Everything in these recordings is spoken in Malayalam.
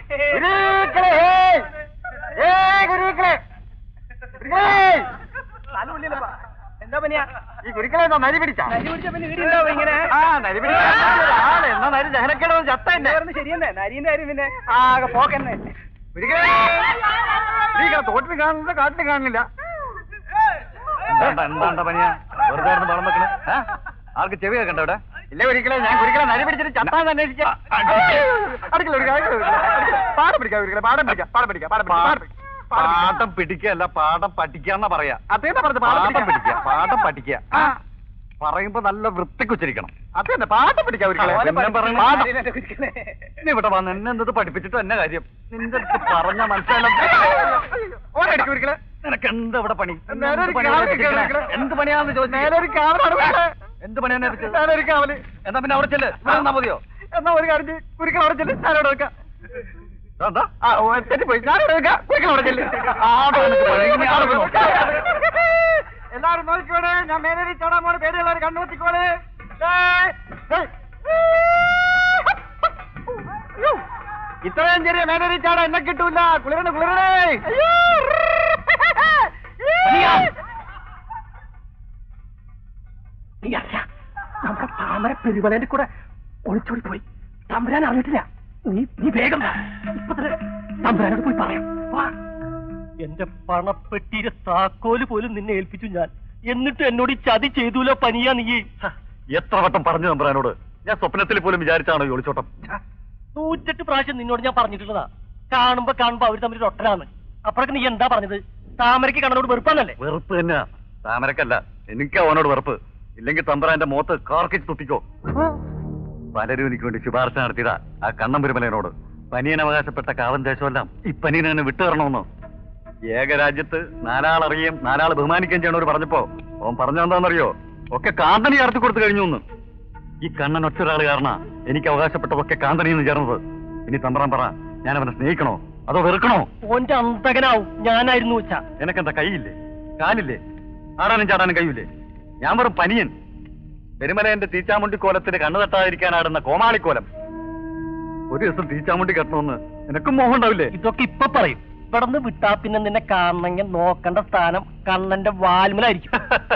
ഗുരുക്കളെ ഏയ് ഗുരുക്കളെ ഗുരുക്കളെ എന്താ പനിയാ ഈ ഗുരുക്കളെ എന്താ നരി പിടിച്ചാ നരി പിടിച്ച പിന്നെ ഈടുണ്ടാവും ഇങ്ങനെ ആ നരി പിടിച്ചാണ് എന്നാ നരി ദഹനക്കേട് ചത്ത എന്നെ പറഞ്ഞ് ശരിയെന്നെ നരീന്റെ കാര്യം പിന്നെ ആകെ പോക്കന്നെ ഗുരുക്കളെ ഗുരുക്കളെ തോട്ടിൽ കാണുന്നില്ല കാട്ടിൽ കാണില്ല എന്താ എന്താ പനിയാ വെറുതെ കിടന്ന് ബഹളം വെക്കണേ ഏ? ആൾക്ക് ചെവി കേൾക്കണ്ട ഇവിടെ ഇല്ല ഒരിക്കലേ ഞാൻ ഗുരുക്കളെ നരി പിടിച്ചിട്ട് ചത്താന്ന് അന്വേഷിക്കാം അടുക്കള ഒരു കാര്യം പാടം പിടിക്കാം ഗുരുക്കളെ പാടം പിടിക്കാം പാടം പിടിക്കാം പാടം പിടിക്കാം പാടം പിടിക്കാം. പാടം പിടിക്കാം. പാഠം പിടിക്കല്ല പാഠം പഠിക്കാന്നാ പറയാ അതേന്നാ പറഞ്ഞത് പാടം പാഠം പിടിക്കാം പിടിക്കുക പാഠം പഠിക്കുക ആ പറയുമ്പോ നല്ല വൃത്തിക്ക് ഉച്ചരിക്കണം അതന്നെ പാടം പിടിക്കാം ഗുരുക്കളെ പിന്നെ പറയണ പാടം നീ ഇവിടെ വന്ന് എന്നെ എന്തത് പഠിപ്പിച്ചിട്ട് എന്നെ കാര്യം നിന്റെ അടുത്ത് പറഞ്ഞ മനസ്സിലായി ഓരടിക്കും ഗുരുക്കളെ നിനക്ക് എന്താ ഇവിടെ പണി നേരെ ഒരു എന്ത് പണിയാ കാവല് ഏൽപ്പിച്ചിരിക്കണേ? കേൾക്കണേ. എന്ത് പണിയാന്ന് ചോദിച്ചു നേരെ ഒരു കാവലാണ് ഗുരുക്കളെ. എന്ത് പണിയാണ് ഏൽപ്പിച്ചത്? നേരെ ഒരു കാവല് എന്നാ പിന്നെ അവിടെ ചെല്ല് ഇവിടെ നിന്നാ മതിയോ എന്നാ ഒരു കാര്യം ചെയ്യ്. ഗുരുക്കൾ അവിടെ ചെല്ല് ഞാനവിടെ വെക്കാം ദാ, ദാ. ആ ഓ, തെറ്റിപ്പോയി ഞാനവിടെ വെക്കാം ഗുരുക്കൾ അവിടെ ചെല്ല് ആടെ നിനക്ക് പണി. ഇനി ആടെ പോയി നോക്ക്. എല്ലാരും നോക്കിക്കോളെ ഞാൻ മേലേറി ചാടാൻ പോണ പേടിയുള്ളവർ കണ്ണുത്തിക്കോളെ ഇത്രയും ചെറിയ മേലേറി ചാടാൻ എന്നെ കിട്ടൂല കുളിരണ കുളിരണേ നീ അറിയ നമ്മുടെ താമര പെരുമലേന്റെ കൂടെ ഒളിച്ചോടി പോയി തമ്പുരാൻ അറിഞ്ഞിട്ടില്ല നീ നീ വേഗം വാ. ഇപ്പൊ തന്നെ തമ്പുരാനോട് പോയി പറയാം വാ എന്റെ പണപ്പെട്ടിയുടെ താക്കോല് പോലും നിന്നെ ഏൽപ്പിച്ചു ഞാൻ എന്നിട്ട് എന്നോട് ഈ ചതി ചെയ്തൂലോ പനിയാ നീ ഹ, എത്ര വട്ടം പറഞ്ഞു നമ്പറാനോട് ഞാൻ സ്വപ്നത്തിൽ പോലും വിചാരിച്ചാണോ ഈ ഒളിച്ചോട്ടം നൂറ്റെട്ട് പ്രാവശ്യം നിന്നോട് ഞാൻ പറഞ്ഞിട്ടുള്ളതാ കാണുമ്പോ കാണുമ്പോ അവര് തമ്മിൽ ഒട്ടനാണ് അപ്പോഴൊക്കെ നീ എന്താ പറഞ്ഞത് താമരയ്ക്ക് കണ്ണനോട് വെറുപ്പാന്നല്ലേ വെറുപ്പ് തന്നെയാ താമരക്കല്ല എനിക്ക് അവനോട് വെറുപ്പ് ഇല്ലെങ്കിൽ തമ്പറാന്റെ മുഖത്ത് കാർക്കിച്ച് തുപ്പിക്കോ പലരും എനിക്ക് വേണ്ടി ശുപാർശ നടത്തിയതാ ആ കണ്ണം പെരുമലയനോട് പനിയൻ അവകാശപ്പെട്ട കാവൻ ദേശമെല്ലാം ഈ പനീനെ വിട്ടു തരണമെന്ന് ഏകരാജ്യത്ത് നാലാളറിയുകയും നാലാൾ ബഹുമാനിക്കുകയും ചെയ്യണവർ പറഞ്ഞപ്പോ അവൻ പറഞ്ഞെന്താണെന്നറിയോ ഒക്കെ കാന്തനി ചേർത്ത് കൊടുത്തു കഴിഞ്ഞു എന്ന് ഈ കണ്ണൻ ഒറ്റൊരാൾ കാരണ എനിക്ക് അവകാശപ്പെട്ടതൊക്കെ കാന്തനിന്ന് ചേർന്നത് ഇനി തമ്പറാൻ പറ ഞാൻ അവനെ സ്നേഹിക്കണോ അതോ വെറുക്കണോ ഓന്റെ അന്തകനാവും ഞാനായിരുന്നു വെച്ചാ നിനക്കെന്താ കൈയില്ലേ കാലില്ലേ ആടാനും ചാടാനും കഴിയൂലേ ഞാൻ വെറും പനിയൻ പെരുമലയന്റെ തീച്ചാമുണ്ടി കോലത്തിന് കണ്ണു തട്ടാതിരിക്കാനാടുന്ന കോമാളിക്കോലം ഒരു ദിവസം തീച്ചാമുണ്ടി കെട്ടണമെന്ന് നിനക്കും മോഹം ഉണ്ടാവില്ലേ ഇതൊക്കെ ഇപ്പൊ പറയും ഇവിടുന്ന് വിട്ടാ പിന്നെ നിന്നെ കാണണമെങ്കിൽ നോക്കേണ്ട സ്ഥാനം കണ്ണന്റെ വാൽമലായിരിക്കും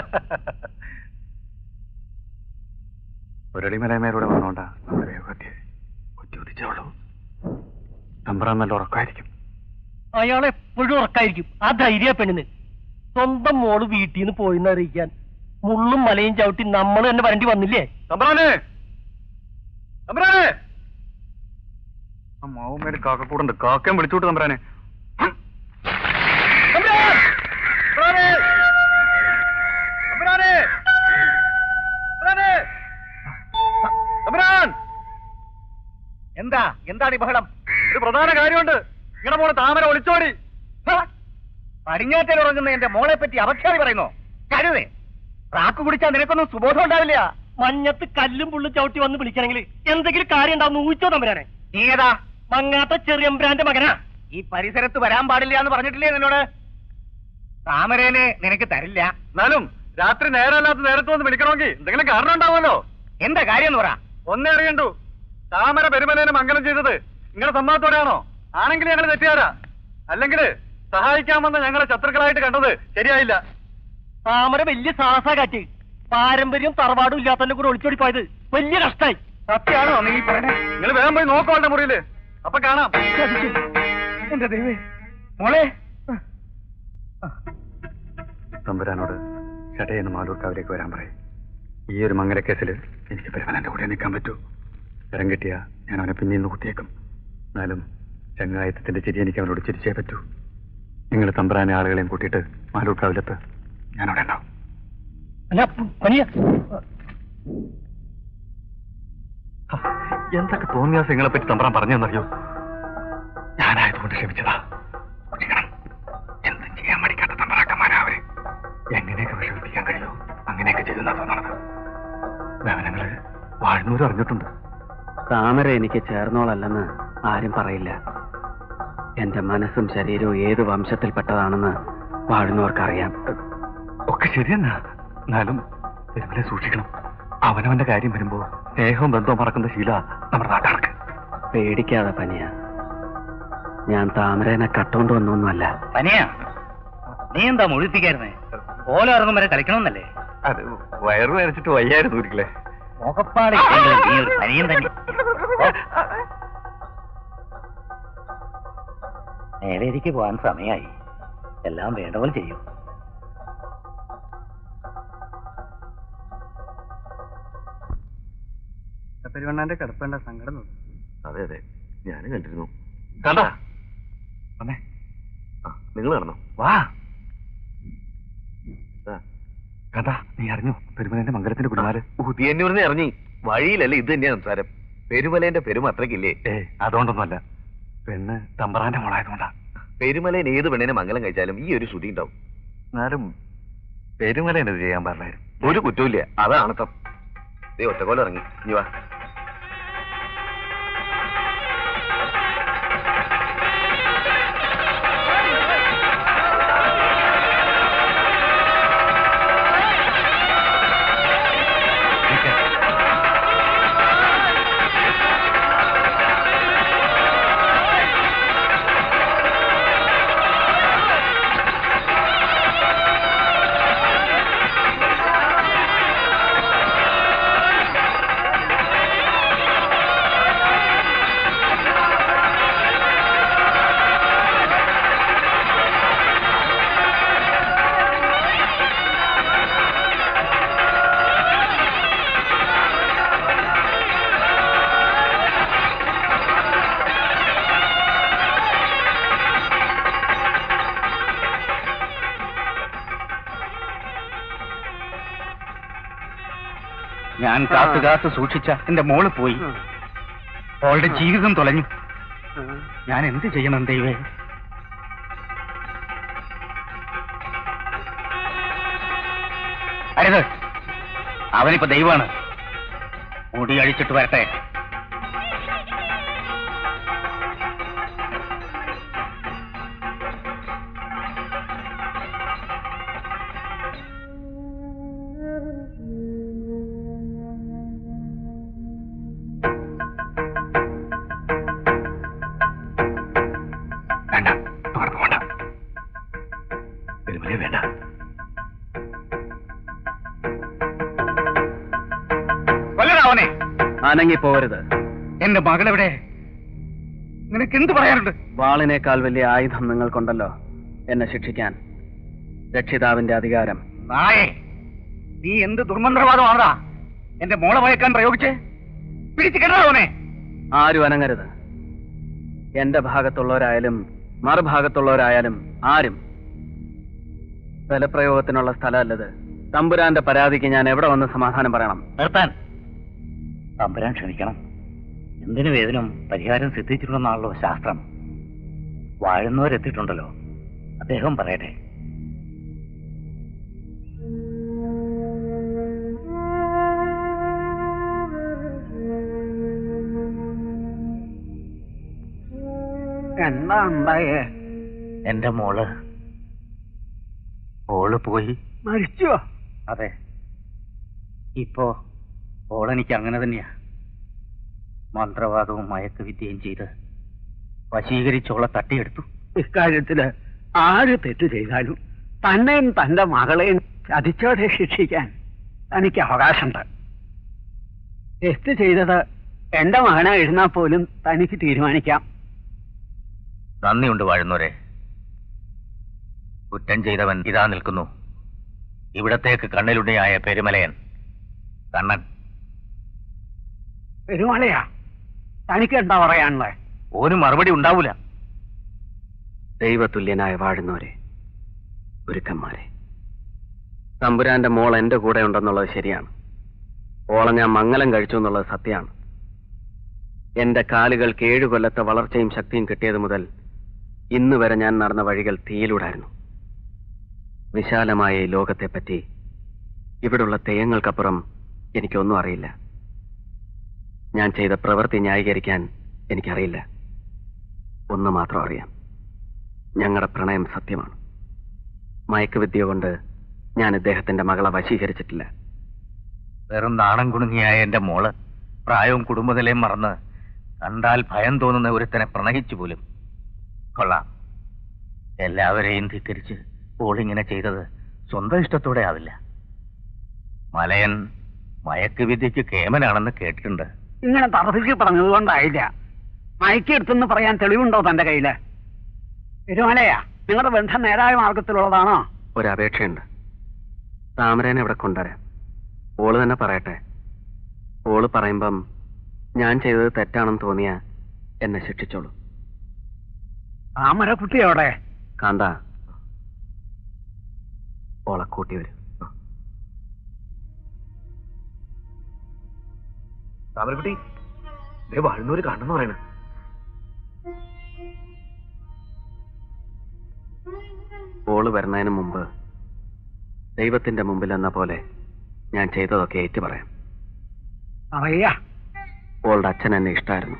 ഒരടിമലയമേലൂടെ വന്നോണ്ടാ നമ്മുടെ വേഗത്തെ കൊത്തി ഉദിച്ചോളൂ തമ്പ്രാൻ നല്ല ഉറക്കമായിരിക്കും അയാൾ എപ്പോഴും ഉറക്കായിരിക്കും ആ ധൈര്യ പെണ്ണിന് സ്വന്തം മോള് വീട്ടിൽ നിന്ന് പോയിന്ന് അറിയിക്കാൻ മുള്ളും മലയും ചവിട്ടി നമ്മൾ തന്നെ വരണ്ടി വന്നില്ലേ തമ്പ്രാനെ തമ്പ്രാനെ ആ മാവുമേല് കാക്കക്കൂടുണ്ട് കാക്കയും വിളിച്ചോട്ട് തമ്പ്രാനെ തമ്പ്രാൻ! തമ്പ്രാനെ! തമ്പ്രാനെ! തമ്പ്രാനെ! തമ്പ്രാൻ! എന്താ എന്താണ് ഈ ബഹളം ഒരു പ്രധാന കാര്യമുണ്ട് ഇങ്ങനെ മോളെ താമര ഒളിച്ചോടി പടിഞ്ഞാറ്റയിൽ ഉറങ്ങുന്ന എന്റെ മോളെ പറ്റി അപഖ്യാതി പറയുന്നോ കരുതേ റാക്ക് കുടിച്ചാൽ നിനക്കൊന്നും സുബോധം ഉണ്ടാവില്ല മഞ്ഞത്ത് കല്ലും പുള്ളും ചവിട്ടി വന്ന് വിളിക്കണമെങ്കിൽ എന്തെങ്കിലും കാര്യം ഉണ്ടാവും ഊഹിച്ചോ തമ്പുരാനെ നീ ഏതാ മങ്ങാത്ത ചെറിയമ്പ്രാന്റെ മകനാ ഈ പരിസരത്ത് വരാൻ പാടില്ല എന്ന് പറഞ്ഞിട്ടില്ലേ നിന്നോട് താമരേനെ നിനക്ക് തരില്ല എന്നാലും രാത്രി നേരമല്ലാത്ത നേരത്ത് വന്ന് വിളിക്കണമെങ്കിൽ എന്തെങ്കിലും കാരണം ഉണ്ടാവുമല്ലോ എന്താ കാര്യം എന്ന് പറ ഒന്നേ അറിയണ്ടു താമര പെരുമലേനെ മംഗലം ചെയ്തത് നിങ്ങളുടെ സമ്മതത്തോടെയാണോ ആണെങ്കിൽ ഞങ്ങൾ തെറ്റുകാരാ അല്ലെങ്കിൽ സഹായിക്കാൻ വന്ന ഞങ്ങളെ ശത്രുക്കളായിട്ട് കണ്ടത് ശരിയായില്ല താമര വലിയ സാഹസ കാറ്റ് പാരമ്പര്യം തറവാടും ഇല്ലാത്തതിന്റെ കൂടെ ഒളിച്ചോടി പോയത് വലിയ കഷ്ടായി സത്യാണോ നീ പറഞ്ഞേ നിങ്ങൾ വേഗം പോയി നോക്കോളുടെ മുറിയില് അപ്പൊ കാണാം എന്റെ ദൈവേ മോളെ തമ്പുരാനോട് ചടയെന്ന് മാലൂർക്കാവിലേക്ക് വരാൻ പറയും ഈ ഒരു മംഗല കേസിൽ എനിക്ക് പെരുമലന്റെ കൂടെ നിൽക്കാൻ പറ്റൂ കരം കിട്ടിയ ഞാൻ അവനെ പിന്നീന്ന് നിന്ന് കുത്തിയേക്കും എന്നാലും ചങ്ങായത്തിന്റെ ചിരി എനിക്ക് അവനോട് ചിരിച്ചേ പറ്റൂ നിങ്ങൾ തമ്പുരാനെ ആളുകളെയും കൂട്ടിയിട്ട് മാലൂർക്കാവിലെത്ത് ഞാനവിടെ ഉണ്ടാവും അല്ല പനിയ ഹ, എന്തൊക്കെ തോന്നിയാസം നിങ്ങളെ പറ്റി തമ്പ്രാൻ പറഞ്ഞെന്നറിയോ ഞാനായതുകൊണ്ട് ക്ഷമിച്ചതാ ക്ഷമിക്കണം. എന്തും ചെയ്യാൻ മടിക്കാത്ത തമ്പ്രാക്കന്മാരാ അവര് എങ്ങനെയൊക്കെ വിഷമിപ്പിക്കാൻ കഴിയോ അങ്ങനെയൊക്കെ ചെയ്തെന്നാ തോന്നണത് വേവനങ്ങള് വാഴ്ന്നൂര് അറിഞ്ഞിട്ടുണ്ട് താമര എനിക്ക് ചേർന്നോളല്ലെന്ന് ആരും പറയില്ല എന്റെ മനസ്സും ശരീരവും ഏത് വംശത്തിൽപ്പെട്ടതാണെന്ന് വാഴുന്നവർക്കറിയാം ഒക്കെ ശരിയെന്നാ എന്നാലും പെരുമലെ സൂക്ഷിക്കണം അവനവന്റെ കാര്യം വരുമ്പോ സ്നേഹവും ബന്ധവും മറക്കുന്ന ശീല നമ്മുടെ നാട്ടാർക്ക് പേടിക്കാതെ പനിയ ഞാൻ താമരേനെ കട്ടോണ്ട് വന്നൊന്നുമല്ല പനിയാ നീ എന്താ മുഴുപ്പിക്കായിരുന്നേ ഓല ഇറങ്ങും വരെ കളിക്കണമെന്നല്ലേ അത് വയറ് വരച്ചിട്ട് വയ്യായിരുന്നു ഒരിക്കലേ മുഖപ്പാട് നീ ഒരു പനിയും തന്നെ നേരേക്ക് പോകാൻ സമയമായി എല്ലാം വേണ്ട പോലെ ചെയ്യും പെരുവണ്ണാന്റെ കിടപ്പേണ്ട സങ്കടം തോന്നി അതെ അതെ ഞാനും കണ്ടിരുന്നു കണ്ടാ വന്നേ നിങ്ങൾ നടന്നോ വാ കഥാ നീ അറിഞ്ഞു പെരുമലേന്റെ മംഗലത്തിന്റെ കുടുംബാല് ഉദിയന്നൂരിന്ന് ഇറങ്ങി വഴിയിലല്ലേ ഇത് തന്നെയാ സംസാരം പെരുമലേന്റെ പെരുമ അത്രക്കില്ലേ ഏ അതുകൊണ്ടൊന്നുമല്ല പെണ്ണ് തമ്പറാന്റെ മോളായതുകൊണ്ടാ പെരുമലേൻ ഏത് പെണ്ണിനെ മംഗലം കഴിച്ചാലും ഈ ഒരു ശ്രുതി ഉണ്ടാവും എന്നാലും പെരുമലേനെ ഇത് ചെയ്യാൻ പറഞ്ഞായിരുന്നു ഒരു കുറ്റമില്ല അതാണ് തം ദേ ഒറ്റക്കോലം ഇറങ്ങി ഇനി വാ ഞാൻ കാത്തു കാത്തു സൂക്ഷിച്ച എന്റെ മോള് പോയി അവളുടെ ജീവിതം തുലഞ്ഞു ഞാൻ എന്ത് ചെയ്യണം ദൈവേ അരുത് അവനിപ്പോ ദൈവമാണ് മുടി അഴിച്ചിട്ട് വരട്ടെ വേണ്ട തുറന്നു പോണ്ട പെരുമലേ വേണ്ട കൊല്ലടാ അവനെ അനങ്ങി പോവരുത് എന്റെ മകളെവിടെ നിനക്ക് എന്ത് പറയാനുണ്ട് വാളിനേക്കാൾ വലിയ ആയുധം നിങ്ങൾക്കുണ്ടല്ലോ എന്നെ ശിക്ഷിക്കാൻ രക്ഷിതാവിന്റെ അധികാരം നായേ നീ എന്ത് ദുർമന്ത്രവാദമാണടാ എന്റെ മോളെ മയക്കാൻ പ്രയോഗിച്ച് പിടിച്ചു കിടടാ അവനെ ആരും അനങ്ങരുത് എന്റെ ഭാഗത്തുള്ളവരായാലും മറുഭാഗത്തുള്ളവരായാലും ആരും ബലപ്രയോഗത്തിനുള്ള സ്ഥലമല്ലത് തമ്പുരാന്റെ പരാതിക്ക് ഞാൻ എവിടെ വന്ന് സമാധാനം പറയണം നിർത്താൻ തമ്പുരാൻ ക്ഷമിക്കണം എന്തിനു വേദനും പരിഹാരം സിദ്ധിച്ചിട്ടുണ്ടെന്നാണല്ലോ ശാസ്ത്രം വാഴുന്നവരെത്തിയിട്ടുണ്ടല്ലോ അദ്ദേഹം പറയട്ടെ എന്താ ഉണ്ടായേ എന്റെ മോള് മോള് പോയി മരിച്ചോ അതെ ഇപ്പോ ഓളെനിക്ക് അങ്ങനെ തന്നെയാ മന്ത്രവാദവും മയക്കുവിദ്യയും ചെയ്ത് വശീകരിച്ചോളെ തട്ടിയെടുത്തു ഇക്കാര്യത്തില് ആര് തെറ്റ് ചെയ്താലും തന്നെയും തന്റെ മകളെയും ചതിച്ചോടെ ശിക്ഷിക്കാൻ തനിക്ക് അവകാശമുണ്ട് തെറ്റ് ചെയ്തത് എന്റെ മകനായിരുന്നാൽ പോലും തനിക്ക് തീരുമാനിക്കാം നന്ദിയുണ്ട് വാഴുന്നവരെ കുറ്റം ചെയ്തവൻ ഇതാ നിൽക്കുന്നു ഇവിടത്തേക്ക് കണ്ണിലുണ്ണിയായ പെരുമലയൻ കണ്ണൻ പെരുമളയാ തനിക്ക് എന്താ പറയാനുള്ളത് ഒരു മറുപടി ഉണ്ടാവൂല ദൈവതുല്യനായ വാഴുന്നവരെ ഗുരുക്കന്മാരെ തമ്പുരാന്റെ മോൾ എന്റെ കൂടെ ഉണ്ടെന്നുള്ളത് ശരിയാണ് ഓളെ ഞാൻ മംഗലം കഴിച്ചു എന്നുള്ളത് സത്യമാണ് എന്റെ കാലുകൾക്ക് ഏഴു കൊല്ലത്തെ വളർച്ചയും ശക്തിയും കിട്ടിയത് മുതൽ ഇന്ന് വരെ ഞാൻ നടന്ന വഴികൾ തീയിലൂടായിരുന്നു വിശാലമായ ഈ ലോകത്തെപ്പറ്റി ഇവിടുള്ള തെയ്യങ്ങൾക്കപ്പുറം എനിക്കൊന്നും അറിയില്ല ഞാൻ ചെയ്ത പ്രവൃത്തി ന്യായീകരിക്കാൻ എനിക്കറിയില്ല ഒന്ന് മാത്രം അറിയാം ഞങ്ങളുടെ പ്രണയം സത്യമാണ് മയക്കുവിദ്യ കൊണ്ട് ഞാൻ ഇദ്ദേഹത്തിന്റെ മകളെ വശീകരിച്ചിട്ടില്ല വെറും നാണം കുണുങ്ങിയായ എന്റെ മോള് പ്രായവും കുടുംബനിലയും മറന്ന് കണ്ടാൽ ഭയം തോന്നുന്ന ഒരുത്തനെ പ്രണയിച്ചു പോലും കൊള്ളാം എല്ലാവരെയും ധിക്കരിച്ച് ഓളിങ്ങനെ ചെയ്തത് സ്വന്തം ഇഷ്ടത്തോടെ ആവില്ല മലയൻ മയക്കുവിദ്യക്ക് കേമനാണെന്ന് കേട്ടിട്ടുണ്ട് ഇങ്ങനെ തറപ്പിച്ച് പറഞ്ഞതുകൊണ്ടായില്ല മയക്കെടുത്തെന്ന് പറയാൻ തെളിവുണ്ടോ തന്റെ കയ്യില് പെരുമലയാ നിങ്ങളുടെ ബന്ധം നേരായ മാർഗത്തിലുള്ളതാണോ ഒരപേക്ഷയുണ്ട് താമരേനെ ഇവിടെ കൊണ്ടുവരാം ഓള് തന്നെ പറയട്ടെ ഓള് പറയുമ്പം ഞാൻ ചെയ്തത് തെറ്റാണെന്ന് തോന്നിയ എന്നെ ശിക്ഷിച്ചോളൂ താമരക്കുട്ടി എവിടെ കാന്ത ഓളെ കൂട്ടി വരും താമരക്കുട്ടി ദേ വാഴുന്നൂര് കാണുന്നു പറയണ ഓള് വരുന്നതിന് മുമ്പ് ദൈവത്തിന്റെ മുമ്പിൽ എന്ന പോലെ ഞാൻ ചെയ്തതൊക്കെ ഏറ്റു പറയാം അറിയാ ഓളുടെ അച്ഛൻ എന്നെ ഇഷ്ടമായിരുന്നു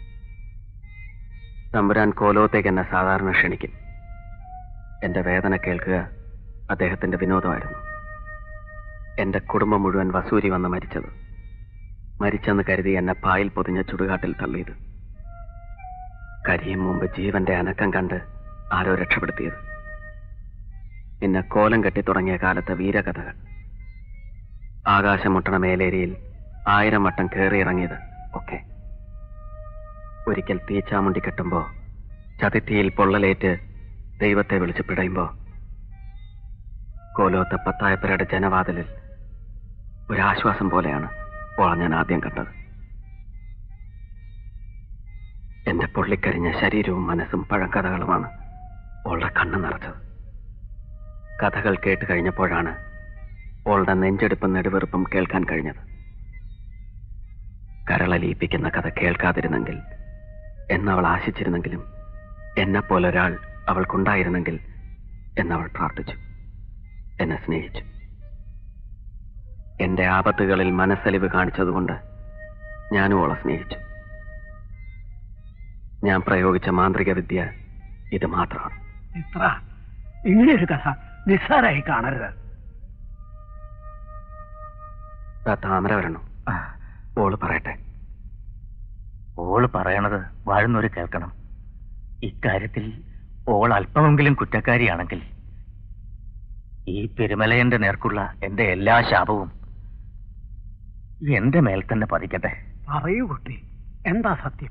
തമ്പുരാൻ കോലോത്തേക്ക് എന്നെ സാധാരണ ക്ഷണിക്കും എന്റെ വേദന കേൾക്കുക അദ്ദേഹത്തിന്റെ വിനോദമായിരുന്നു എന്റെ കുടുംബം മുഴുവൻ വസൂരി വന്ന് മരിച്ചത് മരിച്ചെന്ന് കരുതി എന്നെ പായിൽ പൊതിഞ്ഞ ചുടുകാട്ടിൽ തള്ളിയത് കരിയും മുമ്പ് ജീവന്റെ അനക്കം കണ്ട് ആരോ രക്ഷപ്പെടുത്തിയത് പിന്നെ കോലം കെട്ടി തുടങ്ങിയ കാലത്തെ വീരകഥകൾ ആകാശമുട്ടണ മേലേരിയിൽ ആയിരം വട്ടം കയറിയിറങ്ങിയത് ഒക്കെ ഒരിക്കൽ തീച്ചാമുണ്ടി കെട്ടുമ്പോ ചതിത്തിയിൽ പൊള്ളലേറ്റ് ദൈവത്തെ വിളിച്ച് പിടയുമ്പോ കോലോത്ത പത്തായപ്പരയുടെ ജനവാതിലിൽ ഒരാശ്വാസം പോലെയാണ് ഓള ഞാൻ ആദ്യം കണ്ടത് എന്റെ പൊള്ളിക്കരിഞ്ഞ ശരീരവും മനസ്സും പഴങ്കഥകളുമാണ് ഓളുടെ കണ്ണ് നിറച്ചത് കഥകൾ കേട്ട് കഴിഞ്ഞപ്പോഴാണ് ഓളുടെ നെഞ്ചെടുപ്പും നെടുവെറുപ്പും കേൾക്കാൻ കഴിഞ്ഞത് കരളലിയിപ്പിക്കുന്ന കഥ കേൾക്കാതിരുന്നെങ്കിൽ എന്നവൾ ആശിച്ചിരുന്നെങ്കിലും എന്നെപ്പോലെ ഒരാൾ അവൾക്കുണ്ടായിരുന്നെങ്കിൽ എന്നവൾ പ്രാർത്ഥിച്ചു എന്നെ സ്നേഹിച്ചു എന്റെ ആപത്തുകളിൽ മനസ്സലിവ് കാണിച്ചതുകൊണ്ട് ഞാനും അവളെ സ്നേഹിച്ചു ഞാൻ പ്രയോഗിച്ച മാന്ത്രിക വിദ്യ ഇത് മാത്രമാണ് ഇത്ര ഇങ്ങനെയൊരു കഥ നിസ്സാരായി കാണരുത് ദാ താമര വരണു ഓള് പറയട്ടെ ഓള് പറയണത് വാഴുന്നവര് കേൾക്കണം ഇക്കാര്യത്തിൽ ഓൾ അല്പമെങ്കിലും കുറ്റക്കാരിയാണെങ്കിൽ ഈ പെരുമലയന്റെ നേർക്കുള്ള എന്റെ എല്ലാ ശാപവും എന്റെ മേൽ തന്നെ പതിക്കട്ടെ പറയൂ കുട്ടി എന്താ സത്യം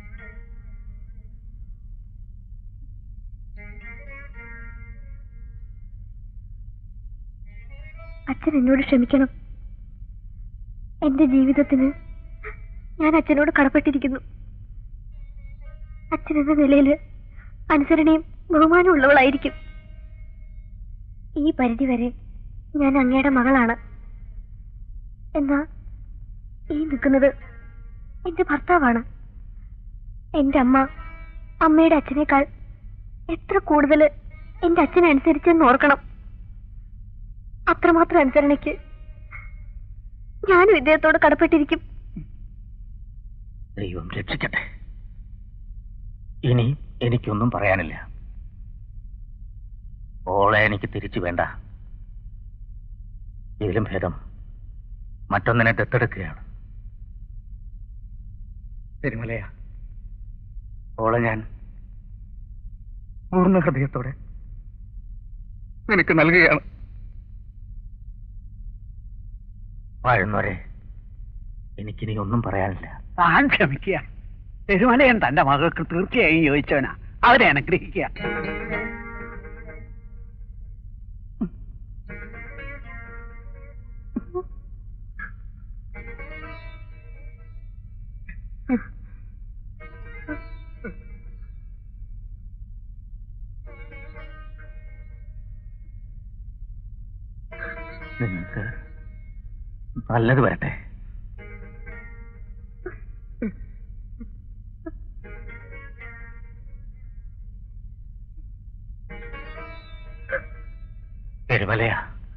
അച്ഛൻ എന്നോട് ക്ഷമിക്കണം എന്റെ ജീവിതത്തിന് ഞാൻ അച്ഛനോട് കടപ്പെട്ടിരിക്കുന്നു അച്ഛൻ എന്ന നിലയിൽ അനുസരണയും ബഹുമാനവും ഉള്ളവളായിരിക്കും ഈ പരിധി വരെ ഞാൻ അങ്ങയുടെ മകളാണ് എന്നാ ഈ നിൽക്കുന്നത് എന്റെ ഭർത്താവാണ് എന്റെ അമ്മ അമ്മയുടെ അച്ഛനേക്കാൾ എത്ര കൂടുതൽ എന്റെ അച്ഛനെ അനുസരിച്ചെന്ന് ഓർക്കണം അത്രമാത്രം അനുസരണയ്ക്ക് ഞാനും ഇദ്ദേഹത്തോട് കടപ്പെട്ടിരിക്കും ദൈവം രക്ഷിക്കട്ടെ ഇനി എനിക്കൊന്നും പറയാനില്ല ഓളെ എനിക്ക് തിരിച്ചു വേണ്ട ഇതിലും ഭേദം മറ്റൊന്നിനെ ദത്തെടുക്കുകയാണ് തിരുമലയ ഓളെ ഞാൻ പൂർണ്ണ ഹൃദയത്തോടെ നിനക്ക് നൽകുകയാണ് വാഴുന്നവരെ എനിക്കിനി ഒന്നും പറയാനില്ല താൻ ക്ഷമിക്കുക പെരുമലയൻ തന്റെ മകൾക്ക് തീർച്ചയായും യോജിച്ചവനാ അവരെ അനുഗ്രഹിക്കുക നിങ്ങൾക്ക് നല്ലത് വരട്ടെ പെരുമലയാ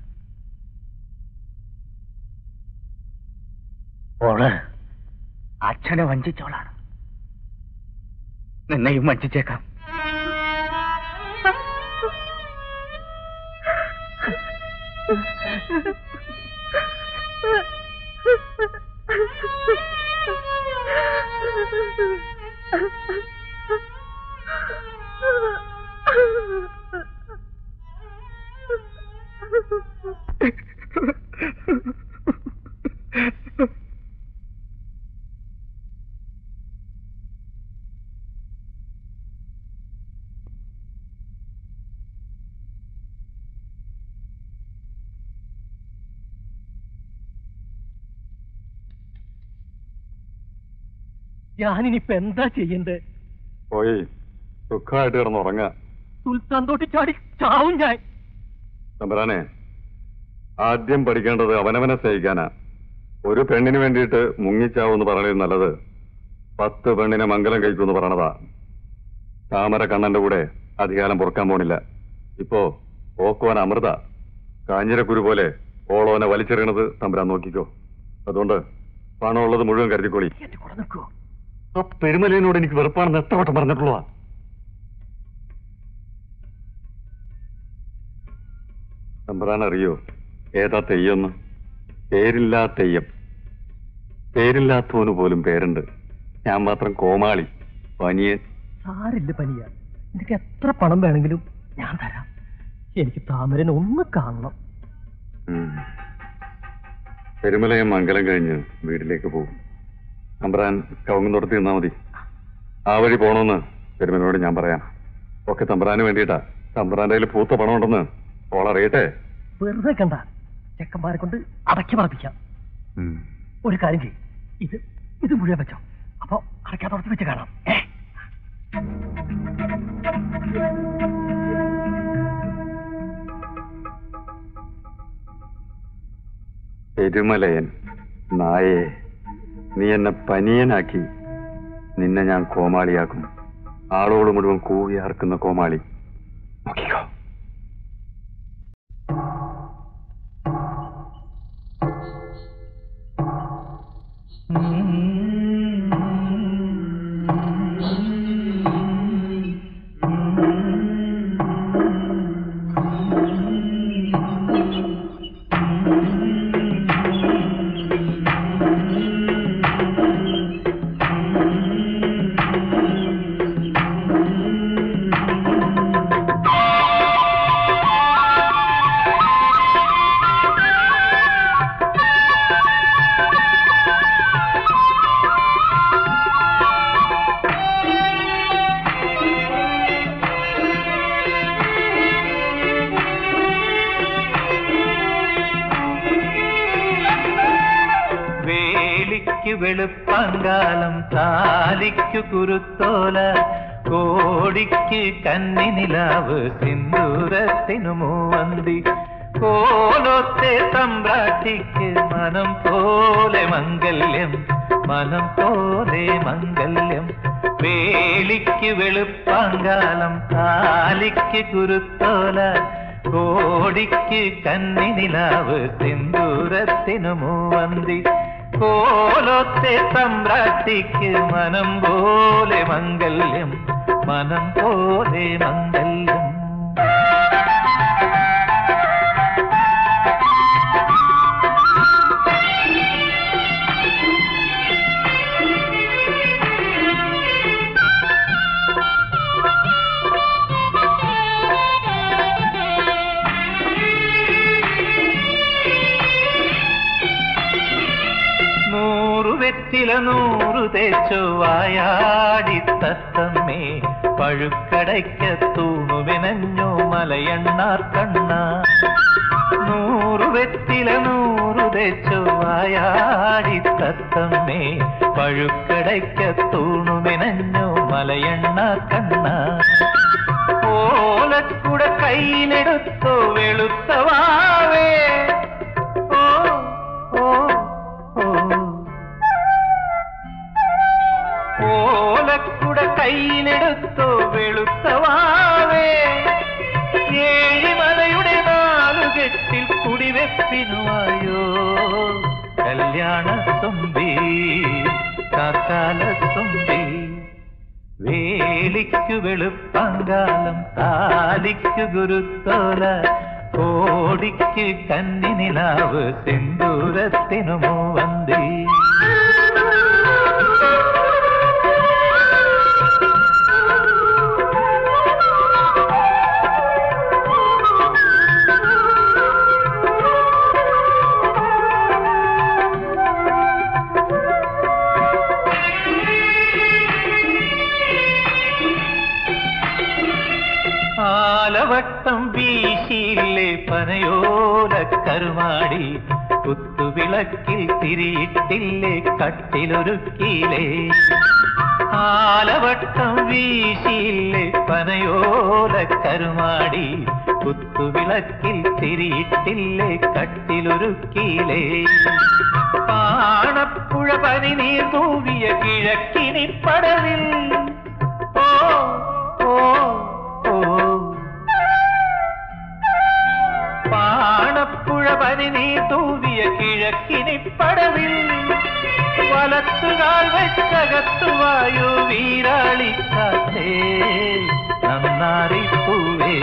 ഓള് അച്ഛനെ വഞ്ചിച്ചോളാണ് നിന്നെയും വഞ്ചിച്ചേക്കാം ഞാനിനിയിപ്പോ എന്താ ചെയ്യണ്ടേ പോയി സുഖമായിട്ട് കിടന്നുറങ്ങാ സുൽത്താൻ തോട്ടി ചാടി ചാവും ഞാൻ തമ്പുരാനെ ആദ്യം പഠിക്കേണ്ടത് അവനവനെ സ്നേഹിക്കാനാ ഒരു പെണ്ണിന് വേണ്ടിയിട്ട് മുങ്ങിച്ചാവെന്ന് പറയണത് നല്ലത് പത്ത് പെണ്ണിനെ മംഗലം കഴിക്കുമെന്ന് പറയണതാ താമര കണ്ണന്റെ കൂടെ അധികാലം പൊറുക്കാൻ പോണില്ല ഇപ്പോ ഓക്കോൻ അമൃത കാഞ്ഞിരക്കുരു പോലെ ഓളോനെ വലിച്ചെറിയണത് തമ്പുരാൻ നോക്കിക്കോ അതുകൊണ്ട് പണമുള്ളത് മുഴുവൻ കരുതിക്കോളി എന്റെ കൂടെ നിൽക്കുവോ ആ പെരുമലയിനോട് എനിക്ക് വെറുപ്പാണെന്ന് എത്ര വട്ടം പറഞ്ഞിട്ടുള്ളതാ തമ്പുരാൻ അറിയോ ഏതാ തെയ്യൊന്ന് പേരില്ലാ തെയ്യം പേരില്ലാത്തവന് പോലും പേരുണ്ട് ഞാൻ മാത്രം കോമാളി പനിയൻ സാരില്ല പനിയ എനിക്ക് എത്ര പണം വേണമെങ്കിലും ഞാൻ തരാം എനിക്ക് താമരനെ ഒന്ന് കാണണം ഉം. പെരുമലയം മംഗലം കഴിഞ്ഞ് വീട്ടിലേക്ക് പോകും തമ്പുരാൻ കവുങ്ങുന്നോടത്ത് നിന്നാ മതി ആ വഴി പോണോന്ന് പെരുമലയോട് ഞാൻ പറയാം ഒക്കെ തമ്പുരാന് വേണ്ടിയിട്ടാ തമ്പുരാന്റെ കയ്യിൽ പൂത്ത പണം ഉണ്ടെന്ന് ഓളറിയട്ടെ വെറുതെ കണ്ട ചെക്കന്മാരെ കൊണ്ട് അടക്കി പറപ്പിക്കാം ഒരു കാര്യം ചെയ്യും ഇത് ഇത് മുഴുവൻ വെച്ചോ അപ്പൊ അടയ്ക്കാത്തോടത്ത് വെച്ച് കാണാം ഏ പെരുമലയൻ നായേ നീ എന്നെ പനിയനാക്കി നിന്നെ ഞാൻ കോമാളിയാക്കും ആളോട് മുഴുവൻ കൂവിയാർക്കുന്ന കോമാളി നോക്കിക്കോ വേലിക്ക് വെളുപ്പങ്കാലം താലിക്കു കുരുത്തോല കോടിക്ക് കന്നി നിലാവ് സിന്ദൂരത്തിനു മൂവന്തി കോലൊത്തെ തമ്പ്രാട്ടിക്ക് മനം പോലെ മംഗല്യം മനം പോലെ മംഗല്യം വേലിക്ക് വെളുപ്പങ്കാലം താലിക്ക് കുരുത്തോല കോടിക്ക് കന്നി നിലാവ് സിന്ദൂരത്തിനു മൂവന്തി കോലത്തെ തമ്പ്രാട്ടിക്ക് മനം പോലെ മംഗല്യം മനം പോലെ മംഗല്യം നൂറു വെറ്റില നൂറു തേച്ചു വായാടി തത്തമ്മേ പഴുക്കടയ്ക്ക തൂണു വിനഞ്ഞു മലയണ്ണാർ കണ്ണ നൂറു വെറ്റില നൂറു തേച്ചു വായാടി തത്തമ്മേ പഴുക്കടയ്ക്ക തൂണു വിനഞ്ഞു മലയണ്ണാർ കണ്ണ ഓലക്കുട കയ്യിലെടുത്തു വെളുത്തവാവേ ഓ ഓ ഓ ഓലക്കുട കയ്യിലെടുത്തു വെളുത്തവാവേ ഏഴിമലയുടെ നാലുകെട്ടിൽ കുടിവെപ്പിനുവായോ കല്യാണ തുമ്പി കാക്കാല തുമ്പി വേലിക്കു വെളുപ്പങ്കാലം താലിക്കു ഗുരുത്തോല കോടിക്ക് കന്നി നിലാവ് സിന്ദൂരത്തിനു മൂവന്തി ആ ആലവട്ടം വീശിയില്ലേ പനയോല കരുമാടി കുത്തുവിളക്കിൽ തിരിയിട്ടില്ലേ കട്ടിലൊരുക്കിയില്ലേ ആലവട്ടം വീശിയില്ലേ പനയോല കരുമാടി കുത്തുവിളക്കിൽ തിരിയിട്ടില്ലേ കട്ടിലൊരുക്കിയില്ലേ പാണപ്പുഴ പനി നീർ തൂവിയ കിഴക്കിനി പടവിൽ ഓ ഓ ഓ പാണപ്പുഴ പനി നീ തൂവിയ കിഴക്കിനി പടവിൽ വലത്തുകാൽ വെച്ചകത്തു വായു വീരാളിക്കാത്തേ നന്നാറിപ്പൂവേ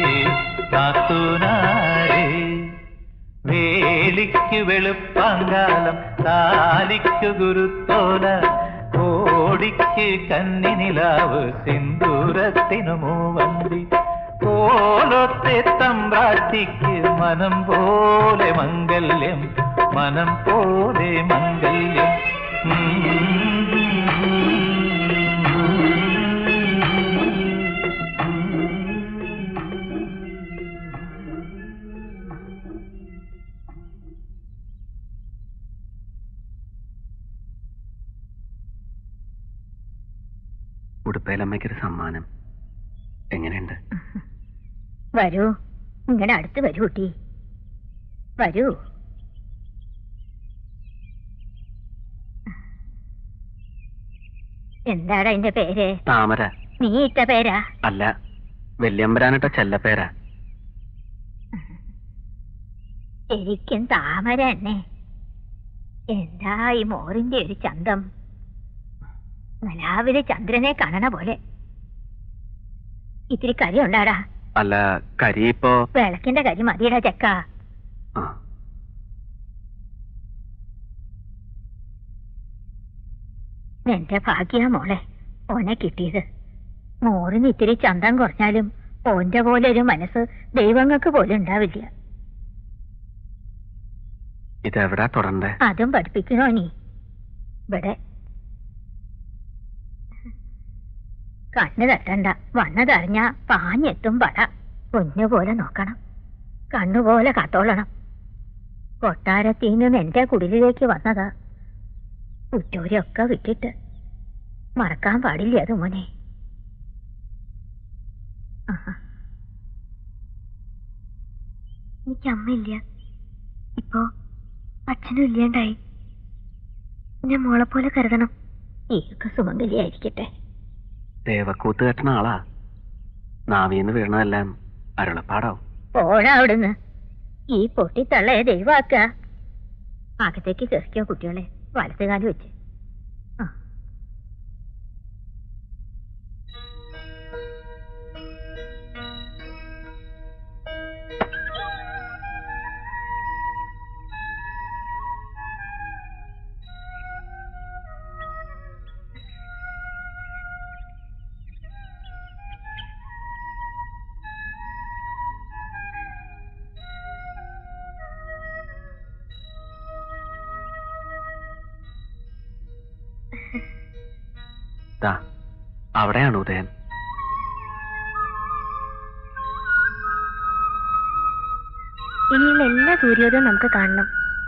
കാത്തൂനാരേ വേലിക്കു വെളുപ്പാങ്കാലം താലിക്കു ഗുരുത്തോല കോടിക്ക് കന്നിനിലാവ് സിന്ദൂരത്തിനു മൂവന്തി പോലത്തെ തമ്പ്രാട്ടിക്ക് മനം പോലെ മംഗല്യം മനം പോലെ മംഗല്യം ഉടുപ്പേലമ്മയ്ക്കൊരു സമ്മാനം എങ്ങനെയുണ്ട് വരൂ ഇങ്ങനെ അടുത്ത് വരൂ കുട്ടി വരൂ എന്താണ് അതിന്റെ പേര് താമര നീ ഇട്ട പേരാ അല്ല വല്യമ്പരാനിട്ട ചെല്ലപ്പേരാ ശരിക്കും താമര തന്നെ എന്താ ഈ മോറിന്റെ ഒരു ചന്തം നിലാവിലെ ചന്ദ്രനെ കാണണ പോലെ ഇത്തിരി കരി ഉണ്ടാടാ അല്ല കരി ഇപ്പോ വിളക്കിന്റെ കരി മതിയടാ ചെക്ക ആ എന്റെ ഭാഗ്യ മോളെ ഓനെ കിട്ടിയത് മോറിന് ഇത്തിരി ചന്തം കുറഞ്ഞാലും ഓന്റെ പോലെ ഒരു മനസ്സ് ദൈവങ്ങൾക്ക് പോലും ഉണ്ടാവില്ല ഇതെവിടാ തുടണ്ടേ അതും പഠിപ്പിക്കണോ നീ ഇവിടെ കണ്ണ് തട്ടണ്ട വന്നതറിഞ്ഞ പാഞ്ഞെത്തും പട പൊന്നുപോലെ നോക്കണം കണ്ണുപോലെ കാത്തോളണം കൊട്ടാരത്തിൽ നിന്ന് എന്റെ കുടിലിലേക്ക് വന്നതാ ഉറ്റോരൊക്കെ വിട്ടിട്ട് മറക്കാൻ പാടില്ല അത് മോനെ ആഹാ. എനിക്ക് അമ്മയില്ല ഇപ്പോ അച്ഛനും ഇല്ലാണ്ടായി ഞാൻ മോളെ പോലെ കരുതണം ഈയൊക്കെ സുമംഗലിയായിരിക്കട്ടെ ദേവക്കൂത്ത് കെട്ടണ ആളാ നാവീന്ന് വീണതെല്ലാം അരുളപ്പാടാവും പോടാ അവിടുന്ന് ഈ പൊട്ടിത്തള്ളയെ ദൈവാക്ക അകത്തേക്ക് കയറിക്കോ കുട്ടികളെ വലത്തുകാലം വെച്ച് ആ ദാ അവിടെയാണ് ഉദയൻ ഇനിയുള്ള എല്ലാ സൂര്യോദയം നമുക്ക് കാണണം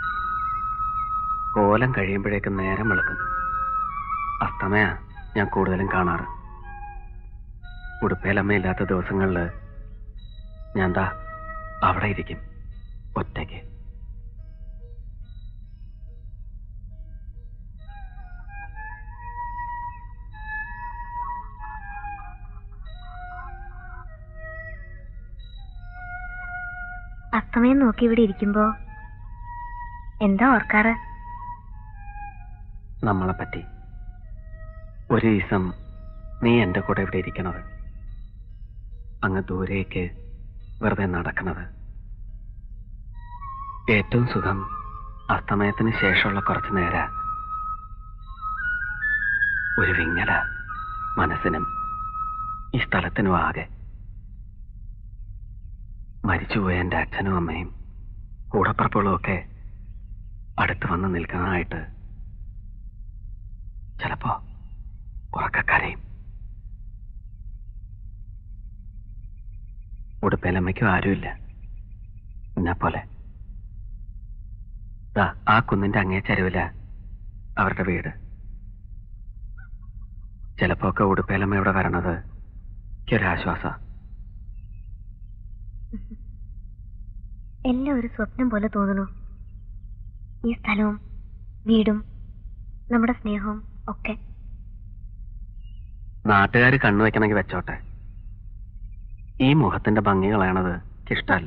കോലം കഴിയുമ്പോഴേക്കും നേരം വെളുക്കും അസ്തമയാ ഞാൻ കൂടുതലും കാണാറ് ഉടുപ്പേലമ്മയില്ലാത്ത ദിവസങ്ങളില് ഞാൻ ദാ അവിടെ ഇരിക്കും ഒറ്റയ്ക്ക് അസ്തമയം നോക്കി ഇവിടെ ഇരിക്കുമ്പോ എന്താ ഓർക്കാറ് നമ്മളെ പറ്റി ഒരു ദിവസം നീ എൻ്റെ കൂടെ ഇവിടെ ഇരിക്കണത് അങ്ങ് ദൂരേക്ക് വെറുതെ നടക്കണത് ഏറ്റവും സുഖം അസ്തമയത്തിന് ശേഷമുള്ള കുറച്ചു നേര ഒരു വിങ്ങല മനസ്സിനും ഈ സ്ഥലത്തിനും ആകെ മരിച്ചുപോയ എൻ്റെ അച്ഛനും അമ്മയും കൂടപ്പറപ്പുകളും ഒക്കെ അടുത്ത് വന്ന് നിൽക്കാനായിട്ട് ചിലപ്പോ ഉറക്കക്കരയും ഉടുപ്പേലമ്മയ്ക്കും ആരുമില്ല എന്നെ പോലെ ദാ ആ കുന്നിന്റെ അങ്ങേ ചരുവില അവരുടെ വീട് ചിലപ്പോ ഒക്കെ ഉടുപ്പേലമ്മ ഇവിടെ വരണത് എനിക്കൊരാശ്വാസ എല്ലാം ഒരു സ്വപ്നം പോലെ തോന്നുന്നു ഈ സ്ഥലവും വീടും നമ്മുടെ സ്നേഹവും ഒക്കെ നാട്ടുകാർ കണ്ണുവെക്കണമെങ്കിൽ വെച്ചോട്ടെ ഈ മുഖത്തിന്റെ ഭംഗി കളയണത് എനിക്കിഷ്ടമല്ല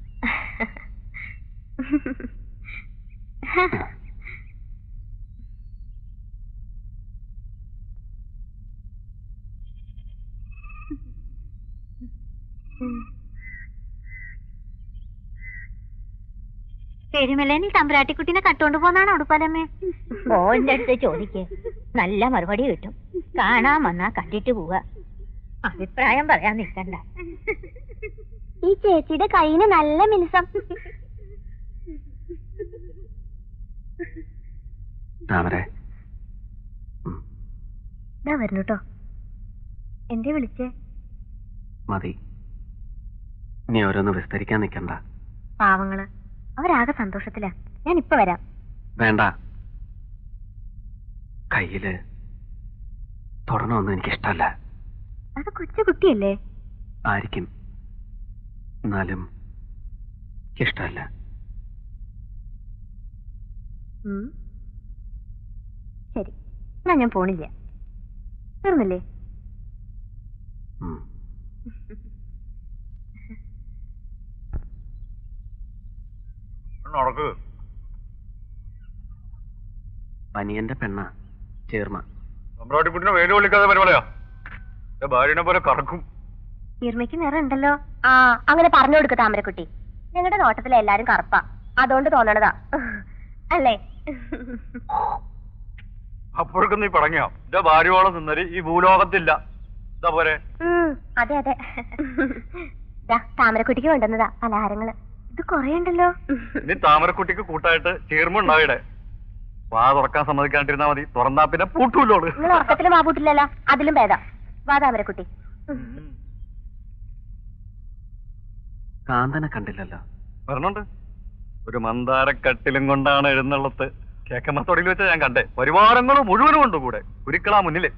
പെരുമലേനി തമ്പുരാട്ടിക്കുട്ടിനെ കട്ടുകൊണ്ട് പോന്നാണ് ഉടുപ്പാലമ്മേ ഓന്റെ അടുത്ത് ചോദിക്ക് നല്ല മറുപടി കിട്ടും കാണാൻ വന്നാ കണ്ടിട്ട് പോവുക അഭിപ്രായം പറയാൻ നിൽക്കണ്ട ഈ ചേച്ചിയുടെ കൈന് നല്ല മിനുസം താമരെ ഇതാ വരുന്നു കേട്ടോ എന്തേ വിളിച്ചേ മതി നീ ഓരോന്ന് വിസ്തരിക്കാൻ നിൽക്കണ്ട പാവങ്ങള് അവരാകെ സന്തോഷത്തിലാ ഞാൻ ഇപ്പൊ വരാം വേണ്ട കയ്യില് തൊടണമെന്നും എനിക്കിഷ്ടമല്ല അത് കൊച്ചു കുട്ടിയല്ലേ ആയിരിക്കും എന്നാലും എനിക്കിഷ്ടമല്ല ഉം. ശരി എന്നാ ഞാൻ പോണില്ല തീർന്നില്ലേ ഉം. നടക്ക് പനിയന്റെ പെണ്ണ ചേർമ സമ്രാട്ടിക്കുട്ടിനെ വേലു വിളിക്കാതെ പരിപാടിയാ എന്റെ ഭാര്യനെ പോലെ കറക്കും ഈർമയ്ക്ക് നിറം ഉണ്ടല്ലോ ആ അങ്ങനെ പറഞ്ഞു കൊടുക്ക താമരക്കുട്ടി ഞങ്ങളുടെ നോട്ടത്തിൽ എല്ലാരും കറുപ്പാ അതുകൊണ്ട് തോന്നണതാ അല്ലേ അപ്പോഴേക്കും നീ പടങ്ങിയോ എന്റെ ഭാര്യയോളം നിന്നര് ഈ ഭൂലോകത്തില്ല ഇതാ പോരെ ഉം, അതെ അതെ ദാ, താമരക്കുട്ടിക്ക് കൊണ്ടുവന്നതാ പലഹാരങ്ങള് ഇത് കൊറേ ഉണ്ടല്ലോ ഇനി താമരക്കുട്ടിക്ക് കൂട്ടായിട്ട് ചേർമുണ്ടാവിടെ വാ തുറക്കാൻ സമ്മതിക്കാണ്ടിരുന്നാ മതി തുറന്നാ പിന്നെ പൂട്ടൂല്ലോള് നിങ്ങൾ ഉറക്കത്തിലും മാപൂട്ടില്ലല്ലോ അതിലും ഭേദം വാ താമരക്കുട്ടി കാന്തനെ കണ്ടില്ലല്ലോ വരണുണ്ട് ഒരു മന്ദാരക്കട്ടിലും കൊണ്ടാണ് എഴുന്നള്ളത്ത് കേക്കമ്മത്തോടിയിൽ വെച്ച് ഞാൻ കണ്ടേ പരിവാരങ്ങളും മുഴുവനും ഉണ്ട് കൂടെ കുരുക്കളാ മുന്നില്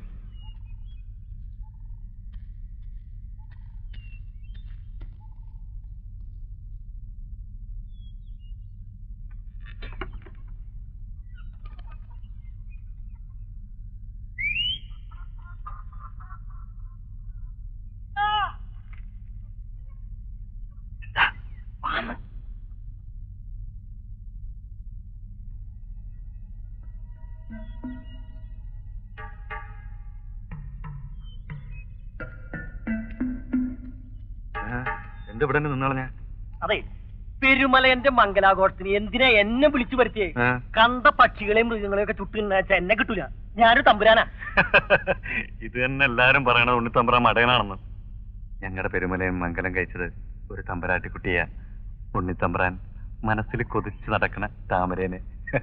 എന്ത് ഇവിടെ നിന്നാളെ ഞാൻ അതെ പെരുമലയന്റെ മംഗലാഘോഷത്തിന് എന്തിനാ എന്നെ വിളിച്ചു വരുത്തിയേ ഏ? കണ്ട പക്ഷികളെയും മൃഗങ്ങളെയും ഒക്കെ ചുട്ടു തിന്നാച്ച എന്നെ കിട്ടൂല ഞാനൊരു തമ്പുരാനാ ഇത് തന്നെ എല്ലാരും പറയണത് ഉണ്ണിത്തമ്പ്രാൻ മടയനാണെന്ന് ഞങ്ങളുടെ പെരുമലയും മംഗലം കഴിച്ചത് ഒരു തമ്പരാട്ടിക്കുട്ടിയാ ഉണ്ണിത്തമ്പ്രാൻ മനസ്സിൽ കൊതിച്ച് നടക്കണ താമരേനെ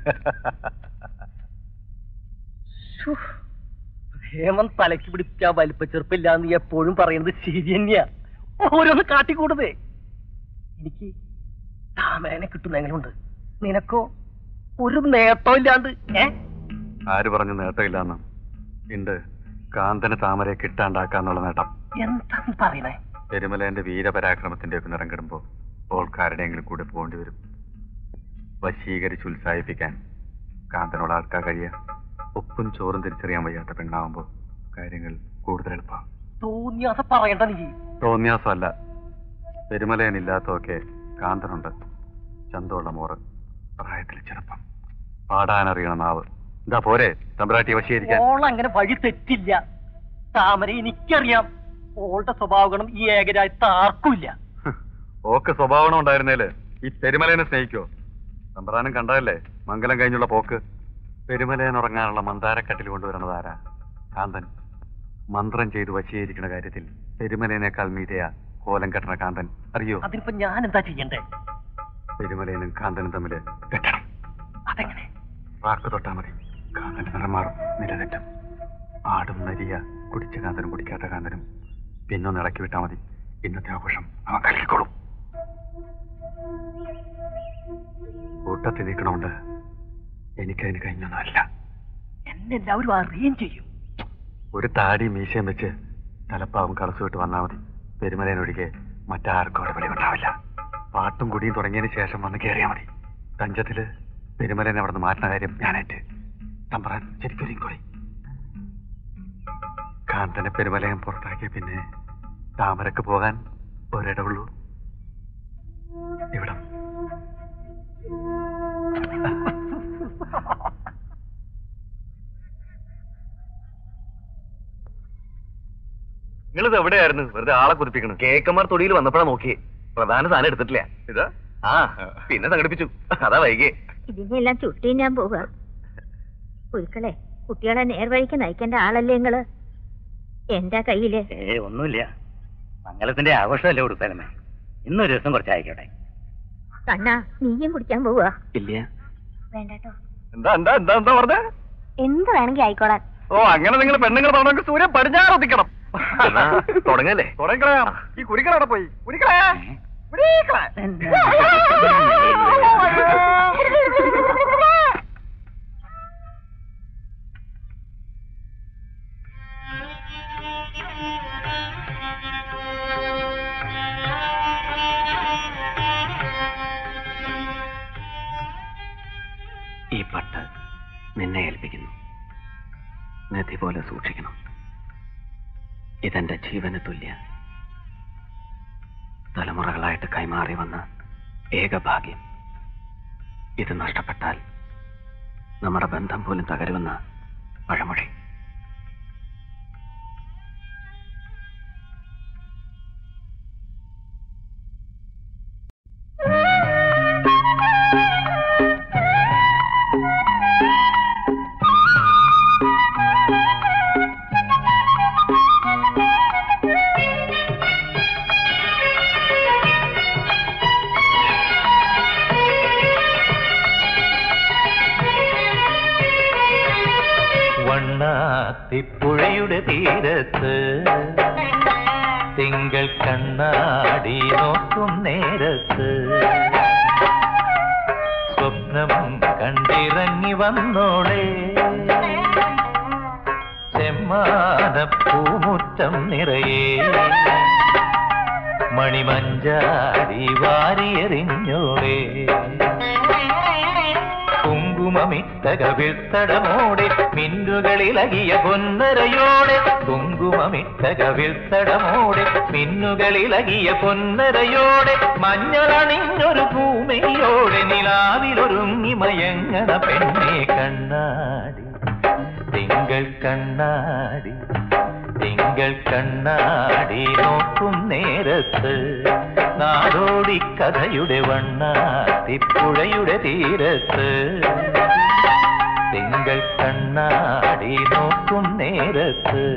ഹേമൻ തലയ്ക്ക് പിടിച്ച വലിപ്പ ചെറുപ്പില്ല നീ എപ്പോഴും പറയുന്നത് ശരി തന്നെയാ ഓരോന്ന് കാട്ടിക്കൂടുതേ എനിക്ക് താമരനെ കിട്ടുന്ന എങ്ങനെയുണ്ട് നിനക്കോ ഒരു നേട്ടം ഇല്ലാണ്ട് ഏ ആര് പറഞ്ഞു നേട്ടമില്ലാന്ന് ഉണ്ട് കാന്തന് താമരയെ കിട്ടാണ്ടാക്കാന്നുള്ള നേട്ടം എന്താ നീ പറയണേ പെരുമലേന്റെ വീരപരാക്രമത്തിന്റെ ഒക്കെ നിറം കിടുമ്പോ ഓൾക്കാരുടെയെങ്കിലും കൂടെ പോകേണ്ടി വരും വശീകരിച്ച് ഉത്സാഹിപ്പിക്കാൻ കാന്തനോട് ആൾക്കാർ കഴിയ ഒപ്പും ചോറും തിരിച്ചറിയാൻ വയ്യാത്ത പെണ്ണാവുമ്പോ കാര്യങ്ങൾ കൂടുതൽ എളുപ്പം തോന്നിയാസ പറയണ്ട നീ തോന്നിയാസമല്ല പെരുമലയനില്ലാത്തതൊക്കെ കാന്തനുണ്ട് ചന്തമുള്ള മോറ് പ്രായത്തിൽ ചെറുപ്പം പാടാനറിയണ നാവ് എന്താ പോരെ തമ്പ്രാട്ടി വശീകരിക്കാൻ ഓൾ അങ്ങനെ വഴി തെറ്റില്ല താമര എനിക്കറിയാം ഓളുടെ സ്വഭാവഗുണം ഈ ഏകരായത്ത് ആർക്കുമില്ല ഓക്ക് സ്വഭാവം ഉണ്ടായിരുന്നേല് ഈ പെരുമലയനെ സ്നേഹിക്കോ തമ്പ്രാനും കണ്ടതല്ലേ മംഗലം കഴിഞ്ഞുള്ള പോക്ക് പെരുമലയൻ ഉറങ്ങാനുള്ള മന്ദാരക്കട്ടിൽ കൊണ്ടുവരണത് ആരാ കാന്തൻ മന്ത്രം ചെയ്ത് വശീകരിക്കുന്ന കാര്യത്തിൽ പെരുമലയനേക്കാൾ മീതയാ കോലം കെട്ടണ കാന്തൻ അറിയോ അതിനിപ്പോ ഞാൻ എന്താ ചെയ്യണ്ടേ പെരുമലയനും കാന്തനും തമ്മില് തെറ്റണം അതെങ്ങനെ വാക്ക് തൊട്ടാ മതി കാന്തൻ നിറം മാറും നിലതെറ്റും ആടും നരിയ കുടിച്ച കാന്തനും കുടിക്കാത്ത കാന്തനും പിന്നൊന്ന് ഇളക്കി വിട്ടാ മതി ഇന്നത്തെ ആഘോഷം അവൻ കലക്കിക്കോളും കൂട്ടത്തിൽ നിൽക്കണോണ്ട് എനിക്കതിന് കഴിഞ്ഞൊന്നുമല്ല എന്നെ എല്ലാവരും അറിയുകയും ചെയ്യും ഒരു താടി മീശയും വെച്ച് തലപ്പാവും കളസുവിട്ട് വന്നാൽ മതി പെരുമലയിനൊഴികെ മറ്റാർക്കും അവിടെ വെളിവുണ്ടാവില്ല പാട്ടും കുടിയും തുടങ്ങിയതിന് ശേഷം വന്ന് കയറിയാൽ മതി തഞ്ചത്തില് പെരുമലനെ അവിടെ നിന്ന് മാറ്റുന്ന കാര്യം ഞാനേറ്റ് തമ്പറാൻ ശരിക്കൊരു കൊടി കാന്തനെ പെരുമലയം പുറത്താക്കിയ പിന്നെ താമരക്ക് പോകാൻ ഒരിടവുള്ളൂ ഇവിടം നിങ്ങളിത് എവിടെയായിരുന്നു വെറുതെ ആളെ കുതിപ്പിക്കണം കേക്കന്മാർ തൊടിയിൽ വന്നപ്പോഴാ നോക്കിയേ പ്രധാന സാധനം എടുത്തിട്ടില്ല ഇതാ ആ പിന്നെ സംഘടിപ്പിച്ചു അതാ വൈകിയേ ഇതിനെല്ലാം ചുട്ടി ഞാൻ പോവുക കുരുക്കളെ കുട്ടികളെ നേർവഴിക്ക് നയിക്കേണ്ട ആളല്ലേ നിങ്ങള് എന്റെ കയ്യില് ഏ ഒന്നുമില്ല മംഗലത്തിന്റെ ആഘോഷമല്ലേ ഉടുപ്പലമേ ഇന്നൊരു ദിവസം കുറച്ചായിക്കോട്ടെ കണ്ണാ നീയും കുടിക്കാൻ പോവുക ഇല്ല വേണ്ടട്ടോ എന്താ എന്താ എന്താ എന്താ പറഞ്ഞേ എന്ത് വേണമെങ്കിൽ ആയിക്കോളാൻ ഓ അങ്ങനെ നിങ്ങൾ പെണ്ണുങ്ങൾ തുടങ്ങി സൂര്യൻ പടിഞ്ഞാറ് ഒത്തിക്കണം എന്നാ തുടങ്ങല്ലേ തുടങ്ങിക്കളയാം ഈ കുരിക്കളവിടെ പോയി കുരിക്കളെ കുരിക്കളെ ഈ പട്ട് നിന്നെ ഏൽപ്പിക്കുന്നു നദി പോലെ സൂക്ഷിക്കണം ഇതെന്റെ ജീവന് തുല്യ തലമുറകളായിട്ട് കൈമാറി വന്ന ഏകഭാഗ്യം ഇത് നഷ്ടപ്പെട്ടാൽ നമ്മുടെ ബന്ധം പോലും തകരുമെന്ന പഴമൊഴി വണ്ണാത്തിപ്പുഴയുടെ തീരത്ത് തിങ്കൾ കണ്ണാടി നോക്കും നേരത്ത് സ്വപ്നം കണ്ടിറങ്ങി വന്നോളെ ചെമ്മാനപ്പൂമുറ്റം നിറയെ മണിമഞ്ചാടി വാരിയെറിഞ്ഞോളേ കുങ്കുമമിട്ട കവിൾത്തടമോടെ മിന്നുകളിലകിയ പൊന്നരയോടെ കുങ്കുമമിട്ട കവിൾത്തടമോടെ മിന്നുകളിലകിയ പൊന്നരയോടെ മഞ്ഞളണിഞ്ഞൊരു ഭൂമിയോടെ നിലാവിലൊരുങ്ങി മയങ്ങണ പെണ്ണെ കണ്ണാടി തിങ്കൾ കണ്ണാടി തിങ്കൾ കണ്ണാടി നോക്കും നേരത്ത് നാടോടി കഥയുടെ വണ്ണാത്തിപ്പുഴയുടെ തീരത്ത് തിങ്കൾ കണ്ണാടി നോക്കും നേരത്ത്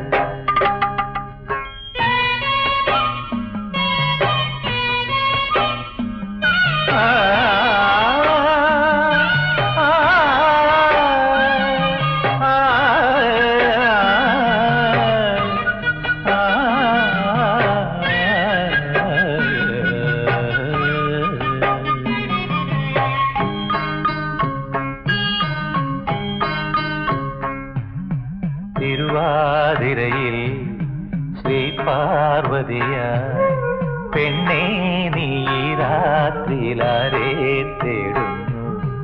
ആ ആ തിരുവാതിരയിൽ ശ്രീ പാർവതിയ പെണ്ണേ നീ രാത്രിയിലാരേ തേടുന്നു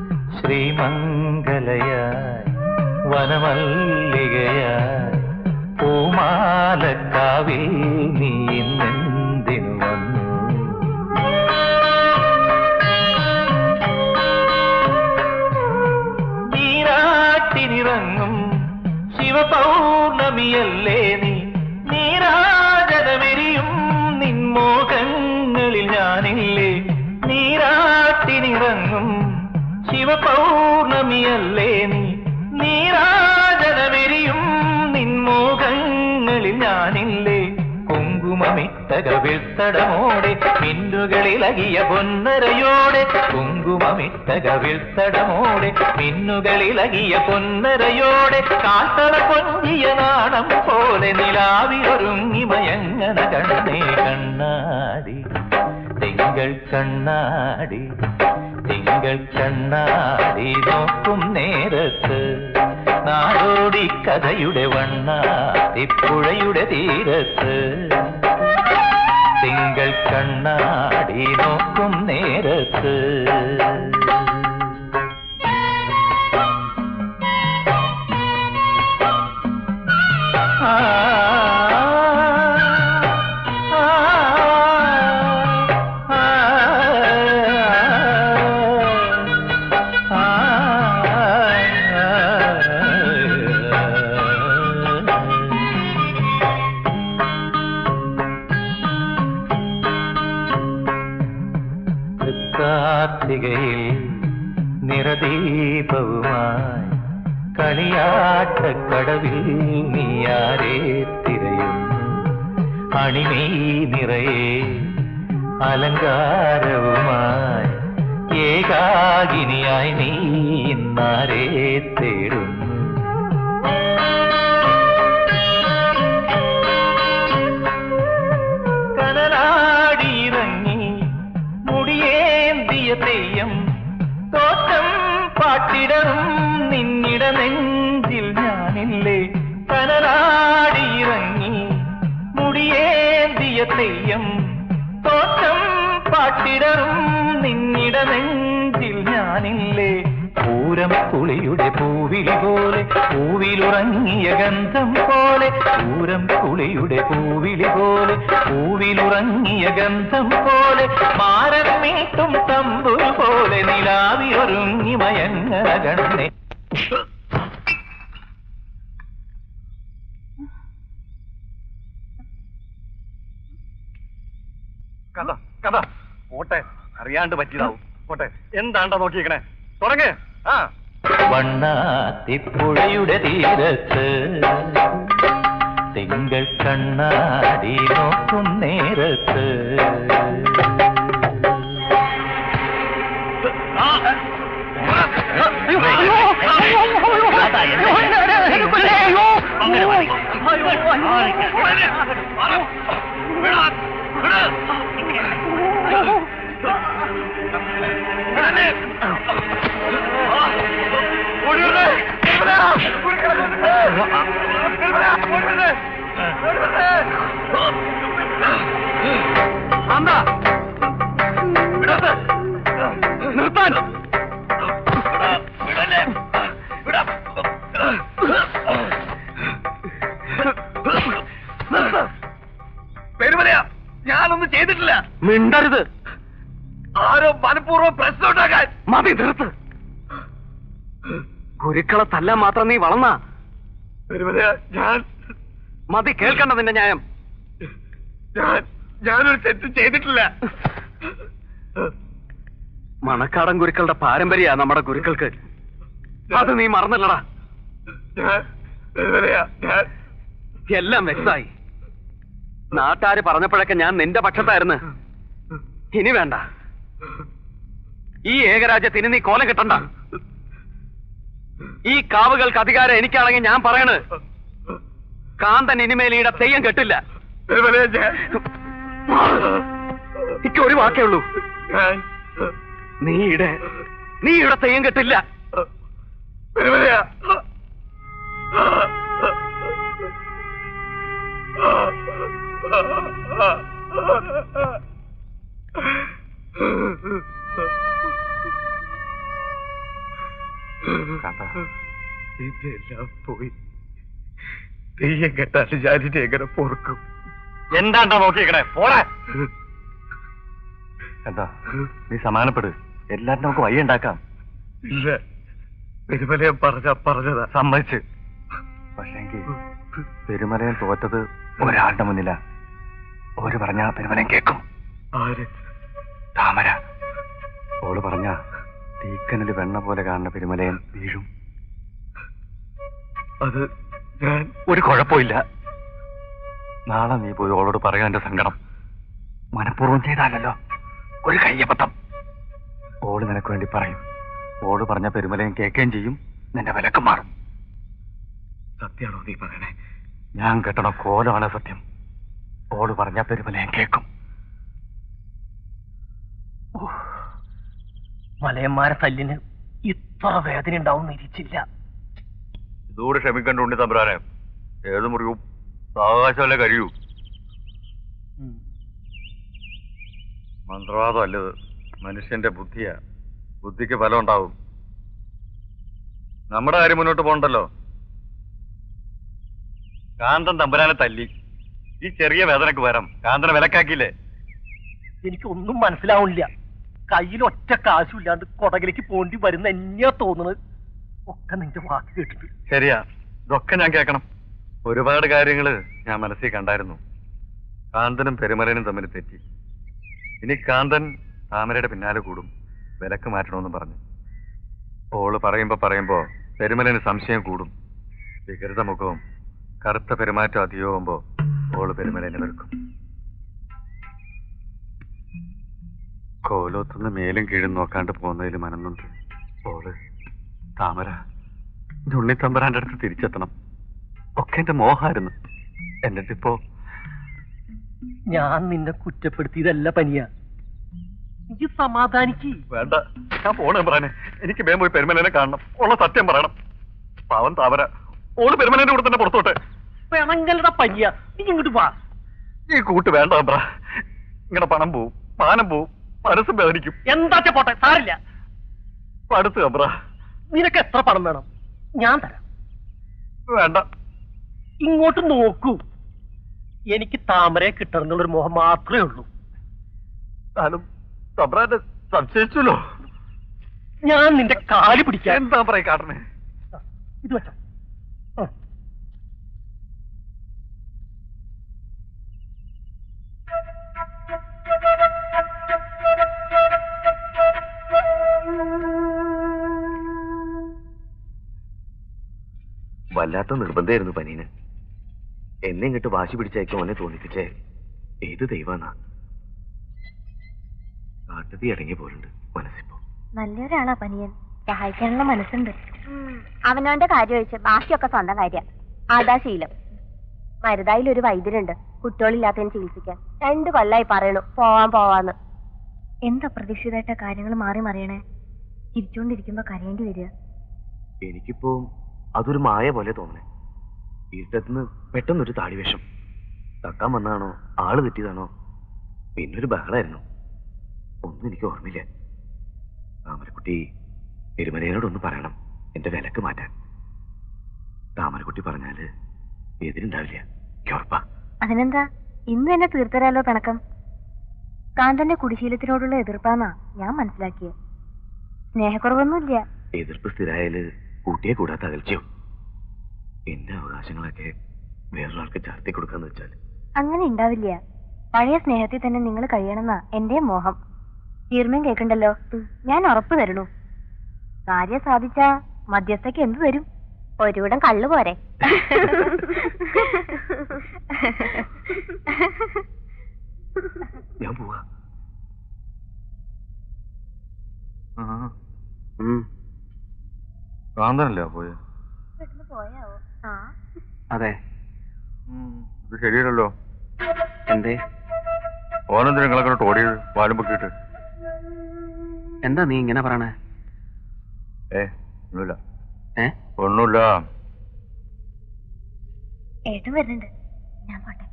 ശ്രീമംഗലയായി വനമല്ലികയായി പൂമാലക്കാവിൽ നീ ഇന്നെന്തിനു വന്നു നീരാട്ടിനിറങ്ങും ശിവപൗർണമിയല്ലേ നീ നീരാജനമെരിയും നിൻമോഹങ്ങളിൽ ഞാനില്ലേ നീരാട്ടിനിറങ്ങും ശിവപൗർണമിയല്ലേ നീ നീരാജനമെരിയും നിൻമോഹങ്ങളിൽ ഞാനില്ലേ കുങ്കുമമി കുങ്കുമമിട്ടകവിൾത്തടമോടെ മിന്നുകളിലകിയ പൊന്നരയോടെ കുങ്കുമമിട്ടകവിൾത്തടമോടെ മിന്നുകളിലകിയ പൊന്നരയോടെ കാട്ടള കൊഞ്ചിയ നാണം പോലെ നിലാവിലൊരുങ്ങി മയങ്ങന കണ്ണേ കണ്ണാടി തിങ്കൾ കണ്ണാടി തിങ്കൾ കണ്ണാടി നോക്കും നേരത്ത് നാടോടി കഥയുടെ വണ്ണാത്തിപ്പുഴയുടെ തീരത്ത് തിങ്കൾ കണ്ണാടി നോക്കും നേരത്ത് ആ ആ കാർത്തികയിൽ നിറദീപവുമായി കളിയാട്ടക്കടവിൽ നീയാരെ തിരയുന്നു അണിമീ നിറയെ അലങ്കാരവുമായി ഏകാകിനിയായി നീ ഇന്നാരെ തേടുന്നു കനലാടിയിറങ്ങി മുടിയേന്തിയ തെയ്യം തോറ്റം പാട്ടിടറും നിന്നിട നെഞ്ചിൽ ഞാനില്ലേ കനലാടിയിറങ്ങി മുടിയേന്തിയ തെയ്യം തോറ്റം പാട്ടിടറും നിന്നിട നെഞ്ചിൽ ഞാനില്ലേ പൂരം കുളിയുടെ പൂവിളി പോലെ പൂവിലുറങ്ങിയ ഗന്ധം പോലെ പൂരം കുളിയുടെ പൂവിളി പോലെ പൂവിലുറങ്ങിയ ഗന്ധം പോലെ മാരൻ മീട്ടും തമ്പുരു പോലെ നിലാവിയൊരുങ്ങി മയങ്ങന ഗണ്ണേ കഥ കഥ പോട്ടെ അറിയാണ്ട് പറ്റിയതാവും പോട്ടെ എന്താണ്ടാ നോക്കിയേക്കണേ തുടങ്ങ് ആ വണ്ണാത്തിപ്പുഴയുടെ തീരത്ത് തിങ്കൾ കണ്ണാടി നോക്കും നേരത്ത് നിർത്താൻ പെരുമലയാ ഞാനൊന്നും ചെയ്തിട്ടില്ല മിണ്ടരുത് ആരോ മനഃപൂർവ്വം പ്രശ്നം ഉണ്ടാക്കാൻ മതി നിർത്ത് ഗുരുക്കളെ തല്ലാൻ മാത്രം നീ വളർന്ന പെരുമലയാ ഞാൻ മതി കേൾക്കണ്ട നിന്റെ ന്യായം ഞാൻ ഞാനൊരു തെറ്റ് ചെയ്തിട്ടില്ല മണക്കാടൻ ഗുരുക്കളുടെ പാരമ്പര്യ നമ്മുടെ ഗുരുക്കൾക്ക് അത് നീ മറന്നില്ലടാ ഞാൻ പെരുമലയാ ഞാൻ എല്ലാം വ്യക്തമായി നാട്ടാര് പറഞ്ഞപ്പോഴൊക്കെ ഞാൻ നിന്റെ പക്ഷത്തായിരുന്നു ഇനി വേണ്ട ഈ ഏകരാജ്യത്ത് ഇനി നീ കോലം കിട്ടണ്ട ഈ കാവുകൾക്ക് അധികാരം എനിക്കാണെങ്കിൽ ഞാൻ പറയണ് കാന്തൻ ഇനിമേൽ ഈടെ തെയ്യം കെട്ടില്ല പെരുമലയാ ഞാൻ എനിക്ക് ഒരു വാക്കേ ഉള്ളൂ ഞാൻ നീ ഈടെ നീ ഇവിടെ തെയ്യം കെട്ടില്ല പെരുമലയാ ഇതെല്ലാം പോയി തെയ്യം കെട്ടാൽ ഞാനിനെ എങ്ങനെ പൊറുക്കും എന്താണ്ടാ നോക്കിയേക്കണേ പോടാ എന്താ നീ സമാനപ്പെട് എല്ലാരും നമുക്ക് വഴി ഉണ്ടാക്കാം ഇല്ല പെരുമലയം പറഞ്ഞ പറഞ്ഞതാ സമ്മതിച്ച് പക്ഷെങ്കിൽ പെരുമലയം തോറ്റത് ഒരാളുടെ മുന്നില ഓര് പറഞ്ഞ പെരുമലയം കേൾക്കും ആര് താമര ഓള് പറഞ്ഞ തീക്കനല് വെണ്ണ പോലെ കാണുന്ന പെരുമലയം വീഴും അത് ഞാൻ ഒരു കുഴപ്പമില്ല നാളെ നീ പോയി ഓളോട് പറയാൻ എന്റെ സങ്കടം മനഃപൂർവ്വം ചെയ്താലല്ലോ ഒരു കയ്യബദ്ധം ഓള് നിനക്ക് വേണ്ടി പറയും ഓള് പറഞ്ഞ പെരുമലയും കേൾക്കുകയും ചെയ്യും നിന്റെ വിലക്ക് മാറും സത്യമാണോ നീ പറയണേ ഞാൻ കെട്ടണ കോലമാണ് സത്യം ഓള് പറഞ്ഞ പെരുമലയും കേൾക്കും മലയന്മാരെ തല്ലിന് ഇത്ര വേദന ഉണ്ടാവും ഇരിച്ചില്ല ഇതുകൂടെ ക്ഷമിക്കണ്ടുണ്ട് തമ്പുരാനെ ഏത് മുറിയും ആകാശമല്ലേ കഴിയൂ മന്ത്രവാദം അല്ലത് മനുഷ്യന്റെ ബുദ്ധിയാ ബുദ്ധിക്ക് ഫലം ഉണ്ടാവും നമ്മുടെ കാര്യം മുന്നോട്ട് പോകണ്ടല്ലോ കാന്തൻ തമ്പുരാനെ തല്ലി ഈ ചെറിയ വേദനക്ക് വരം കാന്തനെ വിലക്കാക്കിയില്ലേ എനിക്കൊന്നും മനസ്സിലാവണില്ല കയ്യിൽ ഒറ്റ കാശും ഇല്ലാണ്ട് കൊടകിലേക്ക് പോണ്ടി വരുന്ന എന്നെയാ തോന്നുന്നത് ഒക്കെ നിന്റെ വാക്ക് കേട്ടിട്ട് ശരിയാ ഇതൊക്കെ ഞാൻ കേൾക്കണം ഒരുപാട് കാര്യങ്ങള് ഞാൻ മനസ്സിൽ കണ്ടായിരുന്നു കാന്തനും പെരുമലനും തമ്മിൽ തെറ്റി ഇനി കാന്തൻ താമരയുടെ പിന്നാലെ കൂടും വിലക്ക് മാറ്റണമെന്ന് പറഞ്ഞു ഓള് പറയുമ്പോ പറയുമ്പോ പെരുമലന് സംശയം കൂടും വികൃത മുഖവും കറുത്ത പെരുമാറ്റം അധികമാകുമ്പോ ഓള് പെരുമലനെ വെറുക്കും കോലോത്തുനിന്ന് മേലും കീഴും നോക്കാണ്ട് പോകുന്നതിൽ മനന്നുണ്ട് ഓള് താമര എന്റെ ഉണ്ണിത്തമ്പരാന്റെ അടുത്ത് തിരിച്ചെത്തണം ഒക്കെ എന്റെ മോഹായിരുന്നു എന്നിട്ടിപ്പോ ഞാൻ നിന്നെ കുറ്റപ്പെടുത്തിയതല്ല പനിയ നീ സമാധാനിക്ക് വേണ്ട ഞാൻ പോണേ പറയാനെ എനിക്ക് വേഗം പോയി പെരുമലനെ കാണണം ഉള്ള സത്യം പറയണം പാവം താമര ഓള് പെരുമലന്റെ കൂടെ തന്നെ പുറത്തോട്ടെ പിണങ്കലട പനിയ നീ ഇങ്ങോട്ട് വാ ഈ കൂട്ട് വേണ്ട തമ്പ്ര ഇങ്ങനെ പണം പോവും പാനം പോവും മനസ്സും വേദനിക്കും എന്താച്ച പോട്ടെ സാരില്ല അടുത്ത് തമ്പ്ര നിനക്ക് എത്ര പണം വേണം ഞാൻ തരാം വേണ്ട ഇങ്ങോട്ട് നോക്കൂ എനിക്ക് താമരയെ കിട്ടണം എന്നുള്ളൊരു മോഹം മാത്രമേ ഉള്ളൂ ഞാനും തമ്പ്രാന്റെ സംശയിച്ചല്ലോ ഞാൻ നിന്റെ കാല് പിടിക്കാൻ എന്താ പറയാ കാട്ടണേ ഇത് വെച്ചോ ആ. വല്ലാത്ത നിർബന്ധമായിരുന്നു പനീന് എന്നെ ഇങ്ങോട്ട് വാശി പിടിച്ചയക്കും അവനെ തോന്നിപ്പിച്ചേ ഏത് ദൈവാന്നാ കാട്ടുതീ അടങ്ങി പോലുണ്ട് മനസ്സിപ്പോ നല്ലൊരാളാ പനിയൻ സഹായിക്കാനുള്ള മനസ്സുണ്ട് അവനവന്റെ കാര്യം ഒഴിച്ച് ബാക്കിയൊക്കെ സ്വന്തം കാര്യ അതാ ശീലം മരുതായിൽ ഒരു വൈദ്യരുണ്ട് കുട്ടികളില്ലാത്തതിന് ചികിത്സിക്കാൻ രണ്ടു കൊല്ലായി പറയണു പോവാൻ പോവാന്ന് എന്താ പ്രതീക്ഷിതമായിട്ട കാര്യങ്ങൾ മാറി മറിയണേ ചിരിച്ചുകൊണ്ടിരിക്കുമ്പോ കരയേണ്ടി വരിക എനിക്കിപ്പോ അതൊരു മായ പോലെ തോന്നണേ ഇരുട്ടത്തുനിന്ന് പെട്ടെന്നൊരു താടിവേഷം തക്കാൻ വന്നാണോ ആള് തെറ്റിയതാണോ പിന്നൊരു ബഹളായിരുന്നു ഒന്നും എനിക്ക് ഓർമ്മയില്ല താമരക്കുട്ടി എരുമലയോടൊന്ന് പറയണം എന്റെ വിലക്ക് മാറ്റാൻ താമരക്കുട്ടി പറഞ്ഞാല് എതിരുണ്ടാവില്ല എനിക്ക് ഉറപ്പാ അതിനെന്താ ഇന്ന് തന്നെ തീർത്തരാലോ പിണക്കം കാന്തന്റെ കുടിശീലത്തിനോടുള്ള എതിർപ്പാന്നാ ഞാൻ മനസ്സിലാക്കിയത് സ്നേഹക്കുറവൊന്നുമില്ല എതിർപ്പ് സ്ഥിരായാല് കൂട്ടിയെ കൂടാത്ത അകൽച്ചയോ എന്റെ അവകാശങ്ങളൊക്കെ വേറൊരാൾക്ക് ചാർത്തി കൊടുക്കാന്ന് വെച്ചാൽ അങ്ങനെ ഉണ്ടാവില്ല പഴയ സ്നേഹത്തിൽ തന്നെ നിങ്ങൾ കഴിയണമെന്നാ എന്റെ മോഹം തീർമയും കേൾക്കണ്ടല്ലോ ഞാൻ ഉറപ്പ് തരണു കാര്യം സാധിച്ചാ മധ്യസ്ഥയ്ക്ക് എന്ത് തരും ഒരുവിടം കള്ളു പോരെ ഞാൻ പോവാ കാന്തനല്ലേ പോയ പോയാവോ ആ അതെ ഇത് ശരിയല്ലല്ലോ എന്തേ ഓനെന്തിനാ നിങ്ങളെ കൊണ്ട് ഓടിയത് പാലും പൊക്കിയിട്ട് എന്താ നീ ഇങ്ങനെ പറയണേ ഏ ഒന്നുമില്ല ഏ ഒന്നുമില്ല ഏട്ടൻ വരുന്നുണ്ട് ഞാൻ പോട്ടെ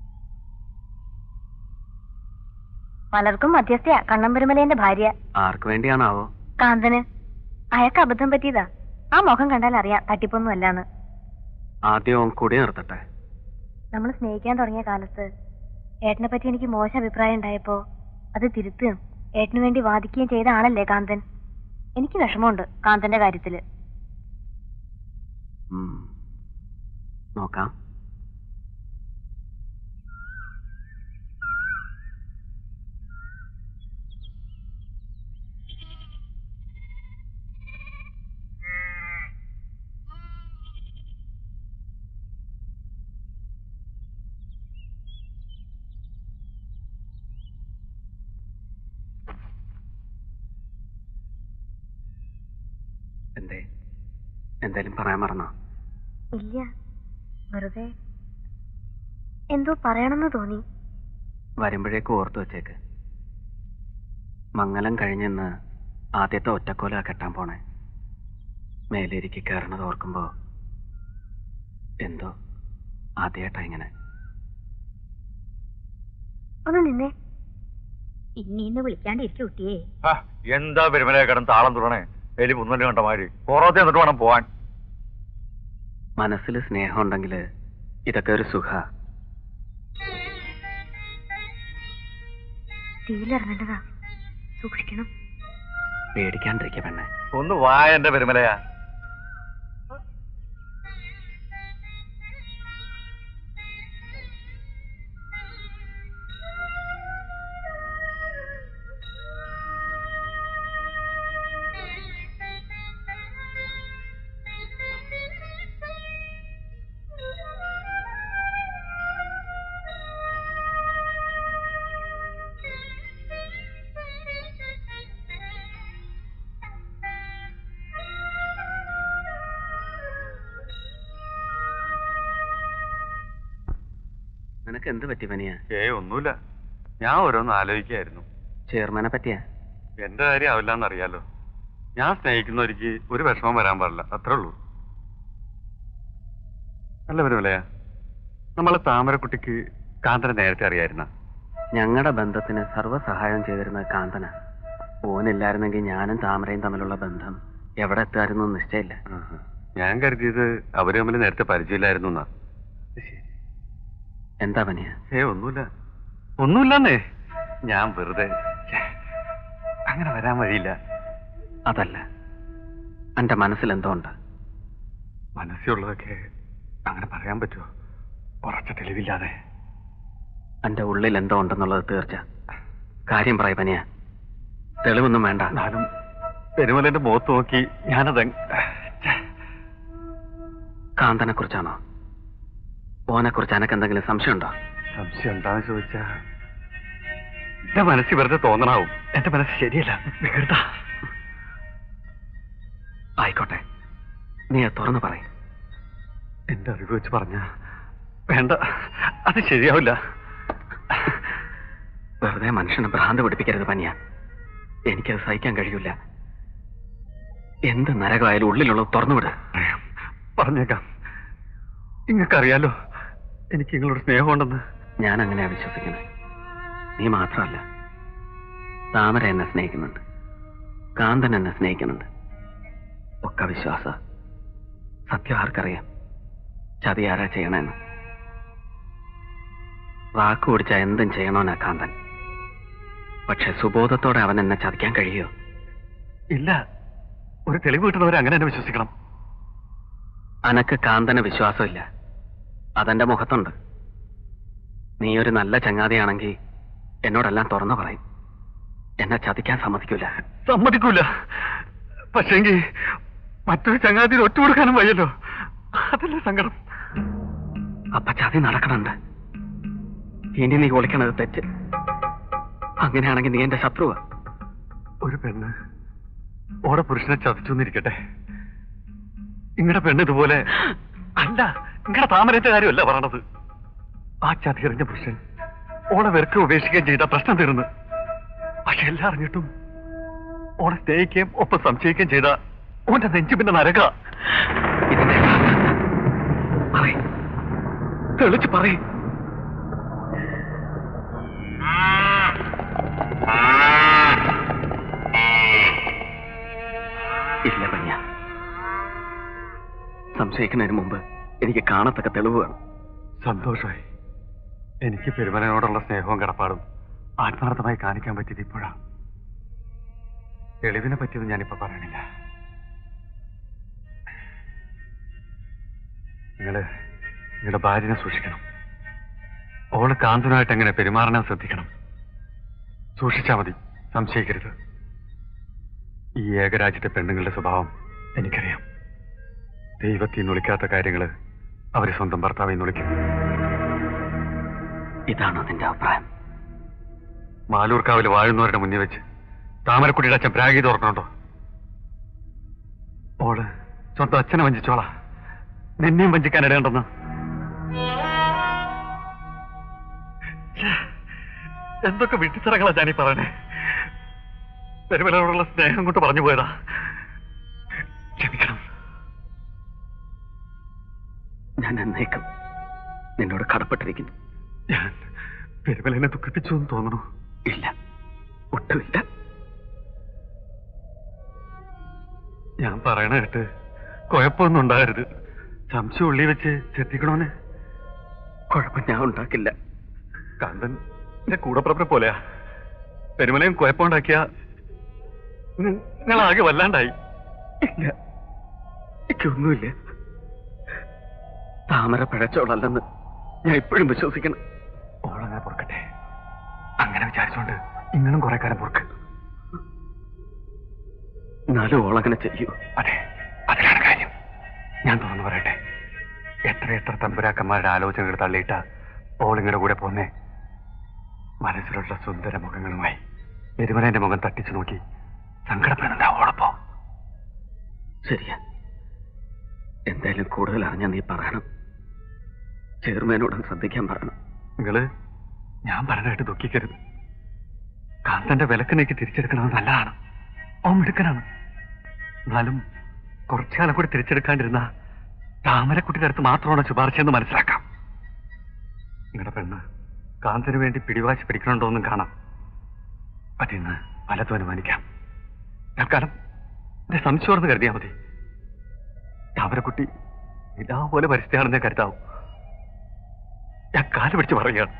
പലർക്കും മധ്യസ്ഥയാ കണ്ണമ്പെരുമലേന്റെ ഭാര്യ ആർക്ക് വേണ്ടിയാണാവോ കാന്തന് അയാൾക്ക് അബദ്ധം പറ്റിയതാ ആ മുഖം കണ്ടാൽ അറിയാം തട്ടിപ്പൊന്നും അല്ലാന്ന് ആദ്യം അവൻ കൂടി നിർത്തട്ടെ നമ്മൾ സ്നേഹിക്കാൻ തുടങ്ങിയ കാലത്ത് ഏട്ടനെ പറ്റി എനിക്ക് മോശം അഭിപ്രായം ഉണ്ടായപ്പോ അത് തിരുത്തുകയും ഏട്ടന് വേണ്ടി വാദിക്കുകയും ചെയ്ത ആളല്ലേ കാന്തൻ എനിക്ക് വിഷമമുണ്ട് കാന്തന്റെ കാര്യത്തില് ഉം. നോക്കാം എന്തേ എന്തേലും പറയാൻ മറന്നോ ഇല്ല വെറുതെ എന്തോ പറയണമെന്ന് തോന്നി വരുമ്പോഴേക്കും ഓർത്തു വെച്ചേക്ക് മംഗലം കഴിഞ്ഞെന്ന് ആദ്യത്തെ ഒറ്റക്കോല കെട്ടാൻ പോണേ മേലേരിക്ക് കയറണത് ഓർക്കുമ്പോ എന്തോ ആദ്യമായിട്ടാ ഇങ്ങനെ ഒന്ന് നിന്നേ പിന്നീന്ന് വിളിക്കാണ്ടിരിക്കും കുട്ടിയെ ആ, എന്താ പെരുമലയെ കിടന്ന് താളം തുറണേ എലി മുന്നല് കണ്ട മാതിരി പുറത്തെ എന്നിട്ട് വേണം പോവാൻ മനസ്സിൽ സ്നേഹം ഉണ്ടെങ്കിൽ ഇതൊക്കെ ഒരു സുഖ തീയിലിറങ്ങേണ്ടതാ സൂക്ഷിക്കണം പേടിക്കാണ്ടിരിക്കുക പെണ്ണെ ഒന്ന് വായ എന്റെ പെരുമലയാ നിനക്ക് എന്ത് പറ്റി പനിയാ ഏ ഒന്നുമില്ല ഞാൻ ഓരോന്ന് ആലോചിക്കായിരുന്നു ചെയർമാനെ പറ്റിയാ എന്റെ കാര്യം ആവില്ലാന്ന് അറിയാലോ ഞാൻ സ്നേഹിക്കുന്നവർക്ക് ഒരു വിഷമം വരാൻ പാടില്ല അത്രേ ഉള്ളൂ അല്ല പെരുമലയാ നമ്മളെ താമരക്കുട്ടിക്ക് കാന്തനെ നേരത്തെ അറിയായിരുന്ന ഞങ്ങളുടെ ബന്ധത്തിന് സർവ്വസഹായം ചെയ്തിരുന്നത് കാന്തന ഓനില്ലായിരുന്നെങ്കിൽ ഞാനും താമരയും തമ്മിലുള്ള ബന്ധം എവിടെ എത്തായിരുന്നു എന്ന് നിശ്ചയമില്ല ഞാൻ കരുതിയത് അവര് തമ്മിൽ നേരത്തെ പരിചയമില്ലായിരുന്നു എന്നാ എന്താ പനിയാ ഏ ഒന്നുമില്ല ഒന്നുമില്ലെന്നേ ഞാൻ വെറുതെ ഛെ, അങ്ങനെ വരാൻ വഴിയില്ല അതല്ല എന്റെ മനസ്സിൽ എന്തോ ഉണ്ട് മനസ്സിലുള്ളതൊക്കെ അങ്ങനെ പറയാൻ പറ്റുമോ കുറച്ച് തെളിവില്ലാതെ എന്റെ ഉള്ളിൽ എന്തോ ഉണ്ടെന്നുള്ളത് തീർച്ച കാര്യം പറയ പനിയാ തെളിവൊന്നും വേണ്ട എന്നാലും പെരുമലന്റെ മുഖത്ത് നോക്കി ഞാനത് കാന്തനെ കുറിച്ചാണോ ഓനെ കുറിച്ച് എനക്ക് എന്തെങ്കിലും സംശയമുണ്ടോ സംശയം എന്താന്ന് ചോദിച്ചാ എന്റെ മനസ്സിൽ വെറുതെ തോന്നണാവും എന്റെ മനസ്സ് ശരിയല്ല വികൃത ആയിക്കോട്ടെ നീ അത് തുറന്നു പറയും എന്റെ അറിവ് വെച്ച് പറഞ്ഞ വേണ്ട അത് ശരിയാവില്ല വെറുതെ മനുഷ്യനെ ഭ്രാന്ത് പിടിപ്പിക്കരുത് പനിയ എനിക്കത് സഹിക്കാൻ കഴിയില്ല എന്ത് നരകമായാലും ഉള്ളിലുള്ളത് തുറന്നുവിട് പറഞ്ഞേക്കാം നിങ്ങൾക്കറിയാലോ എനിക്ക് നിങ്ങളോട് സ്നേഹമുണ്ടെന്ന് ഞാൻ അങ്ങനെയാ വിശ്വസിക്കുന്നത് നീ മാത്രമല്ല താമര എന്നെ സ്നേഹിക്കുന്നുണ്ട് കാന്തൻ എന്നെ സ്നേഹിക്കുന്നുണ്ട് ഒക്കെ വിശ്വാസ സത്യം ആർക്കറിയാം ചതി ആരാ ചെയ്യണമെന്ന് വാക്ക് പിടിച്ച എന്തും ചെയ്യണോനാ കാന്തൻ പക്ഷെ സുബോധത്തോടെ അവൻ എന്നെ ചതിക്കാൻ കഴിയോ ഇല്ല ഒരു തെളിവ് കിട്ടുന്നവരെ അങ്ങനെ തന്നെ വിശ്വസിക്കണം അനക്ക് കാന്തന് വിശ്വാസമില്ല അതെന്റെ മുഖത്തുണ്ട് നീ ഒരു നല്ല ചങ്ങാതിയാണെങ്കിൽ എന്നോടെല്ലാം തുറന്നു പറയും എന്നെ ചതിക്കാൻ സമ്മതിക്കൂല സമ്മതിക്കൂല പക്ഷെങ്കിൽ മറ്റൊരു ചങ്ങാതിയിൽ ഒറ്റ കൊടുക്കാനും വയ്യല്ലോ അതല്ലേ സങ്കടം അപ്പൊ ചതി നടക്കണുണ്ട് ഇനി നീ ഒളിക്കണത് തെറ്റ് അങ്ങനെയാണെങ്കിൽ നീ എന്റെ ശത്രുവാ ഒരു പെണ്ണ് ഓടെ പുരുഷനെ ചതിച്ചു എന്നിരിക്കട്ടെ നിങ്ങളുടെ പെണ്ണ് ഇതുപോലെ അല്ല നിങ്ങളുടെ താമരത്തെ കാര്യമല്ല പറയണത് ആ ചതി എറിഞ്ഞ പുരുഷൻ ഓളെ വെറുക്കെ ഉപേക്ഷിക്കുകയും ചെയ്ത പ്രശ്നം തീർന്ന് പക്ഷെ എല്ലാം അറിഞ്ഞിട്ടും ഓളെ സ്നേഹിക്കുകയും ഒപ്പം സംശയിക്കുകയും ചെയ്ത ഓന്റെ നെഞ്ചു പിന്നെ നരക ഇതിന്റെ പറയ് തെളിച്ച് പറയും ഇല്ല പയ്യ സംശയിക്കുന്നതിന് മുമ്പ് എനിക്ക് കാണത്തക്ക തെളിവ് വേണം സന്തോഷമായി എനിക്ക് പെരുമനോടുള്ള സ്നേഹവും കടപ്പാടും ആത്മാർത്ഥമായി കാണിക്കാൻ പറ്റിയത് ഇപ്പോഴാ തെളിവിനെ പറ്റിയത് ഞാനിപ്പോ പറയണില്ല നിങ്ങള് നിങ്ങളുടെ ഭാര്യനെ സൂക്ഷിക്കണം ഓള് കാന്തനായിട്ട് എങ്ങനെ പെരുമാറണം ശ്രദ്ധിക്കണം സൂക്ഷിച്ചാ മതി സംശയിക്കരുത് ഈ ഏകരാജ്യത്തെ പെണ്ണുങ്ങളുടെ സ്വഭാവം എനിക്കറിയാം ദൈവത്തിൽ നിന്ന് വിളിക്കാത്ത കാര്യങ്ങള് അവര് സ്വന്തം ഭർത്താവിൽ നിന്ന് വിളിക്കും ഇതാണോ നിന്റെ അഭിപ്രായം മാലൂർക്കാവിൽ വാഴുന്നവരുടെ മുന്നിൽ വെച്ച് താമരക്കുട്ടിയുടെ അച്ഛൻ പ്രാഗി തുറക്കണുണ്ടോ ഓള് സ്വന്തം അച്ഛനെ വഞ്ചിച്ചോളാ നിന്നെയും വഞ്ചിക്കാൻ ഇടയുണ്ടെന്ന് ഛേ, എന്തൊക്കെ വിട്ടിത്തരങ്ങളാ ഞാനീ പറയണേ പെരുമലയോടുള്ള സ്നേഹം കൊണ്ട് പറഞ്ഞു പോയതാ ക്ഷമിക്കണം ഞാൻ എന്നേക്കും നിന്നോട് കടപ്പെട്ടിരിക്കുന്നു ഞാൻ പെരുമലിനെ ദുഃഖിപ്പിച്ചു എന്ന് തോന്നുന്നു ഇല്ല ഒട്ടുമില്ല ഞാൻ പറയണ കേട്ട് കുഴപ്പമൊന്നും ഉണ്ടാകരുത് സംശയം ഉള്ളി വെച്ച് ചെത്തിക്കണോന്ന് കുഴപ്പം ഞാൻ ഉണ്ടാക്കില്ല കാന്തൻ എന്റെ കൂടപ്പുറപ്പെ പോലെയാ പെരുമലയും കുഴപ്പമുണ്ടാക്കിയ നിങ്ങളാകെ വല്ലാണ്ടായി ഇല്ല എനിക്കൊന്നുമില്ല താമര പിഴച്ചോളല്ലെന്ന് ഞാൻ ഇപ്പോഴും വിശ്വസിക്കണം ഓളങ്ങനെ പൊറുക്കട്ടെ അങ്ങനെ വിചാരിച്ചോണ്ട് ഇങ്ങളും കുറെ കാലം പൊറുക്ക് എന്നാലും ഓളങ്ങനെ ചെയ്യൂ അതെ അതിലാണ് കാര്യം ഞാൻ തുറന്നു പറയട്ടെ എത്ര എത്ര തമ്പുരാക്കന്മാരുടെ ആലോചനകൾ തള്ളിയിട്ട ഓളിങ്ങളുടെ കൂടെ പോന്നേ മനസ്സിലുള്ള സുന്ദര മുഖങ്ങളുമായി പെരുമലേന്റെ മുഖം തട്ടിച്ചു നോക്കി സങ്കടപ്പെടുന്നുണ്ടാ ഓളപ്പോ ശരിയാ എന്തായാലും കൂടുതൽ അറിഞ്ഞാ നീ പറയണം ചെയർമാനോട് ശ്രദ്ധിക്കാൻ പറയണം നിങ്ങള് ഞാൻ പറഞ്ഞായിട്ട് ദുഃഖിക്കരുത് കാന്തന്റെ വിലക്ക് നീക്കി തിരിച്ചെടുക്കണത് നല്ലതാണ് ഓ മിടുക്കനാണ് എന്നാലും കുറച്ചു കാലം കൂടി തിരിച്ചെടുക്കാണ്ടിരുന്ന താമരക്കുട്ടിയുടെ അടുത്ത് മാത്രമാണ് ശുപാർശയെന്ന് മനസ്സിലാക്കാം നിങ്ങളുടെ പെണ്ണ് കാന്തന് വേണ്ടി പിടിവാശി പിടിക്കണുണ്ടോന്നും കാണാം പറ്റിന്ന് പലതും അനുമാനിക്കാം തൽക്കാലം എന്റെ സംശയമാണെന്ന് കരുതിയാൽ മതി താമരക്കുട്ടി ഇതാപോലെ പരിസ്ഥിതിയാണെന്ന് ഞാൻ കരുതാവും ഞാൻ കാല് പിടിച്ച് പറയുകയാണ്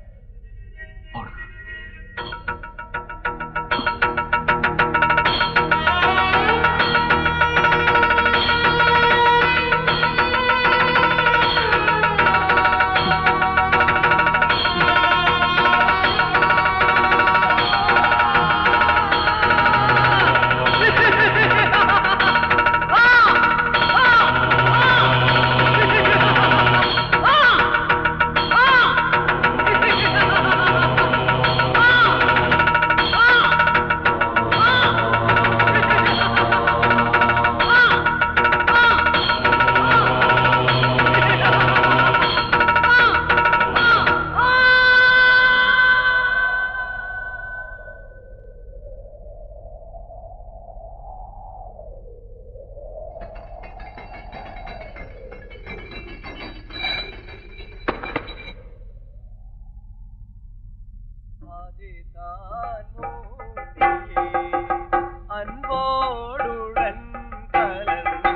അൻപോടുടൻ കലർന്നു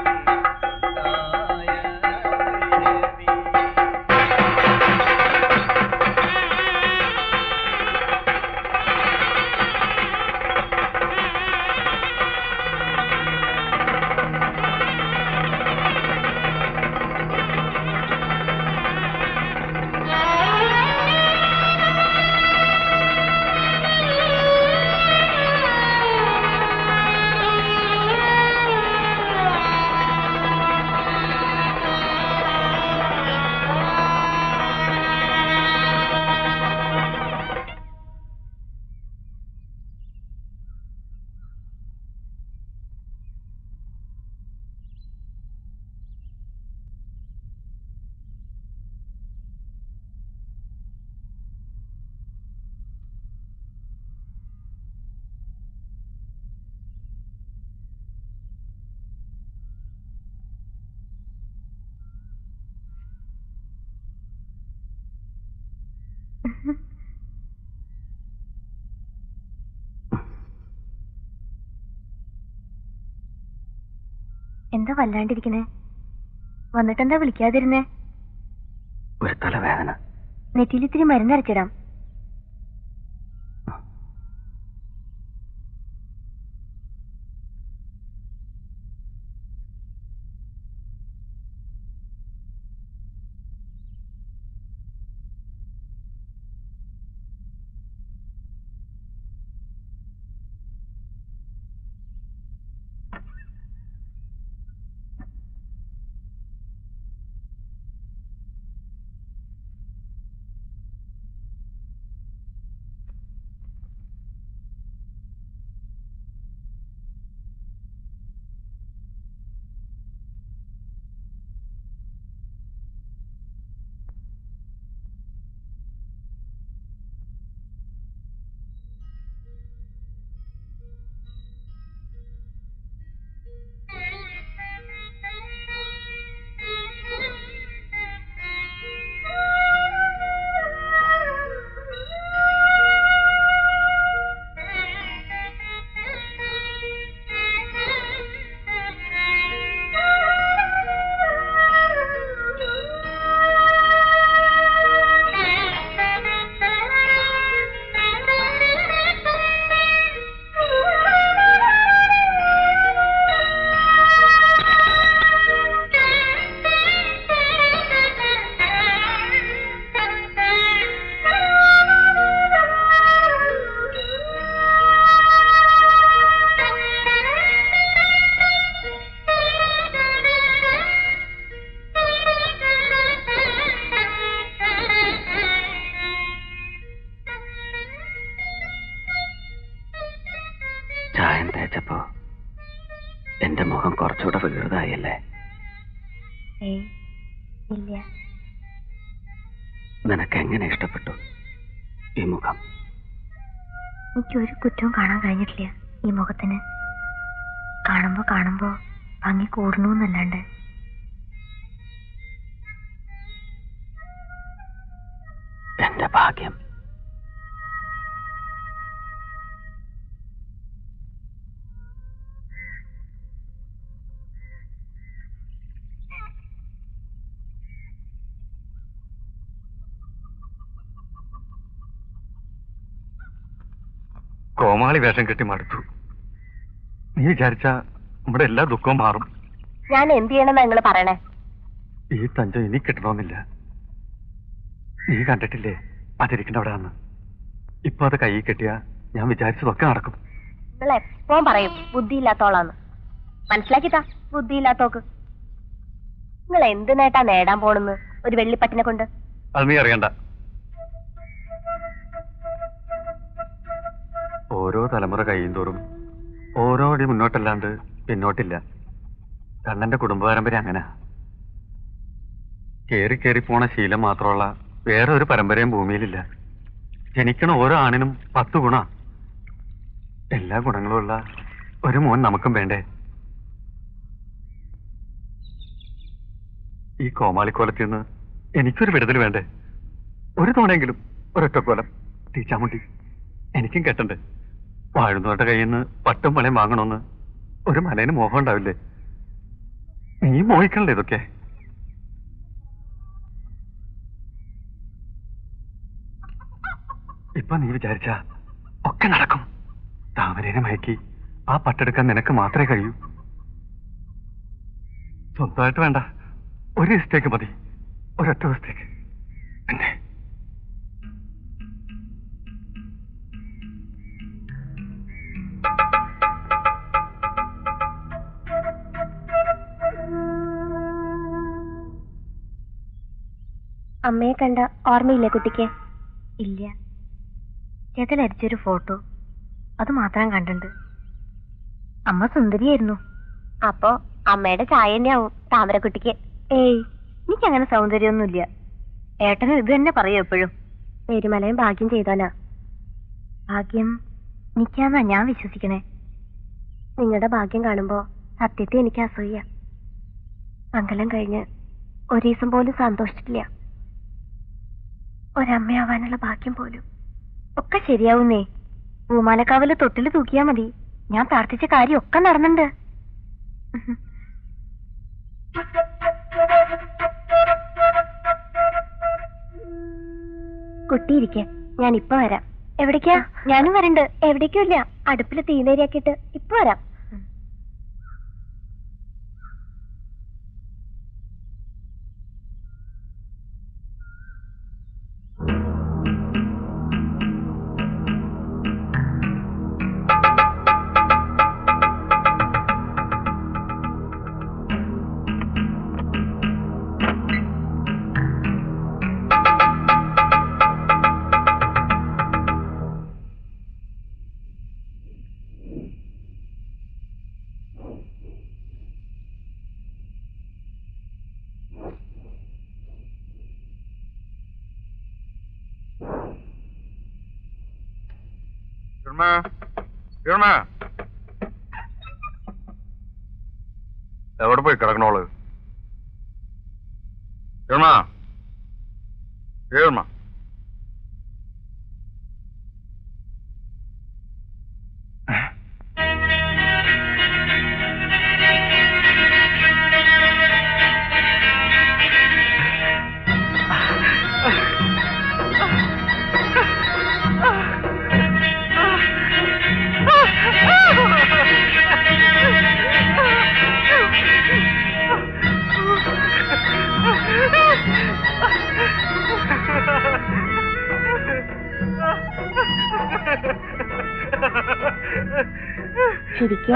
എന്താ വല്ലാണ്ടിരിക്കണേ വന്നിട്ടെന്താ വിളിക്കാതിരുന്നേ ഒരു തലവേദന നെറ്റിയിൽ ഇത്തിരി മരുന്നരച്ചിടാം തേച്ചപ്പോ എന്റെ മുഖം കുറച്ചുകൂടെ വികൃതായല്ലേ ഏയ് ഇല്ല നിനക്ക് എങ്ങനെ ഇഷ്ടപ്പെട്ടു ഈ മുഖം എനിക്ക് ഒരു കുറ്റവും കാണാൻ കഴിഞ്ഞിട്ടില്ല ഈ മുഖത്തിന് കാണുമ്പോ കാണുമ്പോ ഭംഗി കൂടുന്നു എന്നല്ലാണ്ട് എന്റെ ഭാഗ്യം കോമാളി വേഷം കെട്ടി മടുത്തു നീ വിചാരിച്ച നമ്മുടെ എല്ലാ ദുഃഖവും മാറും ഞാൻ എന്ത് ചെയ്യണമെന്ന് നിങ്ങൾ പറയണേ ഈ തഞ്ചം ഇനി കിട്ടണമെന്നില്ല നീ കണ്ടിട്ടില്ലേ അതിരിക്കണ അവിടെ വന്ന് ഇപ്പൊ അത് കൈ കെട്ടിയ ഞാൻ വിചാരിച്ചതൊക്കെ നടക്കും നിങ്ങൾ എപ്പോഴും പറയും ബുദ്ധിയില്ലാത്തോളാന്ന് മനസ്സിലാക്കിട്ടാ ബുദ്ധിയില്ലാത്തോക്ക് നിങ്ങൾ എന്ത് നേട്ടാ നേടാൻ പോണെന്ന് ഒരു വെള്ളിപ്പട്ടിനെ കൊണ്ട് അത് നീ അറിയണ്ട ഓരോ തലമുറ കഴിയുന്തോറും ഓരോ അടി മുന്നോട്ടല്ലാണ്ട് പിന്നോട്ടില്ല കണ്ണന്റെ കുടുംബ പാരമ്പര്യം അങ്ങനെ കേറി കേറി പോണ ശീലം മാത്രമുള്ള വേറെ ഒരു പരമ്പരയും ഭൂമിയിലില്ല ജനിക്കണ ഓരോ ആണിനും പത്ത് ഗുണ എല്ലാ ഗുണങ്ങളുമുള്ള ഒരു മോൻ നമുക്കും വേണ്ടേ ഈ കോമാളിക്കോലത്തിൽ നിന്ന് എനിക്കൊരു വിടുതൽ വേണ്ടേ ഒരു തവണയെങ്കിലും ഒരൊറ്റക്കോലം ടീച്ചാമുണ്ടി എനിക്കും കെട്ടണ്ടേ വാഴുന്നവരുടെ കയ്യിൽ നിന്ന് പട്ടും വളയും വാങ്ങണമെന്ന് ഒരു മലയിന് മോഹം ഉണ്ടാവില്ലേ നീ മോഹിക്കണല്ലേ ഇതൊക്കെ ഇപ്പൊ നീ വിചാരിച്ച ഒക്കെ നടക്കും താമരേനെ മയക്കി ആ പട്ടെടുക്കാൻ നിനക്ക് മാത്രമേ കഴിയൂ സ്വന്തമായിട്ട് വേണ്ട ഒരു ദിവസത്തേക്ക് മതി ഒരൊറ്റ ദിവസത്തേക്ക് എന്നെ അമ്മയെ കണ്ട ഓർമ്മയില്ലേ കുട്ടിക്ക് ഇല്ല ചെതലരിച്ചൊരു ഫോട്ടോ അത് മാത്രം കണ്ടിട്ടുണ്ട് അമ്മ സുന്ദരിയായിരുന്നു അപ്പോ അമ്മയുടെ ചായ തന്നെയാവും താമരക്കുട്ടിക്ക് ഏയ് എനിക്കങ്ങനെ സൗന്ദര്യമൊന്നുമില്ല ഏട്ടനും ഇത് തന്നെ പറയും എപ്പോഴും പെരുമലയും ഭാഗ്യം ചെയ്തോനാ ഭാഗ്യം എനിക്കാന്നാ ഞാൻ വിശ്വസിക്കണേ നിങ്ങളുടെ ഭാഗ്യം കാണുമ്പോ സത്യത്തെ എനിക്ക് അസൂയ മംഗലം കഴിഞ്ഞ് ഒരു ദിവസം പോലും സന്തോഷിച്ചിട്ടില്ല ഒരമ്മയാവാനുള്ള ഭാഗ്യം പോലും ഒക്കെ ശരിയാവുന്നേ പൂമാലക്കാവില് തൊട്ടില് തൂക്കിയാ മതി ഞാൻ പ്രാർത്ഥിച്ച കാര്യം ഒക്കെ നടന്നുണ്ട് കുട്ടിയിരിക്കെ ഞാൻ ഇപ്പൊ വരാം എവിടേക്കാ ഞാനും വരണ്ട് എവിടേക്കും ഇല്ല അടുപ്പിൽ തീനേരിയാക്കിയിട്ട് ഇപ്പൊ വരാം എവിടെ പോയി കിടക്കണോള് ഏർമ ഏർമ ചിരിക്കുക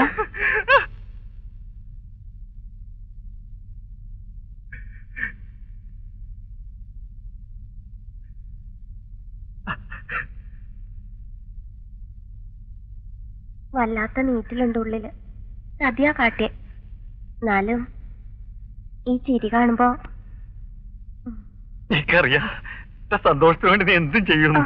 വല്ലാത്ത നീറ്റിലുണ്ട് ഉള്ളില് സദ്യ കാട്ടിയെ എന്നാലും ഈ ചിരി കാണുമ്പോ എനിക്കറിയാം എന്റെ സന്തോഷത്തിന് വേണ്ടി നീ എന്തും ചെയ്യുന്നു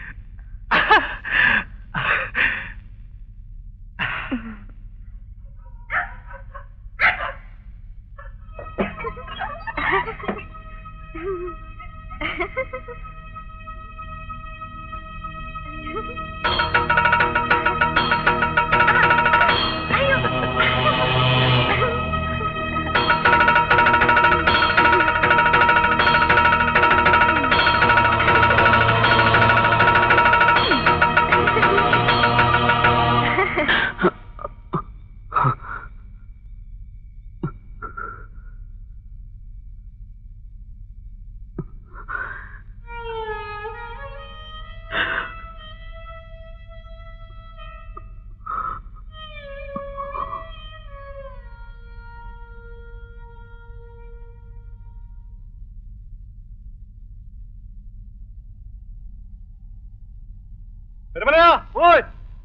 പെരുമലയാ ഓയ്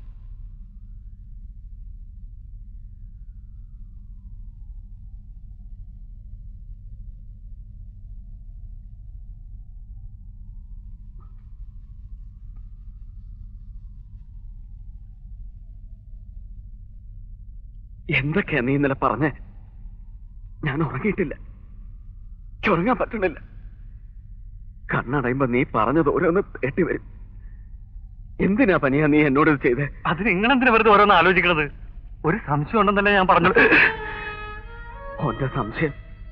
എന്തൊക്കെയാ നീ ഇന്നലെ പറഞ്ഞേ ഞാൻ ഉറങ്ങിയിട്ടില്ല എനിക്ക് ഉറങ്ങാൻ പറ്റണില്ല കണ്ണടയുമ്പോ നീ പറഞ്ഞത് ഓരോന്ന് തേട്ടി വരും എന്തിനാ പനിയാ നീ എന്നോട് ഇത് ചെയ്തേ അത് നിങ്ങളെന്തിനാ വെറുതെ ഓരോന്ന് ആലോചിക്കണത് ഒരു സംശയം ഉണ്ടെന്നല്ലേ ഞാൻ പറഞ്ഞത് ഓന്റെ സംശയം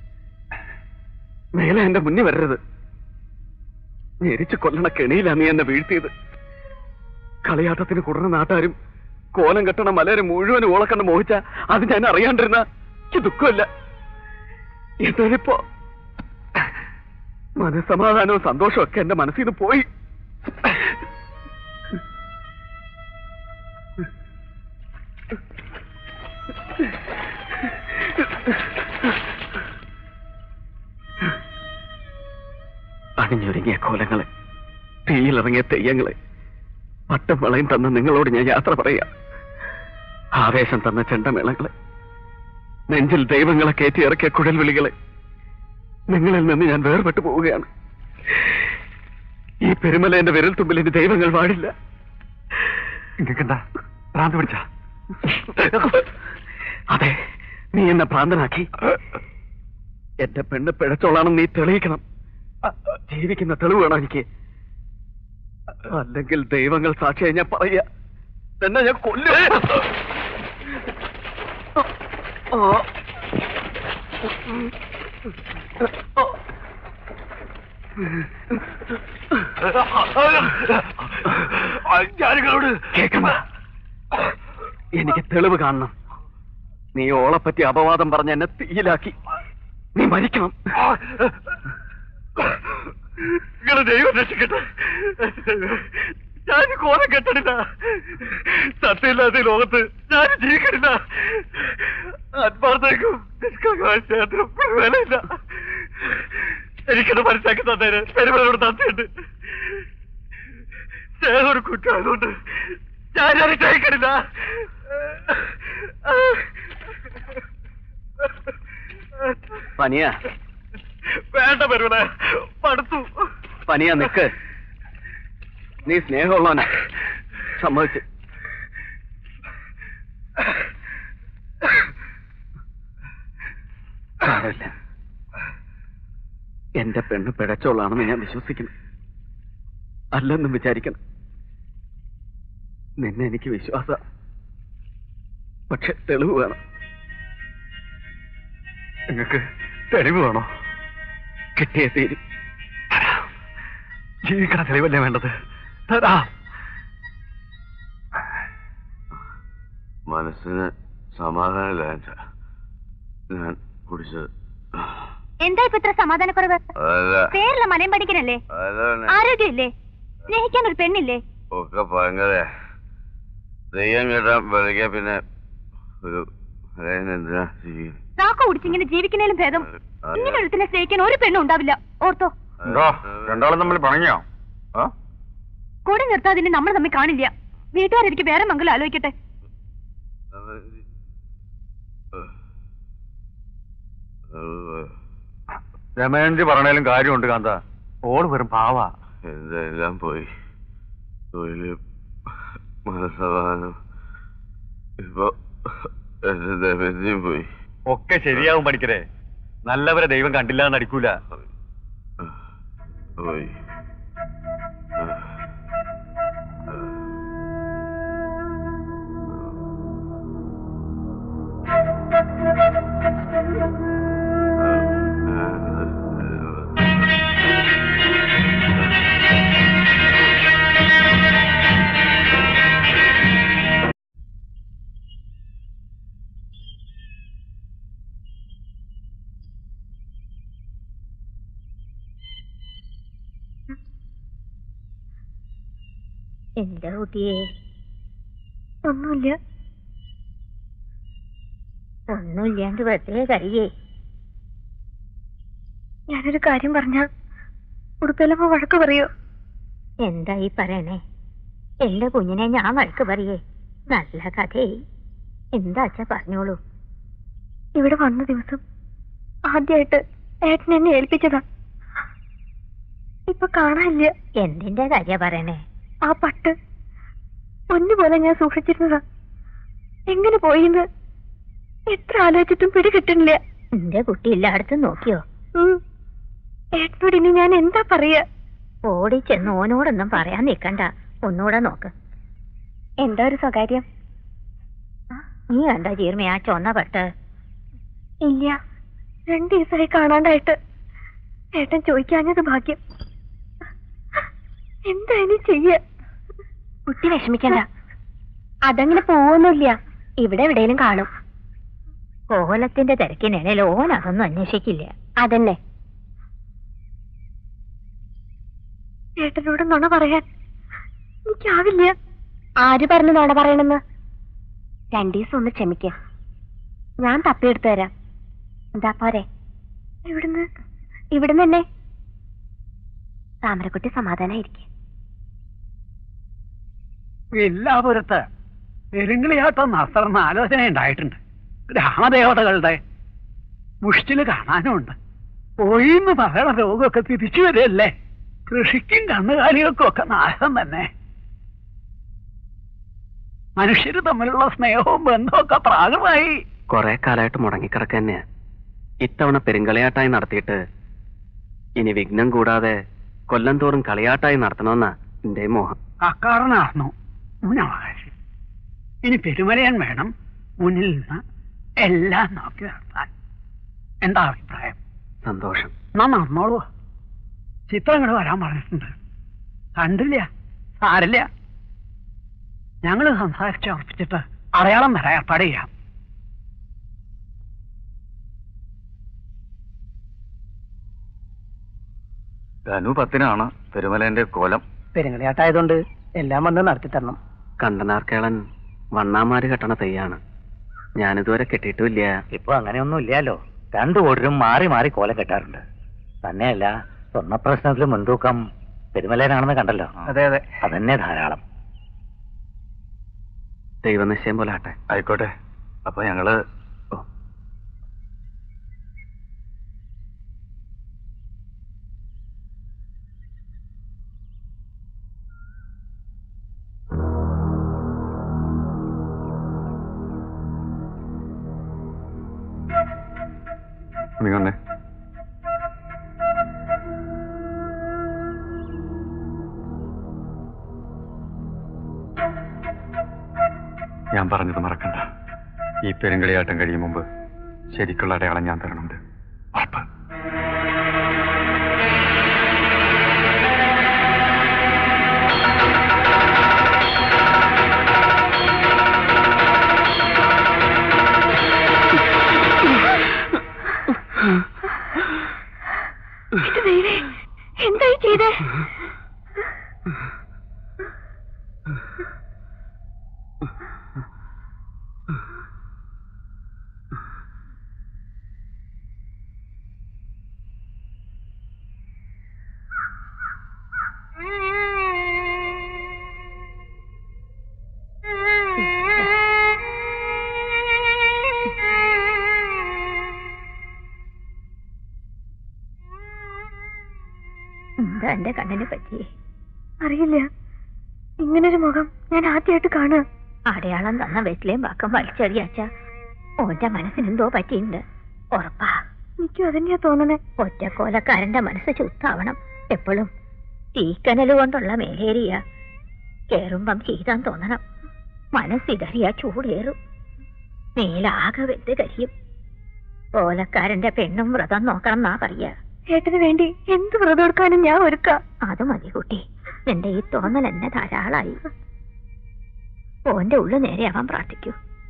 മേലെ എന്റെ മുന്നിൽ വരരുത് ഞെരിച്ചു കൊല്ലണ കെണിയിലാ നീ എന്നെ വീഴ്ത്തിയത് കളിയാട്ടത്തിന് കൂടുന്ന നാട്ടുകാരും കോലം കെട്ടണ മലരെ മുഴുവൻ ഓളക്കണ്ട് മോഹിച്ച അത് ഞാൻ അറിയാണ്ടിരുന്ന എനിക്ക് ദുഃഖമില്ല എന്നാലിപ്പോ മനസ്സമാധാനവും സന്തോഷവും ഒക്കെ എന്റെ മനസ്സിൽ നിന്ന് പോയി അണിഞ്ഞൊരുങ്ങിയ കോലങ്ങളെ തീയിലിറങ്ങിയ തെയ്യങ്ങളെ പട്ടും വളയും തന്ന നിങ്ങളോട് ഞാൻ യാത്ര പറയാം ആവേശം തന്ന ചെണ്ടമേളങ്ങളെ നെഞ്ചിൽ ദൈവങ്ങളെ കയറ്റി ഇറക്കിയ കുഴൽ വിളികളെ നിങ്ങളിൽ നിന്ന് ഞാൻ വേർപെട്ടു പോവുകയാണ് ഈ പെരുമല എന്റെ വിരൽ തുമ്പിൽ ഇനി ദൈവങ്ങൾ പാടില്ല നിങ്ങൾക്കെന്താ ഭ്രാന്ത് പിടിച്ച അതെ നീ എന്നെ ഭ്രാന്തനാക്കി എന്റെ പെണ്ണ് പിഴച്ചോളാണെന്ന് നീ തെളിയിക്കണം ജീവിക്കുന്ന തെളിവ് വേണം എനിക്ക് അല്ലെങ്കിൽ ദൈവങ്ങൾ സാക്ഷിയായി ഞാൻ പറയാ തന്നെ ഞാൻ കൊല്ലും ഓ. ഞാനിങ്ങളോട് കേൾക്കണ്ട എനിക്ക് തെളിവ് കാണണം നീ ഓളെപ്പറ്റി അപവാദം പറഞ്ഞ് എന്നെ തീയിലാക്കി നീ മരിക്കണം നിങ്ങളെ ദൈവം രക്ഷിക്കട്ടെ ഞാൻ കോലം കെട്ടണില്ല സത്യമില്ലാത്ത ഈ ലോകത്ത് ഞാൻ ജീവിക്കണില്ല ആത്മാർത്ഥേക്കും നിഷ്കളങ്കമായ സ്നേഹത്തിനും ഒരു വിലയില്ല എനിക്കത് മനസ്സിലാക്കി തന്നേന് പെരുമലോട് തന്നിട്ടുണ്ട് സ്നേഹം ഒരു കുറ്റമായതുകൊണ്ട് ഞാൻ അത് സഹിക്കണില്ല പനിയ വേണ്ട പെരുമല പടുത്തു പനിയ നിക്ക് നീ സ്നേഹമുള്ളവനാ സമ്മതിച്ചു സാരമില്ല എന്റെ പെണ്ണ് പിഴച്ചോളാണെന്ന് ഞാൻ വിശ്വസിക്കുന്നു അല്ലെന്നും വിചാരിക്കണം നിന്നെ എനിക്ക് വിശ്വാസ പക്ഷെ തെളിവ് വേണം നിങ്ങൾക്ക് തെളിവ് വേണോ കിട്ടിയേ തീരും തരാം. ജീവിക്കണ തെളിവല്ലേ വേണ്ടത് തരാ മനസ്സിന് സമാധാനമില്ല ഞാൻ കുടിച്ചത് എന്താ ഇപ്പൊ ഇത്ര സമാധാനക്കുറവ് അതല്ല പേരില്ല മലയും പഠിക്കണല്ലേ അതാണ് ആരോഗ്യമില്ലേ സ്നേഹിക്കാൻ ഒരു പെണ്ണില്ലേ ഒക്കെ ഭയങ്കര ദയ്യം കേട്ടാൻ വിളിക്കാൻ പിന്നെ ഒരു എന്തിനാ ചെയ്യും നാക്ക കുടിച്ചിങ്ങനെ ജീവിക്കുന്നതിലും ഭേദം ഇങ്ങനെ ഒരുത്തിനെ സ്നേഹിക്കാൻ ഒരു പെണ്ണും ഉണ്ടാവില്ല ഓർത്തോ എന്തോ രണ്ടാളും തമ്മിൽ പണങ്ങിയോ ആ കൂടെ നിർത്താതിന് നമ്മൾ തമ്മിൽ കാണില്ല വീട്ടുകാരെനിക്ക് വേറെ മംഗലം ആലോചിക്കട്ടെ രമേന്ദ്ര പറഞ്ഞാലും കാര്യമുണ്ട് കാന്ത ഓള് വെറും പാവാ എല്ലാം പോയി തൊഴില് മനസ്സമാനം ഇപ്പൊ എന്റെ ദമന്തിയും പോയി ഒക്കെ ശരിയാവും പഠിക്കരേ നല്ലവരെ ദൈവം കണ്ടില്ല എന്ന് അടിക്കൂല പോയി എന്താ കുട്ടിയെ ഒന്നുമില്ല ഒന്നുമില്ലാണ്ട് വെറുതെ കഴിയേ ഞാനൊരു കാര്യം പറഞ്ഞ ഉടുപ്പേലപ്പോ വഴക്ക് പറയോ എന്താ ഈ പറയണേ എന്റെ കുഞ്ഞിനെ ഞാൻ വഴക്ക് പറയേ നല്ല കഥയായി എന്താ അച്ഛ പറഞ്ഞോളൂ ഇവിടെ വന്ന ദിവസം ആദ്യമായിട്ട് ഏട്ടൻ എന്നെ ഏൽപ്പിച്ചതാ ഇപ്പൊ കാണാനില്ല എന്തിന്റെ കാര്യ പറയണേ ആ പട്ട് പൊന്നുപോലെ ഞാൻ സൂക്ഷിച്ചിരുന്നതാ എങ്ങനെ പോയിന്ന് എത്ര ആലോചിച്ചിട്ടും പിടികിട്ടണില്ല എന്റെ കുട്ടി എല്ലായിടത്തും നോക്കിയോ ഉം. ഏട്ടനോട് ഇനി ഞാൻ എന്താ പറയാ ഓടി ചെന്ന് ഓനോടൊന്നും പറയാൻ നിക്കണ്ട ഒന്നുകൂടെ നോക്ക് എന്താ ഒരു സ്വകാര്യം നീ കണ്ട ചീർമ ആ ചൊന്ന പട്ട് ഇല്ല രണ്ടു ദിവസമായി കാണാണ്ടായിട്ട് ഏട്ടൻ ചോദിക്കാഞ്ഞത് ഭാഗ്യം എന്താ ഇനി ചെയ്യ കുട്ടി വിഷമിക്കണ്ട അതങ്ങനെ പോവൊന്നുമില്ല ഇവിടെ എവിടെയും കാണും കോലത്തിന്റെ തിരക്കിനിടയിൽ ഓൻ അതൊന്നും അന്വേഷിക്കില്ല അതന്നെ ഏട്ടനോട് നുണ പറയാൻ എനിക്കാവില്ല ആര് പറഞ്ഞു നുണ പറയണെന്ന് രണ്ടു ദിവസം ഒന്ന് ക്ഷമിക്ക ഞാൻ തപ്പിയെടുത്തു തരാം എന്താ പോരെ ഇവിടുന്ന് ഇവിടുന്ന് തന്നെ താമരക്കുട്ടി സമാധാനായിരിക്കും എല്ലാപുരത്ത് പെരുങ്കിളിയാട്ടം നടത്തണമെന്ന ആലോചന ഉണ്ടായിട്ടുണ്ട് ഗ്രാമദേവതകളുടെ മുഷ്ടില് കാണാനുമുണ്ട് പോയിന്ന് പറയണ രോഗമൊക്കെ തിരിച്ചു വരികയല്ലേ കൃഷിക്കും കന്നുകാലികൾക്കും ഒക്കെ നാശം തന്നെ മനുഷ്യര് തമ്മിലുള്ള സ്നേഹവും ബന്ധമൊക്കെ പ്രാകൃതമായി കുറെ കാലമായിട്ട് മുടങ്ങിക്കിടക്ക തന്നെയാ ഇത്തവണ പെരുങ്കളിയാട്ടായി നടത്തിയിട്ട് ഇനി വിഘ്നം കൂടാതെ കൊല്ലം തോറും കളിയാട്ടായി നടത്തണമെന്നാ എന്റെ മോഹം അക്കാരനായിരുന്നു മുന്നവകാശി ഇനി പെരുമലയൻ വേണം മുന്നിൽ നിന്ന് എല്ലാം നോക്കി നടത്താൻ എന്താ അഭിപ്രായം സന്തോഷം എന്നാ നടന്നോളൂ ചിത്രങ്ങൾ വരാൻ പറഞ്ഞിട്ടുണ്ട് കണ്ടില്ല സാരില്ല ഞങ്ങൾ സംസാരിച്ച് ഉറപ്പിച്ചിട്ട് അടയാളം വരാൻ ഏർപ്പാട് ചെയ്യാം ധനു പത്തിനാണ് പെരുമലേന്റെ കോലം പെരുങ്ങളിയാട്ടായതുകൊണ്ട് എല്ലാം വന്ന് നടത്തി തരണം കണ്ടനാർക്കേളൻ വണ്ണാമാര് കെട്ടണ തെയ്യാണ് ഞാനിതുവരെ കെട്ടിയിട്ടുമില്ല ഇപ്പൊ അങ്ങനെയൊന്നും ഇല്ലല്ലോ രണ്ടു കൂട്ടരും മാറി മാറി കോലം കെട്ടാറുണ്ട് തന്നെയല്ല സ്വർണ്ണ പ്രശ്നത്തിൽ മുൻതൂക്കം പെരുമലേനാണെന്ന് കണ്ടല്ലോ അതെ അതെ അതന്നെ ധാരാളം ദൈവനിശ്ചയം പോലെ ആട്ടെ ആയിക്കോട്ടെ അപ്പൊ ഞങ്ങള് ഓ. നീ വന്നേ ഞാൻ പറഞ്ഞത് മറക്കണ്ട ഈ പെരുങ്കളിയാട്ടം കഴിയും മുമ്പ് ശരിക്കുള്ള അടയാളം ഞാൻ തരണുണ്ട് ഉറപ്പ് ഇത് ദൈവേ എന്തായി ചെയ്തേ എന്റെ കണ്ണിനെ പറ്റി അറിയില്ല ഇങ്ങനൊരു മുഖം ഞാൻ ആദ്യമായിട്ട് കാണുക അടയാളം തന്ന വെറ്റിലേയും വാക്കം വലിച്ചെറിയാച്ച ഓന്റെ മനസ്സിനെന്തോ പറ്റിയിട്ടുണ്ട് ഉറപ്പാ എനിക്കും അതന്നെയാ തോന്നണേ ഒറ്റക്കോലക്കാരന്റെ മനസ്സ് ചുത്താവണം എപ്പോഴും തീക്കനൽ കൊണ്ടുള്ള മേലേരിയ കേറുമ്പം ചെയ്താൻ തോന്നണം മനസ്സിടറിയ ചൂടേറും മേലാകെ വെന്ത് കരിയും കോലക്കാരന്റെ പെണ്ണും വ്രതം നോക്കണം എന്നാ പറയാ ഏട്ടന് വേണ്ടി എന്ത് വ്രതം എടുക്കാനും ഞാൻ ഒരുക്കാം അത് മതി കുട്ടി നിന്റെ ഈ തോന്നൽ എന്നെ ധാരാളായി ഓന്റെ ഉള്ളു നേരെയാവാൻ പ്രാർത്ഥിക്കൂ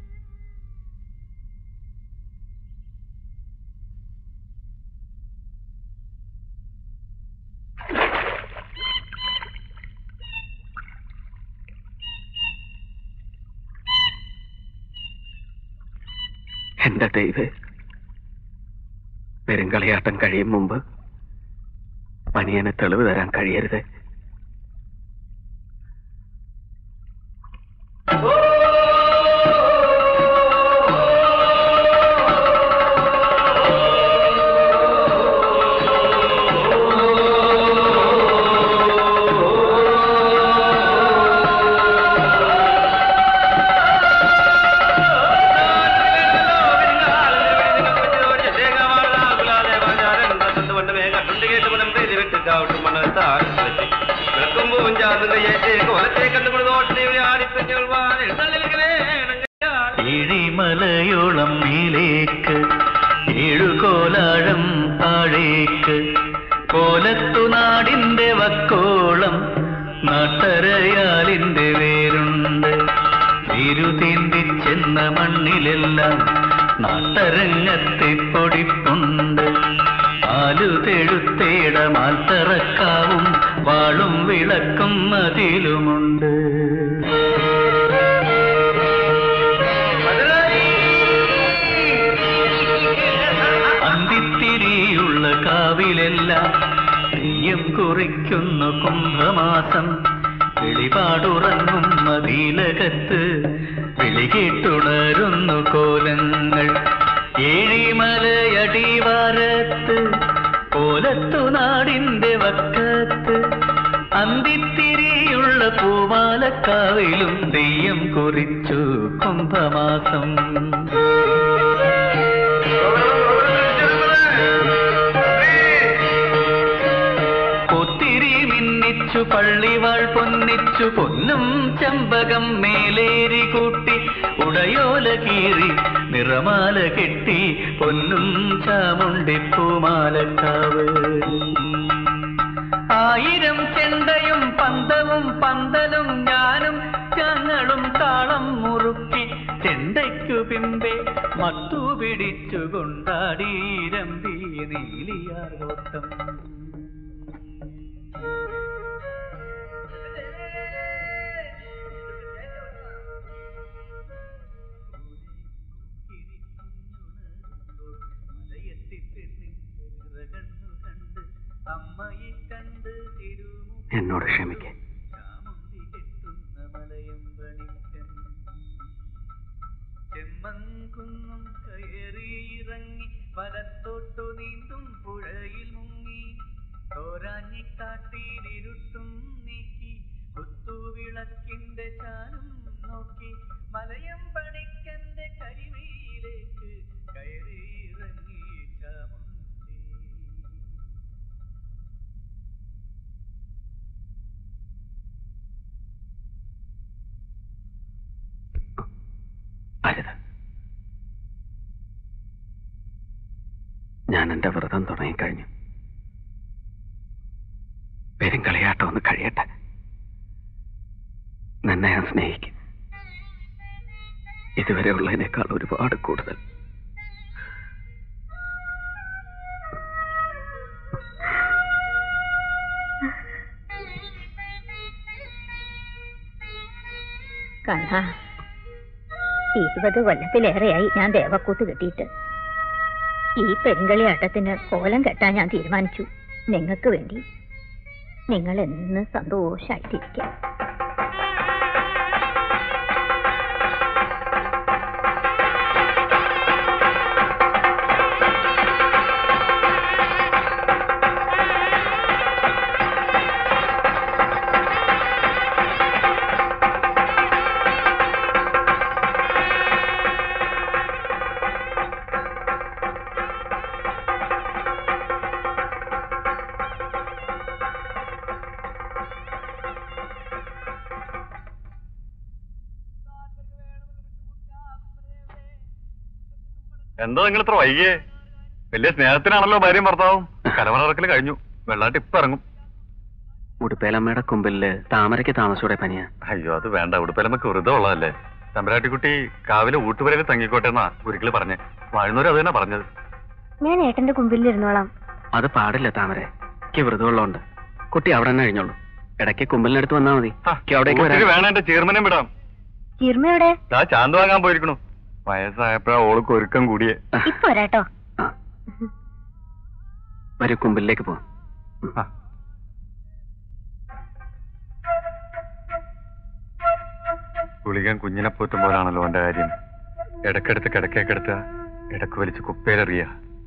എന്റെ ദൈവേ പെരുങ്കളിയാട്ടം കഴിയും മുമ്പ് പനിയനെ തെളിവ് തരാൻ കഴിയരുത് ഇഴിമലയോളം മേലേക്ക് ഏഴുകോലാഴം താഴേക്ക് കോലത്തുനാടിന്റെ വക്കോളം നാട്ടരയാലിന്റെ വേരുണ്ട് തിരുതീന്തിച്ചെന്ന മണ്ണിലെല്ലാം നാട്ടരങ്ങത്തെ പൊടിപ്പുണ്ട് ആലുതെഴുത്തേട മാൽത്തറക്കാവും വാളും വിളക്കും അതിലുമുണ്ട് അന്തിത്തിരിയുള്ള കാവിലെല്ലാം തെയ്യം കുറിക്കുന്നു കുംഭമാസം വെളിപാടുറങ്ങും മതിലകത്ത് വിളികേട്ടുണരുന്നു കോലങ്ങൾ ഏഴിമലയടിവാരത്ത് കോലത്തു നാടിന്റെ വക്കത്ത് അന്തിത്തിരിയുള്ള പൂമാലക്കാവിലും തെയ്യം കുറിച്ചു കുംഭമാസം ഒത്തിരി മിന്നിച്ചു പള്ളിവാൾ പൊന്നിച്ചു പൊന്നും ചെമ്പകം മേലേരി കൂട്ടി ഉടയോല കീറി നിറമാല കെട്ടി പൊന്നും ചാമുണ്ടി പൂമാലക്കാവ് ആയിരം ചെണ്ടയും പന്തവും പന്തലും ഞാനും ഞങ്ങളും താളം മുറുക്കി ചെണ്ടയ്ക്കു പിമ്പെ മത്തു പിടിച്ചു കൊണ്ടാടീരമ്പി നീലിയാർവോട്ടം അമ്മയെ കണ്ട് തിരുമുഖം എന്നോട് ക്ഷമിക്കേ ചാമുണ്ടി കെട്ടുന്ന മലയമ്പണിക്കൻ ചെമ്മൻകുന്നും കയറിയിറങ്ങി വലത്തോട്ടു നീന്തും പുഴയിൽ മുങ്ങി തോരാഞ്ഞിക്കാട്ടിലിരുട്ടും നീക്കി കുത്തുവിളക്കിന്റെ ചാനും നോക്കി മലയമ്പണിക്കന്റെ കരിമയിലേക്ക് കയറിയിറങ്ങി ചാമുണ്ടി അരുത് ഞാൻ എന്റെ വ്രതം തുടങ്ങിക്കഴിഞ്ഞു പെരുങ്കളിയാട്ടം ഒന്ന് കഴിയട്ടെ നിന്നെ ഞാൻ സ്നേഹിക്കും ഇതുവരെ ഉള്ളതിനേക്കാൾ ഒരുപാട് കൂടുതൽ കണ്ണ ഇരുപത് കൊല്ലത്തിലേറെയായി ഞാൻ ദേവക്കൂത്ത് കെട്ടിയിട്ട് ഈ പെരുങ്കളിയാട്ടത്തിന് കോലം കെട്ടാൻ ഞാൻ തീരുമാനിച്ചു നിങ്ങൾക്ക് വേണ്ടി നിങ്ങൾ എന്ന് സന്തോഷായിട്ടിരിക്കാം എന്താ നിങ്ങൾ ഇത്ര വൈകിയേ വലിയ സ്നേഹത്തിനാണല്ലോ ഭാര്യയും ഭർത്താവും കലവറക്കൽ കഴിഞ്ഞു വെള്ളാട്ട് ഇപ്പൊ ഇറങ്ങും ഉടുപ്പേലമ്മയുടെ കുമ്പില് താമരയ്ക്ക് താമസോടെ പനിയാ അയ്യോ അത് വേണ്ട ഉടുപ്പലമ്മക്ക് വെറുതെ ഉള്ളതല്ലേ തമ്പരാട്ടിക്കുട്ടി കാവിലെ ഊട്ടുപുരയിൽ തങ്ങിക്കോട്ടെ എന്നാ ഒരിക്കൽ പറഞ്ഞേ വാഴുന്നവരും അത് തന്നെ പറഞ്ഞത് ഞാൻ ഏട്ടന്റെ കുമ്പിൽ ഇരുന്നോളാം അത് പാടില്ല താമര എനിക്ക് വ്രതമുള്ളതുകൊണ്ട് കുട്ടി അവിടെ തന്നെ കഴിഞ്ഞോളൂ ഇടയ്ക്ക് കുമ്പലിനടുത്ത് വന്നാ മതി എനിക്ക് അവിടേക്ക് ഊട്ടിക്ക് വരാം വേണം എന്റെ ചീർമനം വിടാം ചീർമ എവിടെ ദാ ചാന്ത് വാങ്ങാൻ പോയിരിക്കണു വയസ്സായപ്പോഴാ ഓൾക്ക് ഒരുക്കം കൂടിയേ ഇപ്പൊ വരാട്ടോ വരൂ കുമ്പിലേക്ക് പോവാം ആ. ഗുളികൻ കുഞ്ഞിനെ പോറ്റും പോലാണല്ലോ എന്റെ കാര്യം ഇടക്കെടുത്ത് കിടക്കേക്കെടുത്ത ഇടക്ക് വലിച്ച് കുപ്പയിലെറിയ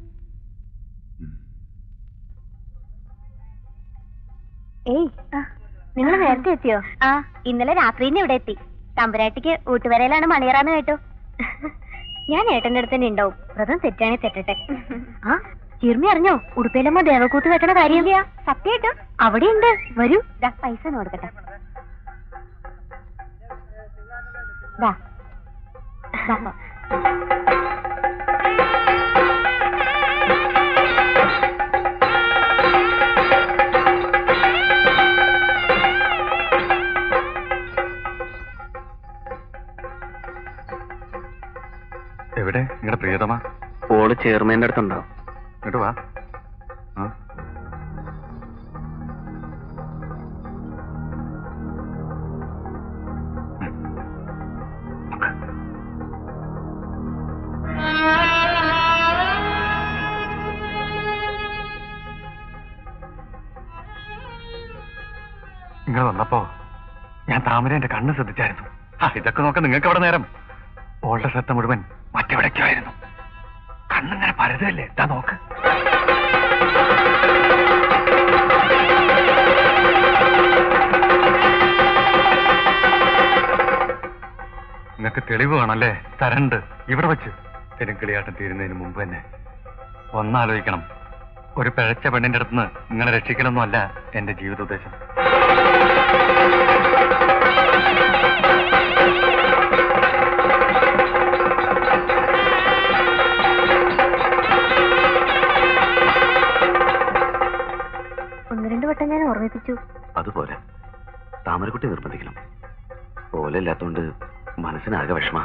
ഏയ് നിങ്ങൾ നേരത്തെ എത്തിയോ ആ ഇന്നലെ രാത്രിന്ന് ഇവിടെ എത്തി തമ്പുരാട്ടിക്ക് ഊട്ടുവരയിലാണ് മണിയറാന്ന് കേട്ടു ഞാൻ ഏട്ടന്റെ അടുത്ത് തന്നെ ഉണ്ടാവും വ്രതം തെറ്റാണെ തെറ്റട്ടെ ആ ചിർമി അറിഞ്ഞോ ഉടുപ്പയിലമ്മ ദേവക്കൂത്ത് വെക്കണ കാര്യമില്ല സത്യമായിട്ടും അവിടെ ഉണ്ട് വരൂ ദാ പൈസ ഒന്ന് കൊടുക്കട്ടെ ദാ. ദാ. എവിടെ നിങ്ങളുടെ പ്രിയതമ ഓള് ചെയർമാന്റെ അടുത്തുണ്ടാവും ഇങ്ങോട്ട് വാ ആ. നിങ്ങൾ വന്നപ്പോ ഞാൻ താമരന്റെ കണ്ണ് ശ്രദ്ധിച്ചായിരുന്നു ആ ഇതൊക്കെ നോക്കാൻ നിങ്ങൾക്ക് അവിടെ നേരം ഓളുടെ ശ്രദ്ധ മുഴുവൻ മറ്റെവിടേക്കായിരുന്നു കണ്ണിങ്ങനെ പരതല്ലേ ഇതാ നോക്ക് നിങ്ങൾക്ക് തെളിവ് വേണമല്ലേ തരണ്ട് ഇവിടെ വെച്ച് തെരുങ്കളിയാട്ടം തീരുന്നതിന് മുമ്പ് തന്നെ ഒന്നാലോചിക്കണം ഒരു പിഴച്ച പെണ്ണിന്റെ അടുത്തുനിന്ന് നിങ്ങളെ രക്ഷിക്കലൊന്നും അല്ല എന്റെ ജീവിത ഉദ്ദേശം ഒന്ന് രണ്ട് വട്ടം ഞാൻ ഓർമ്മിപ്പിച്ചു അതുപോലെ താമരക്കുട്ടി നിർബന്ധിക്കണം പോലെ ഇല്ലാത്തോണ്ട് മനസ്സിനാകെ വിഷമ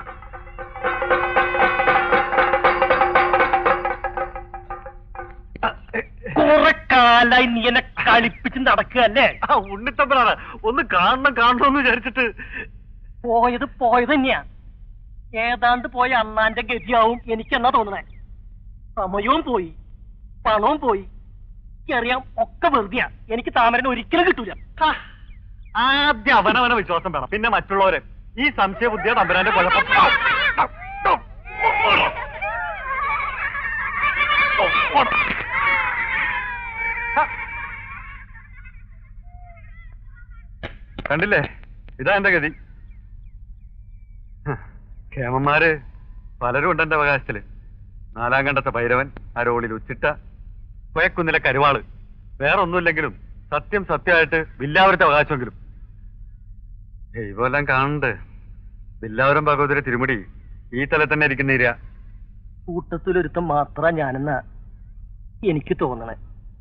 കുറെ കാലായി നീ എന്നെ കളിപ്പിച്ച് നടക്കുകയല്ലേ ഉണ്ണിത്തപ്പനാണ് ഒന്ന് കാണണം കാണണമെന്ന് വിചാരിച്ചിട്ട് പോയത് പോയത് തന്നെയാ ഏതാണ്ട് പോയ അണ്ണാന്റെ ഗതിയാവും എനിക്കെന്നാ തോന്നണേ സമയവും പോയി പണവും പോയി എനിക്കറിയാം ഒക്കെ വെറുതെയാ എനിക്ക് താമരനെ ഒരിക്കലും കിട്ടൂല ആദ്യം അവനവനെ വിശ്വാസം വേണം പിന്നെ മറ്റുള്ളവരെ ഈ സംശയ ബുദ്ധിയ തമ്പുരാന്റെ കുഴപ്പം കണ്ടില്ലേ ഇതാ എന്റെ ഗതി ഹ്, കേമന്മാര് പലരും ഉണ്ട് എന്റെ അവകാശത്തില് നാലാം കണ്ടത്തെ ഭൈരവൻ അരോളിൽ ഉച്ചിട്ട കുയക്കുന്നിലെ കരുവാള് വേറെ ഒന്നുമില്ലെങ്കിലും സത്യം സത്യമായിട്ട് വില്ലാവരത്തെ അവകാശമെങ്കിലും ദൈവമെല്ലാം കാണണ്ട് വില്ലാവരം ഭഗവതിയുടെ തിരുമുടി ഈ തല തന്നെ ഇരിക്കുന്നില്ല കൂട്ടത്തിലൊരുത്തം മാത്ര ഞാനെന്നാ എനിക്ക് തോന്നണേ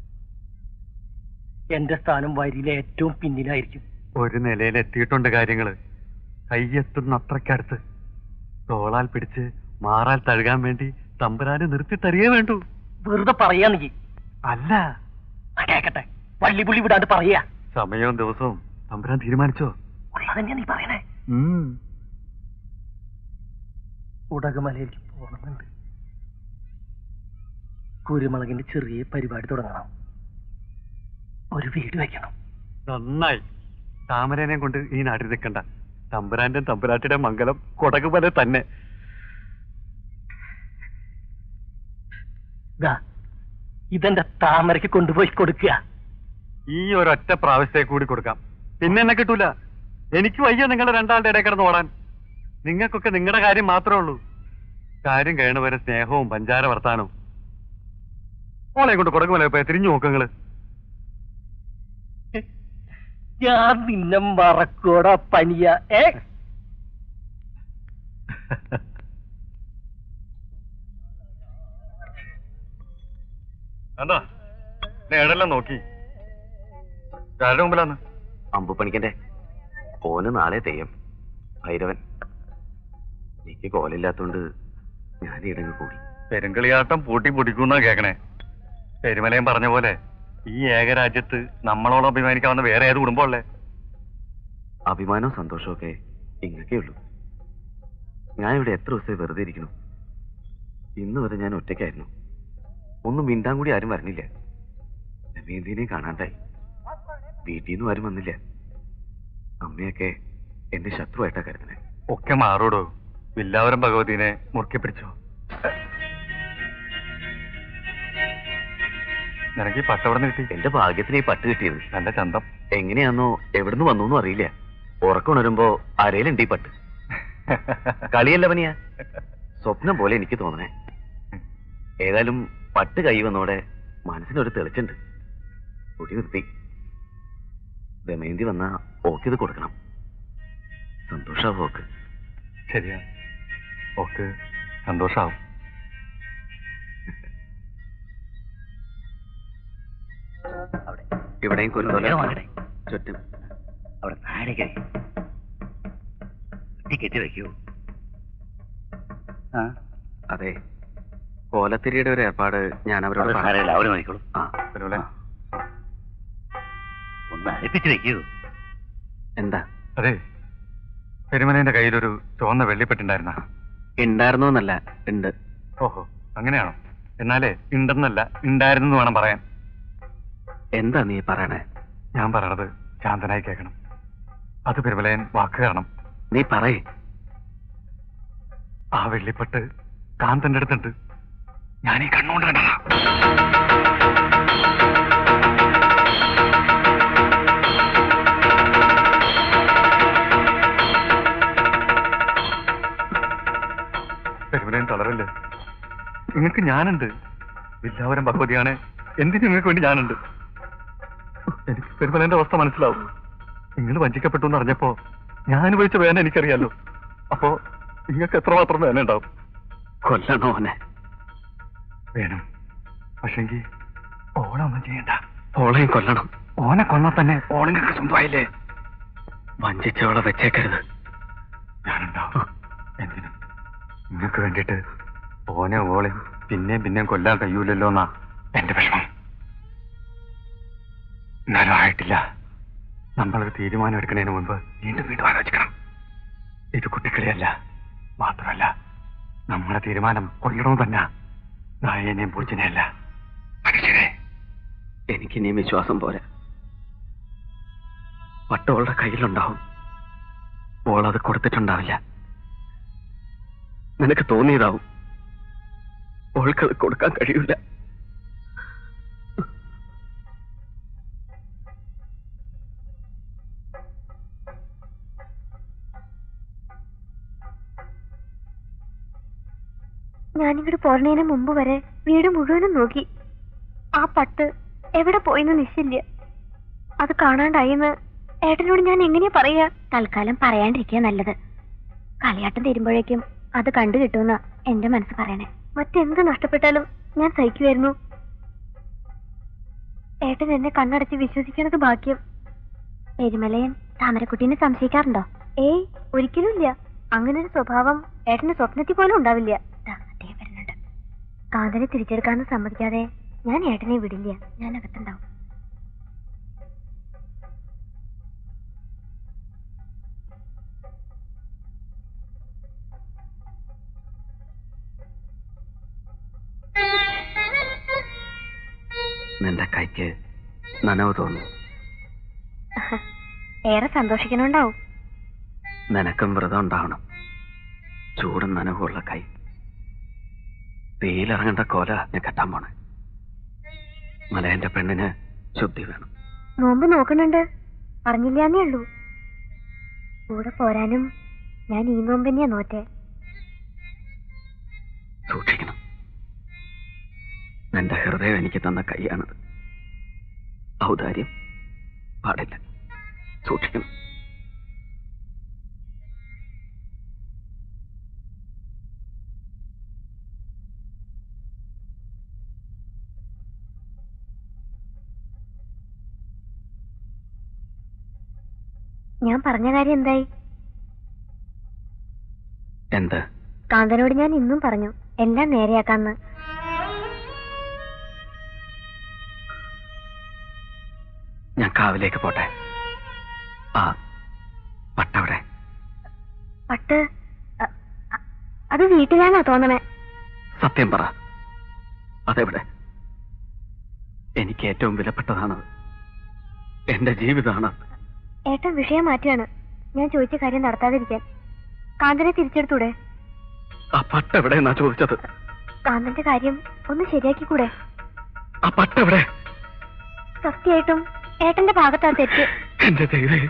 എന്റെ സ്ഥാനം വരിയിലെ ഏറ്റവും പിന്നിലായിരിക്കും ഒരു നിലയിൽ എത്തിയിട്ടുണ്ട് കാര്യങ്ങള് കയ്യെത്തുന്ന അത്രയ്ക്കടുത്ത് തോളാൽ പിടിച്ച് മാറാൽ തഴുകാൻ വേണ്ടി തമ്പുരാനെ നിർത്തി തരികേ വേണ്ടു വെറുതെ പറയാ നീ അല്ല ആ, കേക്കട്ടെ വള്ളിപുള്ളി വിടാണ്ട് പറയാ സമയവും ദിവസവും തമ്പുരാൻ തീരുമാനിച്ചോ ഉള്ളതന്നെയാ നീ പറയണേ ഉം. ഉടകമലയിലേക്ക് പോകണമെന്നുണ്ട് കുരുമുളകിന്റെ ചെറിയ പരിപാടി തുടങ്ങണം ഒരു വീട് വെക്കണം നന്നായി താമരനെ കൊണ്ട് ഈ നാട്ടിൽ നിൽക്കണ്ട തമ്പുരാന്റെ തമ്പുരാട്ടിയുടെ മംഗലം കൊടക് പോലെ തന്നെ ദാ ഇതെന്റെ താമരയ്ക്ക് കൊണ്ടുപോയി കൊടുക്കുക ഈ ഒരൊറ്റ പ്രാവശ്യത്തേക്ക് കൂടി കൊടുക്കാം പിന്നെ എന്നെ കിട്ടൂല എനിക്ക് വയ്യ നിങ്ങളുടെ രണ്ടാളുടെ ഇടയിൽ കിടന്ന് ഓടാൻ നിങ്ങൾക്കൊക്കെ നിങ്ങളുടെ കാര്യം മാത്രമേ ഉള്ളൂ കാര്യം കഴിയണ വരെ സ്നേഹവും പഞ്ചാര വർത്താനവും ഓളെ കൊണ്ട് കൊടുക്കുമല്ലോ ഇപ്പൊ തിരിഞ്ഞു നോക്കങ്ങള് ഞാൻ നിന്നെ മറക്കൂടാ പനിയ ഏ നേടെല്ലാം നോക്കി ആരുടെ മുമ്പിലാന്ന് അമ്പുപ്പണിക്കന്റെ ഓന് നാളെ തെയ്യം ഭൈരവൻ എനിക്ക് കോലില്ലാത്തോണ്ട് ഞാൻ ഇടങ്ങ് കൂടി പെരുങ്കളിയാട്ടം പൂട്ടി പൊടിക്കുന്ന കേക്കണേ പെരുമലയും പറഞ്ഞ പോലെ ഈ ഏകരാജ്യത്ത് നമ്മളോട് അഭിമാനിക്കാവുന്ന വേറെ ഏത് കുടുംബമല്ലേ അഭിമാനവും സന്തോഷവും ഒക്കെ ഇങ്ങക്കേ ഉള്ളൂ ഞാൻ ഇവിടെ എത്ര ദിവസമായി വെറുതെ ഇരിക്കണം ഇന്ന് വരെ ഞാൻ ഒറ്റയ്ക്കായിരുന്നു ഒന്നും മിണ്ടാൻ കൂടി ആരും വരണില്ല ദമയന്തിനെയും കാണാണ്ടായി വീട്ടിൽ നിന്നും ആരും വന്നില്ല അമ്മയൊക്കെ എന്റെ ശത്രുവായിട്ടാ കരുതണേ ഒക്കെ മാറൂടോ വില്ലാവരം ഭഗവതിനെ മുറുക്കി പിടിച്ചോ നിനക്ക് ഈ പട്ടവിടെ കിട്ടി എന്റെ ഭാഗ്യത്തിന് ഈ പട്ട് കിട്ടിയത് നല്ല ചന്തം എങ്ങനെയാന്നോ എവിടുന്ന് വന്നോന്നും അറിയില്ല ഉറക്കമുണരുമ്പോ അരയിലുണ്ട് ഈ പട്ട് കളിയല്ല പനിയാ സ്വപ്നം പോലെ എനിക്ക് തോന്നണേ ഏതായാലും പട്ട് കൈ വന്നോടെ മനസ്സിനൊരു തെളിച്ചുണ്ട് കുടി നിർത്തി ദമയന്തി വന്നാ ഓക്കിത് കൊടുക്കണം സന്തോഷാവും ഓക്ക് ശരിയാ ഓക്ക് സന്തോഷാവും ഇവിടെയും വേഗം കുരുത്തോല വാങ്ങണേ. ചുറ്റും അവിടെ താഴേക്ക് ടിക്കറ്റ് വെക്കൂ ആ അതെ കോലത്തിരിയുടെ ഒരു ഏർപ്പാട് ഞാൻ അവരോട് അത് പറഞ്ഞു. സാരമില്ല അവര് നോക്കിക്കോളും ആ പെരുമലെ ഒന്ന് അടുപ്പിച്ച് വെക്കൂ എന്താ അതെ പെരുമലേന്റെ കയ്യിലൊരു ചുവന്ന വെള്ളിപ്പെട്ടുണ്ടായിരുന്ന ഉണ്ടായിരുന്നോന്നല്ല ഉണ്ട് ഓഹോ അങ്ങനെയാണോ എന്നാലേ ഉണ്ടെന്നല്ല ഉണ്ടായിരുന്നെന്ന് വേണം പറയാൻ എന്താ നീ പറയണേ ഞാൻ പറയണത് ശാന്തനായി കേൾക്കണം അത് പെരുമലയൻ വാക്ക് കാരണം നീ പറയേ ആ വെള്ളിപ്പെട്ട് കാന്തന്റെ അടുത്തുണ്ട് ഞാൻ ഈ കണ്ണുകൊണ്ട് കണ്ടതാ പെരുമലയൻ തളരല്ലേ നിങ്ങൾക്ക് ഞാനുണ്ട് വില്ലാവരം ഭഗവതിയാണ് എന്തിനു നിങ്ങൾക്ക് വേണ്ടി ഞാനുണ്ട് എനിക്ക് പെരുമലന്റെ അവസ്ഥ മനസ്സിലാവും നിങ്ങൾ വഞ്ചിക്കപ്പെട്ടു എന്ന് അറിഞ്ഞപ്പോ ഞാൻ അനുഭവിച്ച വേദന എനിക്കറിയാലോ അപ്പോ നിങ്ങൾക്ക് എത്രമാത്രം വേദന ഉണ്ടാവും കൊല്ലണോ അവനെ വേണം പക്ഷെങ്കിൽ ഓളൊന്നും ചെയ്യണ്ട ഓളെയും കൊല്ലണം ഓനെ കൊന്നാൽ തന്നെ ഓളിങ്ങൾക്ക് സ്വന്തമായില്ലേ വഞ്ചിച്ചവളെ വെച്ചേക്കരുത് ഞാനുണ്ടാവും എന്തിനും നിങ്ങൾക്ക് വേണ്ടിയിട്ട് ഓനെ ഓളെ പിന്നെയും പിന്നെയും കൊല്ലാൻ കഴിയൂലല്ലോ എന്നാ എന്റെ വിഷമം എന്നാലും ആയിട്ടില്ല നമ്മളൊരു തീരുമാനം എടുക്കുന്നതിന് മുൻപ് വീണ്ടും വീണ്ടും ആലോചിക്കണം ഇത് കുട്ടിക്കളിയല്ല മാത്രമല്ല നമ്മുടെ തീരുമാനം കൊല്ലണമെന്ന് തന്നെ നായനെയും പൂച്ചനെയല്ല മനുഷ്യരെ എനിക്കിനിയും വിശ്വാസം പോരാ പട്ടോളുടെ കയ്യിലുണ്ടാവും ഓളത് കൊടുത്തിട്ടുണ്ടാവില്ല നിനക്ക് തോന്നിയതാവും ഓൾക്കത് കൊടുക്കാൻ കഴിയൂല ഞാനിങ്ങോട്ട് പോരണതിന് മുമ്പ് വരെ വീട് മുഴുവനും നോക്കി ആ പട്ട് എവിടെ പോയിന്ന് നിശ്ചയില്ല അത് കാണാണ്ടായിന്ന് ഏട്ടനോട് ഞാൻ എങ്ങനെയാ പറയാ തൽക്കാലം പറയാണ്ടിരിക്കുക നല്ലത് കളിയാട്ടം തരുമ്പോഴേക്കും അത് കണ്ടു കിട്ടുമെന്ന എന്റെ മനസ്സ് പറയണേ മറ്റെന്ത് നഷ്ടപ്പെട്ടാലും ഞാൻ സഹിക്കുമായിരുന്നു ഏട്ടൻ എന്നെ കണ്ണടച്ച് വിശ്വസിക്കണത് ഭാഗ്യം എരുമലയൻ താമരക്കുട്ടീനെ സംശയിക്കാറുണ്ടോ ഏയ് ഒരിക്കലും ഇല്ല അങ്ങനെ ഒരു സ്വഭാവം ഏട്ടന്റെ സ്വപ്നത്തിൽ പോലും ഉണ്ടാവില്ല ദാ, ദേ വരുന്നുണ്ട് കാതലെ തിരിച്ചെടുക്കാന്ന് സമ്മതിക്കാതെ ഞാൻ ഏട്ടനെ വിടില്ല ഞാൻ അകത്തുണ്ടാവും നിന്റെ കൈക്ക് നനവ് തോന്നും ഏറെ സന്തോഷിക്കണുണ്ടാവും നിനക്കും വ്രതം ഉണ്ടാവണം ചൂടും നനവുള്ള കൈ തീയിലിറങ്ങേണ്ട കോല ഞാൻ കെട്ടാൻ പോണേ മലയന്റെ പെണ്ണിന് ശുദ്ധി വേണം നോമ്പ് നോക്കണുണ്ട് പറഞ്ഞില്ലാന്നേ ഉള്ളൂ കൂടെ പോരാനും ഞാൻ ഈ നോമ്പ് തന്നെയാ നോറ്റേ സൂക്ഷിക്കണം നിന്റെ ഹൃദയം എനിക്ക് തന്ന കൈയാണത് ഔദാര്യം പാടില്ല സൂക്ഷിക്കണം ഞാൻ പറഞ്ഞ കാര്യം എന്തായി എന്ത് കാന്തനോട് ഞാൻ ഇന്നും പറഞ്ഞു എല്ലാം നേരെയാക്കാന്ന് ഞാൻ കാവിലേക്ക് പോട്ടെ ആ പട്ടവിടെ പട്ട് അ- അ- അത് വീട്ടിലാണോ തോന്നണേ സത്യം പറ അതെവിടെ എനിക്ക് ഏറ്റവും വിലപ്പെട്ടതാണ് എന്റെ ജീവിതമാണ് ഏട്ടൻ വിഷയം മാറ്റിയാണ് ഞാൻ ചോദിച്ച കാര്യം നടത്താതിരിക്കാൻ കാന്തനെ തിരിച്ചെടുത്തൂടെ ആ പട്ട് എവിടെ എന്നാ ചോദിച്ചത് കാന്തന്റെ കാര്യം ഒന്ന് ശരിയാക്കിക്കൂടെ ആ പട്ട് എവിടെ സത്യമായിട്ടും ഏട്ടന്റെ ഭാഗത്താ തെറ്റ് എന്റെ ദൈവേ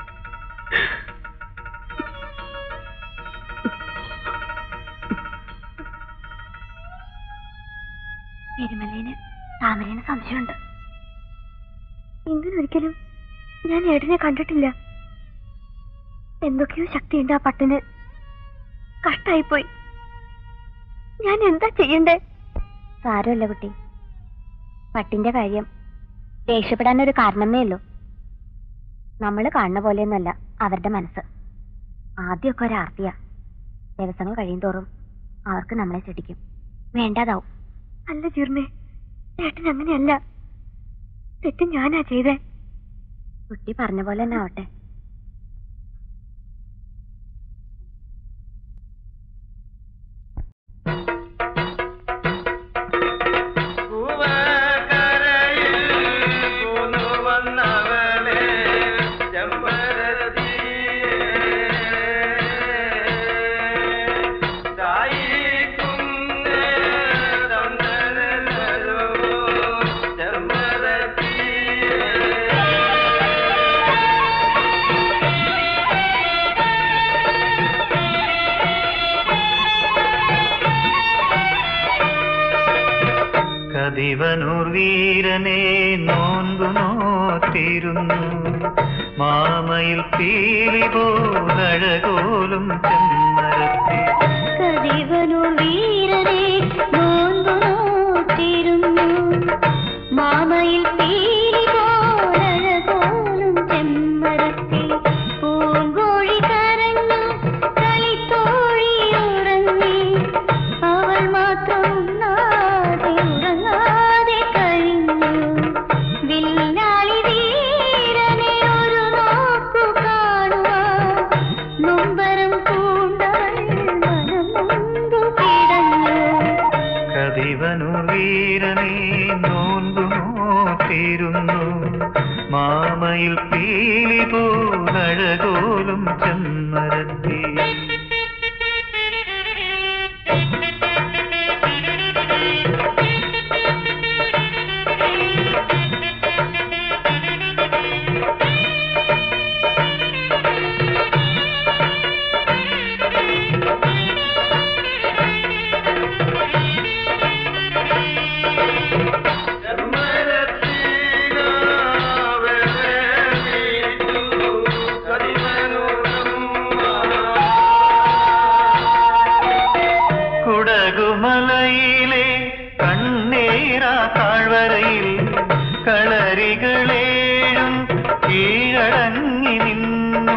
എരുമലേന് താമരേന് സംശയമുണ്ട് ഇങ്ങനെ ഒരിക്കലും ഞാൻ ഏട്ടനെ കണ്ടിട്ടില്ല എന്തൊക്കെയോ ശക്തിയുണ്ട് ആ പട്ടിന് കഷ്ടായിപ്പോയി ഞാൻ എന്താ ചെയ്യണ്ടേ സാരമല്ല കുട്ടി പട്ടിന്റെ കാര്യം ദേഷ്യപ്പെടാൻ ഒരു കാരണമേ ഉള്ളൂ നമ്മൾ കാണുന്ന പോലെയൊന്നുമല്ല അവരുടെ മനസ്സ് ആദ്യമൊക്കെ ഒരു ആർത്തിയാ ദിവസങ്ങൾ കഴിയുന്തോറും അവർക്ക് നമ്മളെ ചെടിക്കും വേണ്ടാതാവും അല്ല ജീർണേ ഏട്ടൻ അങ്ങനെയല്ല തെറ്റ് ഞാനാ ചെയ്തേ കുട്ടി പറഞ്ഞ പോലെ തന്നെ ആവട്ടെ കതിവനൂർ വീരനെ നോൻപു നോത്തിരുന്നു മാമയിൽ പീലി പോലഴകോലും ചെമ്മരത്തി കതിവനൂർ വീരനെ നോമ്പു നോറ്റിരുന്നു മാമയിൽ പീലി പോലഴകോലും ചെമ്മരത്തി പൂങ്കോഴി കരഞ്ഞു കളിത്തോഴി ഉറങ്ങി അവൾ മാത്രം ഉണ്ണാതെ ഉറങ്ങാതെ കഴിഞ്ഞു വില്ലാളി വീരനെ ഒരു നോക്കു കാണുവാൻ നൊമ്പരം പൂണ്ടവൾ മനം നൊന്തു കിടന്നു കതിവനൂർ വീരനെ നോൻപു നോത്തിരുന്നു മാമയിൽ പീലി പോലഴകോലും ചെമ്മരത്തി കുടകുമലയിലെ കണ്ണേറാ താഴ്വരയിൽ കളരികളേഴും കീഴടങ്ങി നിന്നു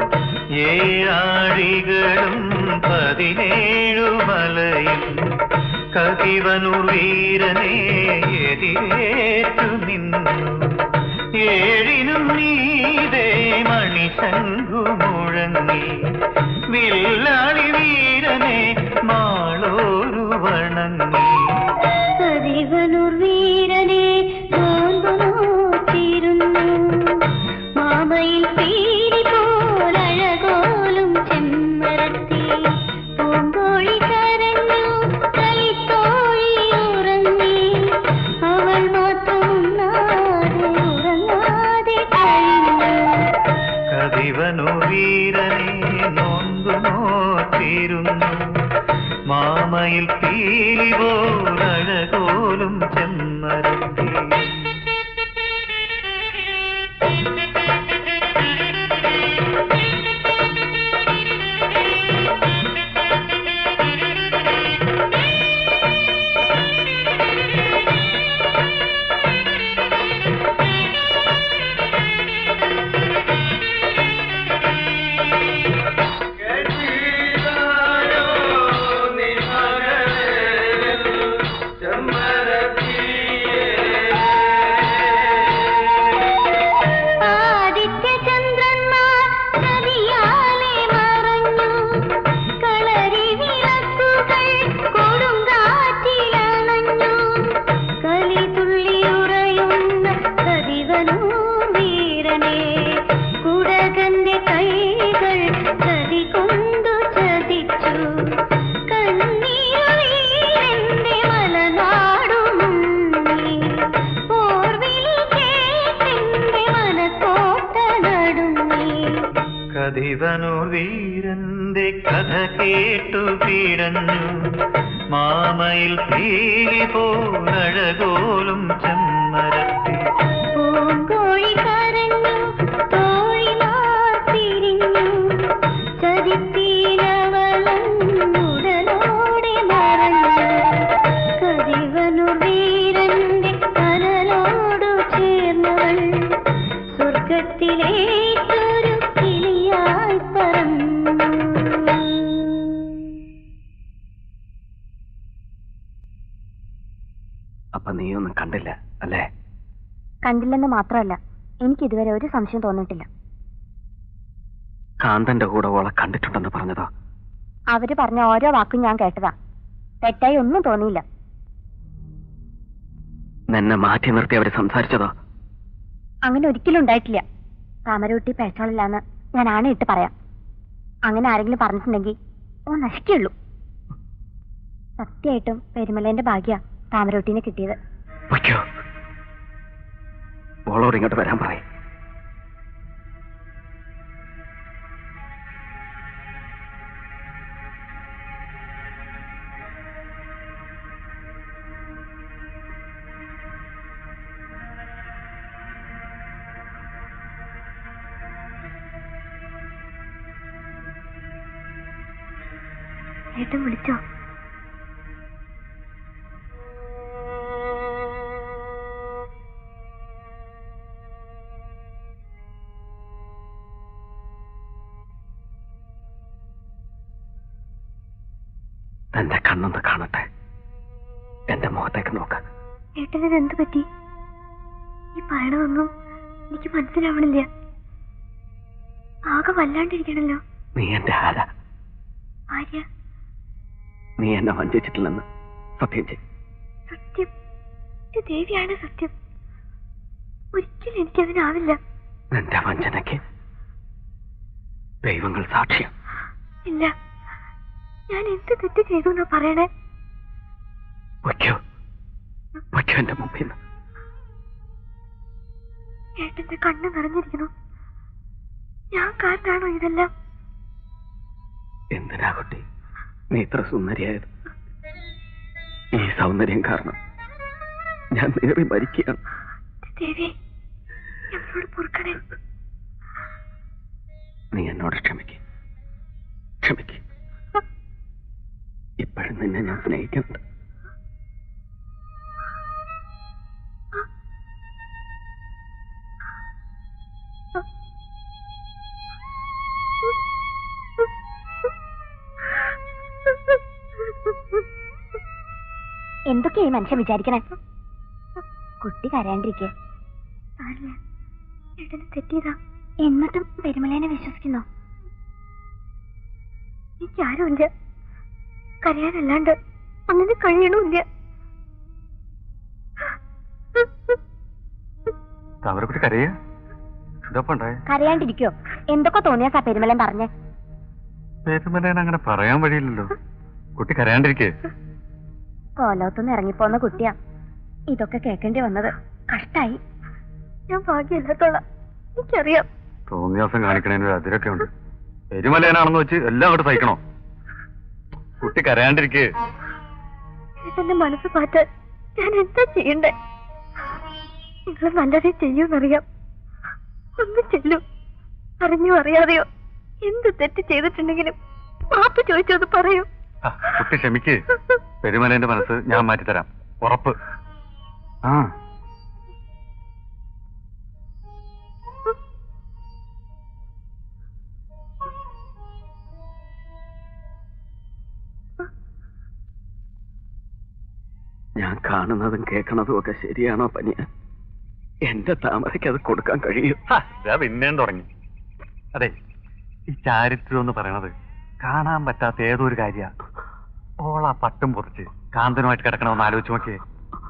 ഏഴാഴികളും പതിനേഴു മലയിൽ കതിവനൂർ വീരനെ എതിരേറ്റു നിന്നു ഏഴിനും നീതേ മണിശങ്കു മുഴങ്ങി വില്ലാളി വീരനെ മാളോരു വണങ്ങി കതിവനൂർ വീരനെ നോമ്പു നോറ്റിരുന്നു മാമയിൽ പീലി പോലഴകോലും ചെമ്മരത്തി പൂങ്കോഴി കരഞ്ഞു കളിത്തോഴി ഉറങ്ങി അവൾ മാത്രം ഉണ്ണാതെ ഉറങ്ങാതെ കഴിഞ്ഞു കതിവനൂർ വീരനെ നോമ്പു നോത്തിരുന്നു മാമയിൽ പീലി പോലഴകോലും ചെമ്മരത്തി കഥ കേട്ടു പിടഞ്ഞു മാമയിൽ തീരി പോലഴകോലും ചെമ്മരത്തിൽ പൂങ്കോഴി കരഞ്ഞു തോഴിമാർ പിരിഞ്ഞു ചതിത്തീരവളുടലോടെ മറഞ്ഞു കരിവനു വീരന്റെ കനലോടു ചേർന്നവൾ സ്വർഗത്തിലേക്കൊരു കിളിയായി പറന്നു അപ്പൊ നീയൊന്നും കണ്ടില്ല അല്ലേ കണ്ടില്ലെന്ന് മാത്രമല്ല എനിക്ക് ഇതുവരെ ഒരു സംശയം തോന്നിയിട്ടില്ല കാന്തന്റെ കൂടെ ഓളെ കണ്ടിട്ടുണ്ടെന്ന് പറഞ്ഞതോ അവര് പറഞ്ഞ ഓരോ വാക്കും ഞാൻ കേട്ടതാ തെറ്റായി ഒന്നും തോന്നിയില്ല നിന്നെ മാറ്റി നിർത്തി അവര് സംസാരിച്ചതോ അങ്ങനെ ഒരിക്കലും ഉണ്ടായിട്ടില്ല താമരൂട്ടി പേച്ചോളില്ലാന്ന് ഞാൻ ആണയിട്ട് പറയാം അങ്ങനെ ആരെങ്കിലും പറഞ്ഞിട്ടുണ്ടെങ്കിൽ ഓ നശിക്കുള്ളൂ സത്യമായിട്ടും പെരുമലേന്റെ ഭാഗ്യ താമരൂട്ടിനെ കിട്ടിയത് വയ്ക്കോ ഓളോട് ഇങ്ങോട്ട് വരാൻ പറയും ഏട്ടൻ വിളിച്ചോ തന്റെ കണ്ണൊന്ന് കാണട്ടെ എന്റെ മുഖത്തേക്ക് നോക്ക് ഏട്ടനത് എന്ത് പറ്റി ഈ പറയണതൊന്നും എനിക്ക് മനസ്സിലാവണില്ല ആകെ വല്ലാണ്ടിരിക്കണല്ലോ നീ എന്റെ ആരാ ആര്യ നീ എന്നെ വഞ്ചിച്ചിട്ടില്ലെന്ന് സത്യം ചെയ്യും സത്യം ഇത് ദേവിയാണ് സത്യം ഒരിക്കലും എനിക്കതിനാവില്ല നിന്റെ വഞ്ചനയ്ക്ക് ദൈവങ്ങൾ സാക്ഷ്യം ഇല്ല ഞാൻ എന്ത് തെറ്റ് ചെയ്തു എന്നാ പറയണേ വയ്ക്കോ വയ്ക്കോ എന്റെ മുമ്പിൽ നിന്ന് ഏട്ടന്റെ കണ്ണ് നിറഞ്ഞിരിക്കുന്നു ഞാൻ കാരണാണോ ഇതെല്ലാം എന്തിനാ കുട്ടി നീ ഇത്ര സുന്ദരിയായത് ഈ സൗന്ദര്യം കാരണം ഞാൻ നേറി മരിക്കുകയാണ് ദേവി എന്നോട് പൊറുക്കണേ നീ എന്നോട് ക്ഷമിക്ക് ക്ഷമിക്ക് ഇപ്പോഴും നിന്നെ ഞാൻ സ്നേഹിക്കുന്നുണ്ട് എന്തൊക്കെയാ ഈ മനുഷ്യൻ വിചാരിക്കണേ കുട്ടി കരയാണ്ടിരിക്കെ ഏട്ടന് തെറ്റിയതാ എന്നിട്ടും പെരുമലേനെ വിശ്വസിക്കുന്നോ എനിക്കാരുമില്ല കരയാനല്ലാണ്ട് അങ്ങനെ കഴിയണമില്ല താമരക്കുട്ടി കരയ ഇതപ്പം ഉണ്ടായ കരയാണ്ടിരിക്കോ എന്തൊക്കെ തോന്നിയാ സാ പെരുമലൻ പറഞ്ഞേ പേരുമലേനെ അങ്ങനെ പറയാൻ വഴിയില്ലല്ലോ കുട്ടി കരയാണ്ടിരിക്കേ കോലോത്തുനിന്ന് ഇറങ്ങിപ്പോന്ന കുട്ടിയാ ഇതൊക്കെ കേൾക്കേണ്ടി വന്നത് കഷ്ടായി ഞാൻ ഭാഗ്യമില്ലാത്തോളാം എനിക്കറിയാം തോന്നിയാസം കാണിക്കണേന് ഒരു അതിരൊക്കെ ഉണ്ട് പെരുമലേനാണെന്ന് വെച്ച് എല്ലാം അങ്ങോട്ട് സഹിക്കണോ കുട്ടി കരയാണ്ടിരിക്കേ എന്റെ മനസ്സ് മാറ്റാൻ ഞാൻ എന്താ ചെയ്യണ്ടേ നിങ്ങൾ നല്ലതേ ചെയ്യൂന്നറിയാം ഒന്ന് ചെല്ലു അറിഞ്ഞോ അറിയാതെയോ എന്ത് തെറ്റ് ചെയ്തിട്ടുണ്ടെങ്കിലും മാപ്പ് ചോദിച്ചത് പറയൂ ആ, കുട്ടി ക്ഷമിക്ക് പെരുമലേന്റെ മനസ്സ് ഞാൻ മാറ്റിത്തരാം ഉറപ്പ് ആ ഞാൻ കാണുന്നതും കേൾക്കണതും ഒക്കെ ശരിയാണോ പനിയ എന്റെ താമരയ്ക്ക് അത് കൊടുക്കാൻ കഴിയും ഹാ, ദാ പിന്നെയും തുടങ്ങി അതെ ഈ ചാരിത്രം എന്ന് പറയണത് കാണാൻ പറ്റാത്ത ഏതൊരു കാര്യ ഓള പട്ടും പൊറിച്ച് കാന്തനുമായിട്ട് കിടക്കണമെന്ന് ആലോചിച്ച് നോക്കിയേ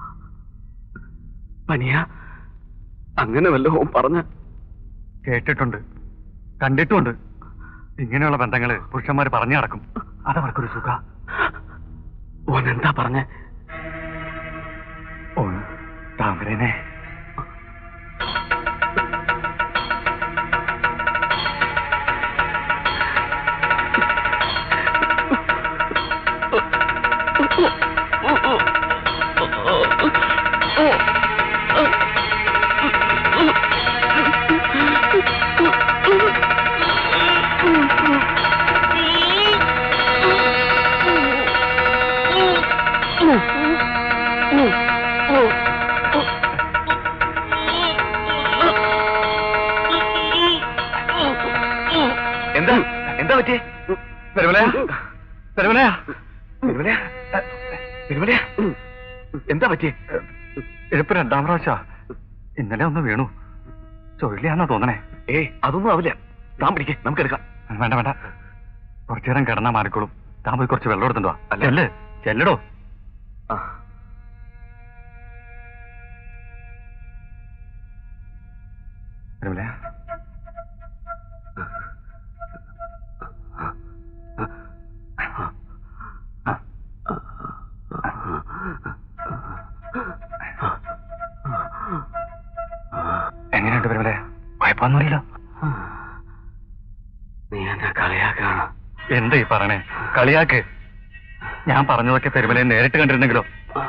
പനിയ അങ്ങനെ വല്ലതും പറഞ്ഞ കേട്ടിട്ടുണ്ട് കണ്ടിട്ടുമുണ്ട് ഇങ്ങനെയുള്ള ബന്ധങ്ങള് പുരുഷന്മാർ പറഞ്ഞു നടക്കും അതവർക്കൊരു സുഖ ഓൻ എന്താ പറഞ്ഞ ഓൻ താമരനെ പെരുമലയാ പെരുമലയാ തിരുമലയാ തിരുമലയാ എന്താ പറ്റിയേ ഇഴപ്പ് രണ്ടാം പ്രാവശ്യ ഇന്നലെ ഒന്ന് വീണു ചൊല്ലിയാന്നാ തോന്നണേ ഏയ് അതൊന്നും ആവില്ല താൻ പിടിക്കേ നമുക്ക് എടുക്കാം വേണ്ട വേണ്ട കുറച്ചു നേരം കിടന്നാ മാറിക്കോളും താൻ പോയി കുറച്ച് വെള്ളം എടുത്തുണ്ടോ ചെല്ല് ചെല്ലടോ ആ പെരുമലയാ എങ്ങനെയുണ്ട് പെരുമലയ കുഴപ്പമൊന്നുമില്ലല്ലോ നീ എന്നെ കളിയാക്കാണ് എന്താ ഈ പറയണേ കളിയാക്ക് ഞാൻ പറഞ്ഞതൊക്കെ പെരുമലയെ നേരിട്ട് കണ്ടിരുന്നെങ്കിലോ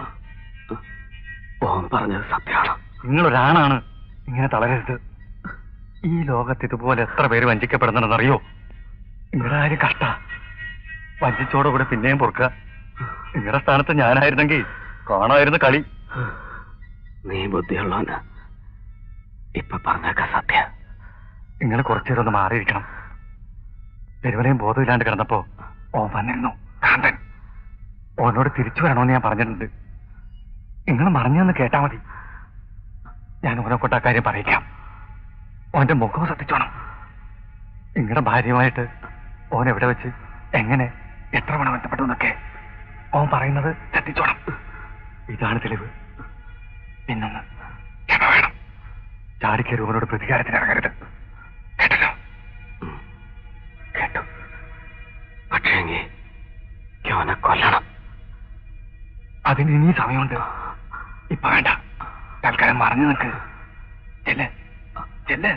ഓൻ പറഞ്ഞത് സത്യമാണ് നിങ്ങളൊരാണാണ് ഇങ്ങനെ തളരരുത് ഈ ലോകത്ത് ഇതുപോലെ എത്ര പേര് വഞ്ചിക്കപ്പെടുന്നുണ്ടെന്നറിയോ നിങ്ങളുടെ കാര്യം കഷ്ട വഞ്ചിച്ചോടെ കൂടെ പിന്നെയും പൊറുക്കുക നിങ്ങളുടെ സ്ഥാനത്ത് ഞാനായിരുന്നെങ്കിൽ കാണായിരുന്നു കളി നീ ബുദ്ധിയുള്ളവന് ഇപ്പൊ പറഞ്ഞേക്ക സത്യ നിങ്ങൾ കുറച്ചേരം ഒന്ന് മാറിയിരിക്കണം പെരുവലയും ബോധമില്ലാണ്ട് കിടന്നപ്പോ ഓൻ വന്നിരുന്നു കാന്തൻ ഓനോട് തിരിച്ചു വരണമെന്ന് ഞാൻ പറഞ്ഞിട്ടുണ്ട് നിങ്ങൾ മറിഞ്ഞെന്ന് കേട്ടാ മതി ഞാൻ ഓനെ കൊണ്ട് ആ കാര്യം പറയിക്കാം ഓന്റെ മുഖം ശ്രദ്ധിച്ചോണം നിങ്ങളുടെ ഭാര്യയുമായിട്ട് ഓൻ എവിടെ വെച്ച് എങ്ങനെ എത്ര പണം ബന്ധപ്പെട്ടു എന്നൊക്കെ ഓൻ പറയുന്നത് ശ്രദ്ധിച്ചോണം ഇതാണ് തെളിവ് പിന്നൊന്ന് ക്ഷമ വേണം ചാടിക്കയറി ഓനോട് പ്രതികാരത്തിന് ഇറങ്ങരുത് കേട്ടല്ലോ കേട്ടു പക്ഷേങ്കി അവനെ കൊല്ലണം അതിന് ഇനി സമയമുണ്ട് ഇപ്പൊ വേണ്ട തൽക്കാലം മറഞ്ഞു നിൽക്ക് ചെല്ല് ചെല്ല്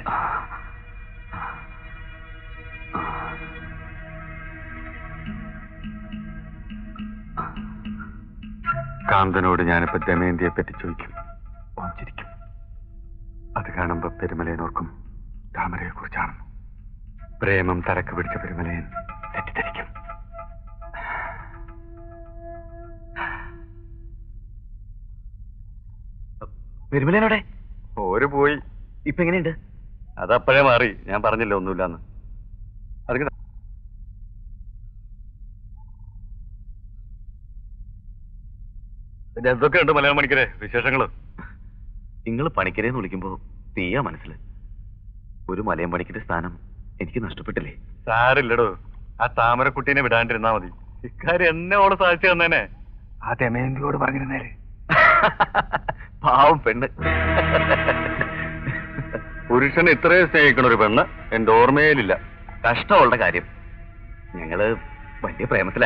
കാന്തനോട് ഞാനിപ്പോ ദമയന്തിയെ പറ്റി ചോദിക്കും ഓൻ ചിരിക്കും അത് കാണുമ്പോ പെരുമലയനോർക്കും താമരയെ കുറിച്ചാണ് പ്രേമം തലക്ക് പിടിച്ച പെരുമലയൻ തെറ്റിദ്ധരിക്കും പെരുമലനോടെ ഓര് പോയി ഇപ്പൊ എങ്ങനെയുണ്ട് അതപ്പോഴേ മാറി ഞാൻ പറഞ്ഞില്ല ഒന്നുമില്ലാന്ന് അതിന് പിന്നെ എന്തൊക്കെയുണ്ട് മലയാളം മണിക്കരെ വിശേഷങ്ങള് നിങ്ങൾ പണിക്കരെന്ന് വിളിക്കുമ്പോ തീയാ മനസ്സിൽ ഒരു മലയം പണിക്കരുടെ സ്ഥാനം എനിക്ക് നഷ്ടപ്പെട്ടില്ലേ സാരില്ലടോ ആ താമരക്കുട്ടീനെ വിടാണ്ടിരുന്നാ മതി ഇക്കാര്യം എന്നെ ഓള് സാധിച്ചു തന്നേനെ ആ ദമയന്തിയോട് പറഞ്ഞിരുന്നേര് പാവം പെണ്ണ് പുരുഷനെ ഇത്രയും സ്നേഹിക്കണ ഒരു പെണ്ണ് എന്റെ ഓർമ്മയിലില്ല കഷ്ടമുള്ള കാര്യം ഞങ്ങള് വലിയ പ്രേമത്തിലാ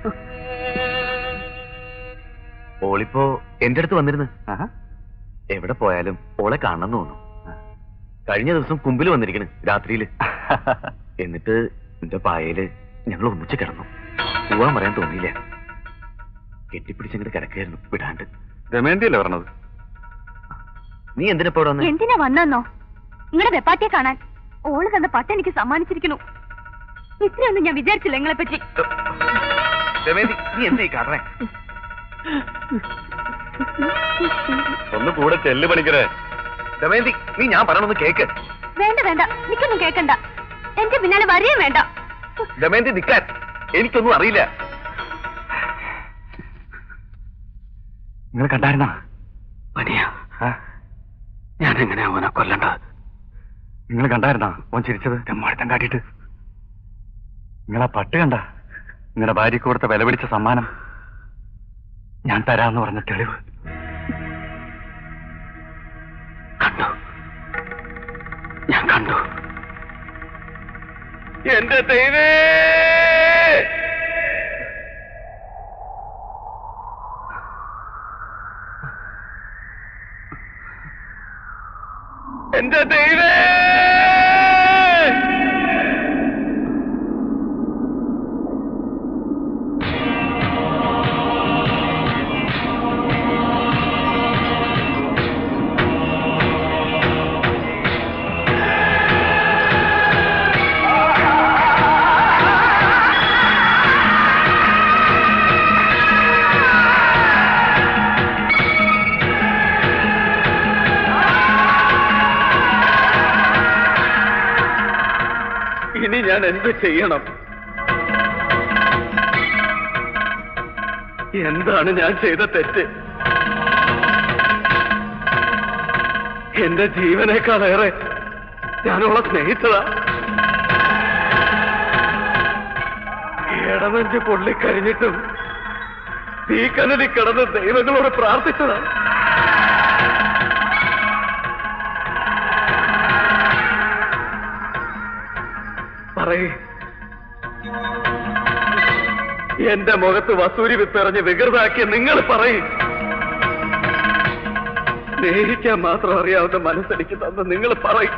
ഓളിപ്പോ എന്റെ അടുത്ത് വന്നിരുന്നു എവിടെ പോയാലും ഓളെ കാണണം തോന്നും കഴിഞ്ഞ ദിവസം കുമ്പിൽ വന്നിരിക്കണ് രാത്രിയില് എന്നിട്ട് എന്റെ പായയില് ഞങ്ങൾ ഒന്നിച്ച് കിടന്നു പോവാൻ പറയാൻ തോന്നിയില്ല കെട്ടിപ്പിടിച്ചങ്ങോട്ട് കിടക്കായിരുന്നു വിടാണ്ട് ദമയന്തിയല്ലേ പറഞ്ഞത് നീ എന്തിനാ ഇവിടെ വന്നേ എന്തിനാ വന്നെന്നോ നിങ്ങളുടെ വെപ്പാട്ടിയെ കാണാൻ ഓള് തന്ന പട്ട എനിക്ക് സമ്മാനിച്ചിരിക്കുന്നു ഇത്രയൊന്നും ഞാൻ വിചാരിച്ചില്ല നിങ്ങളെ പറ്റി ദമയന്തി നീ എന്താ ഈ കാണണേ ഒന്ന് കൂടെ ചെല്ല് പണിക്കരെ ദമയന്തി നീ ഞാൻ പറയണമെന്ന് കേക്ക് വേണ്ട വേണ്ട നിക്കൊന്നും കേക്കണ്ട എന്റെ പിന്നാലെ വരികയും വേണ്ട ദമയന്തി നിക്കാൻ എനിക്കൊന്നും അറിയില്ല നിങ്ങൾ കണ്ടായിരുന്നാ പനിയ ഞാൻ എങ്ങനെയാ അവനെ കൊല്ലേണ്ടത് നിങ്ങൾ കണ്ടായിരുന്നാ ഓൻ ചിരിച്ചത് തെമ്മാടിത്തം കാട്ടിയിട്ട് നിങ്ങളാ പട്ട് കണ്ട നിങ്ങളുടെ ഭാര്യക്ക് കൊടുത്ത വില പിടിച്ച സമ്മാനം ഞാൻ തരാന്ന് പറഞ്ഞ തെളിവ് കണ്ടു ഞാൻ കണ്ടു എന്റെ ദൈവേ എന്റെ ദൈവേ ഇനി ഞാൻ എന്ത് ചെയ്യണം എന്താണ് ഞാൻ ചെയ്ത തെറ്റ് എന്റെ ജീവനേക്കാളേറെ ഞാനുള്ള സ്നേഹിച്ചതാ ഇടനെഞ്ച് പൊള്ളിക്കഴിഞ്ഞിട്ടും തീക്കനലി കിടന്ന് ദൈവങ്ങളോട് പ്രാർത്ഥിച്ചതാ പറയേ എന്റെ മുഖത്ത് വസൂരി വിത്തെറിഞ്ഞ് വികൃതാക്കിയ നിങ്ങൾ പറയും സ്നേഹിക്കാൻ മാത്രം അറിയാവുന്ന മനസ്സെനിക്ക് തന്ന നിങ്ങൾ പറയും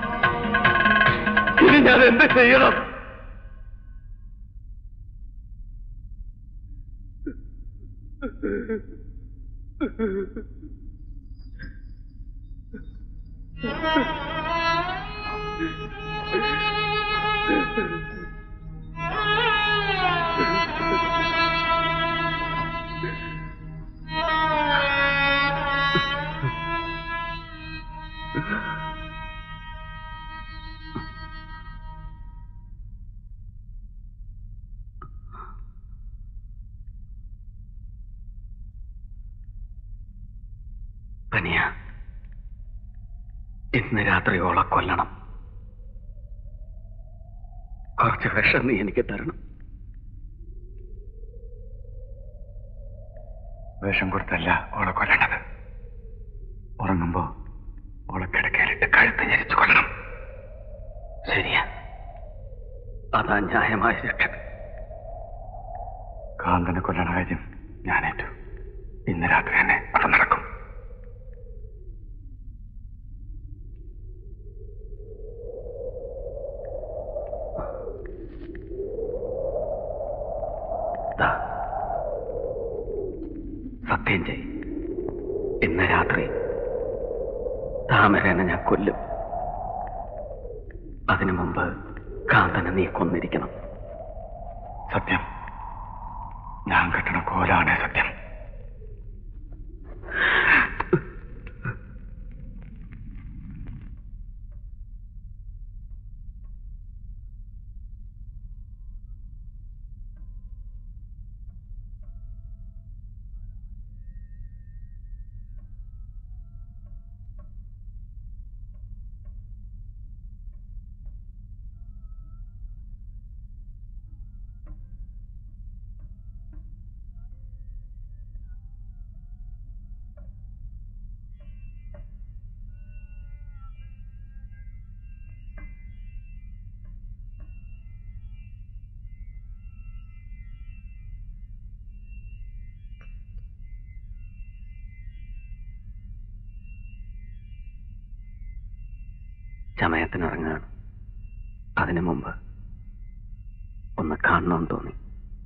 ഇനി ഞാൻ എന്ത് ചെയ്യണം പനിയ ഇന്ന് രാത്രി ഓളെ കൊല്ലണം കുറച്ച് വിഷം നീ എനിക്ക് തരണം വേഷം കൊടുത്തല്ല ഓളെ കൊല്ലണത് ഉറങ്ങുമ്പോ ഓളെ കിടക്കയിലിട്ട് കഴുത്ത് ഞെരിച്ചു കൊല്ലണം ശരിയാ അതാ ന്യായമായ ശിക്ഷ കാന്തനെ കൊല്ലണ കാര്യം ഞാനേറ്റു ഇന്ന് രാത്രി തന്നെ അത് നടക്കും ദാ, സത്യം ചെയ് ഇന്ന് രാത്രി താമരനെ ഞാൻ കൊല്ലും അതിനു മുമ്പ് കാന്തനെ നീ കൊന്നിരിക്കണം സത്യം ഞാൻ കെട്ടണ കോലാണ് സത്യം ചമയത്തിനിറങ്ങുകയാണ് അതിനു മുമ്പ് ഒന്ന് കാണണമെന്ന് തോന്നി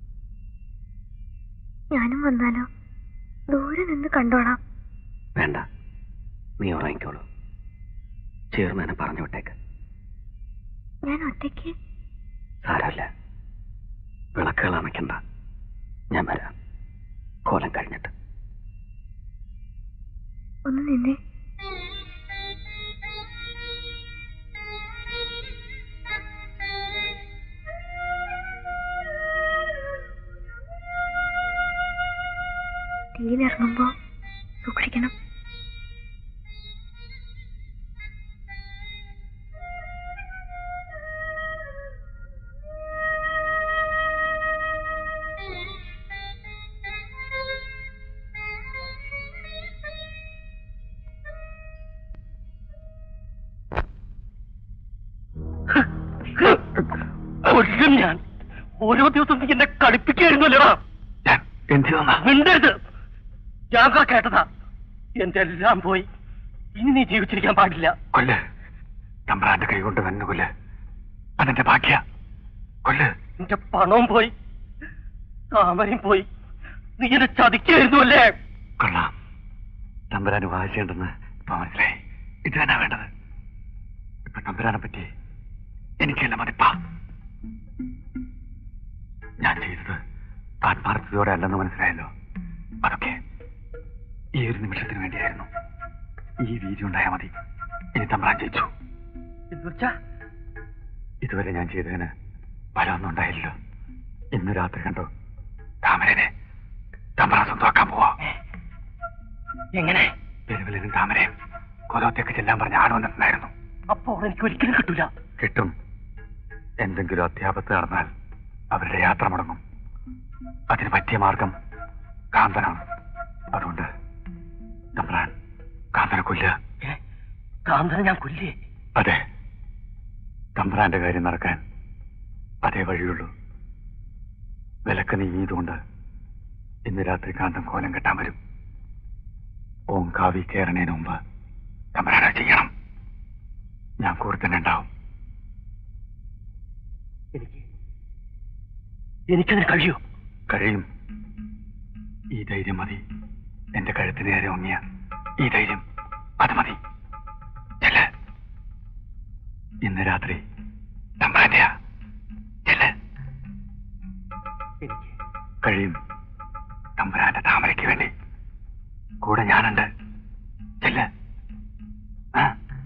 ഞാനും വന്നാലോ ദൂരെ നിന്ന് കണ്ടോളാം വേണ്ട നീ ഉറങ്ങിക്കോളൂ ചേർന്നതിനെ പറഞ്ഞു വിട്ടേക്ക് ഞാൻ ഒറ്റയ്ക്ക് സാരമില്ല വിളക്കുകൾ അണയ്ക്കണ്ട ഞാൻ വരാം കോലം കഴിഞ്ഞിട്ട് ഒന്ന് നിന്നേ തീയിലിറങ്ങുമ്പോ സൂക്ഷിക്കണം കൊല്ലും ഞാൻ ഓരോ ദിവസം നീ എന്നെ കളിപ്പിക്കായിരുന്നല്ലേടാ എന്ത് തന്നാ മിണ്ടരുത് ഞാൻ കേട്ടതാ എന്റെ എല്ലാം പോയി ഇനി നീ ജീവിച്ചിരിക്കാൻ പാടില്ല കൊല്ല് തമ്പ്രാന്റെ കൈ കൊണ്ട് തന്നെ കൊല്ല് അതെന്റെ ഭാഗ്യ കൊല്ല് എന്റെ പണവും പോയി താമരയും പോയി നീ എന്നെ ചതിക്കായിരുന്നു അല്ലേ കൊള്ളാം തമ്പുരാന് വാശിയുണ്ടെന്ന് ഇപ്പൊ മനസ്സിലായി ഇത് തന്നെ വേണ്ടത് ഇപ്പൊ തമ്പുരാനെ പറ്റി എനിക്കല്ല മതിപ്പാ ഞാൻ ചെയ്തത് ആത്മാർത്ഥതയോടെ അല്ലെന്ന് മനസ്സിലായല്ലോ അതൊക്കെ ഈ ഒരു നിമിഷത്തിന് വേണ്ടിയായിരുന്നു ഈ വീതി ഉണ്ടായാൽ മതി ഇനി തമ്പ്രാൻ ജയിച്ചു എന്നുവെച്ചാ ഇതുവരെ ഞാൻ ചെയ്തതിന് ഫലമൊന്നും ഉണ്ടായില്ലല്ലോ ഇന്ന് രാത്രി കണ്ടോ താമരനെ എങ്ങനെ പെരുവിലും താമരയും കൊലത്തേക്ക് ചെല്ലാൻ പറഞ്ഞ ആൾ വന്നിട്ടുണ്ടായിരുന്നു അപ്പോൾ എനിക്ക് ഒരിക്കലും കിട്ടൂല കിട്ടും എന്തെങ്കിലും അത്യാപത്ത് നടന്നാൽ അവരുടെ യാത്ര മുടങ്ങും അതിന് പറ്റിയ മാർഗം കാന്തനാണ് അതുകൊണ്ട് തമ്പ്രാൻ കാന്തനെ കൊല്ലുക കാന്തനെ ഞാൻ കൊല്ലേ അതെ തമ്പ്രാന്റെ കാര്യം നടക്കാൻ അതേ വഴിയുള്ളൂ വിലക്ക് നീങ്ങിയതുകൊണ്ട് ഇന്ന് രാത്രി കാന്തം കോലം കെട്ടാൻ വരും ഓം കാവി കയറണേന് മുമ്പ് തമ്പ്രാനെ ചെയ്യണം ഞാൻ കൂടെ തന്നെ ഉണ്ടാവും എനിക്ക് എനിക്കതിന് കഴിയൂ കഴിയും ഈ ധൈര്യം മതി എന്റെ കഴുത്തിന് നേരെ ഒങ്ങിയ ഈ ധൈര്യം അത് മതി ചെല്ല് ഇന്ന് രാത്രി തമ്പ്രാന്റെയാ ചെല്ല് എനിക്ക് കഴിയും തമ്പുരാന്റെ താമരയ്ക്ക് വേണ്ടി കൂടെ ഞാനുണ്ട് ചെല്ല് ആ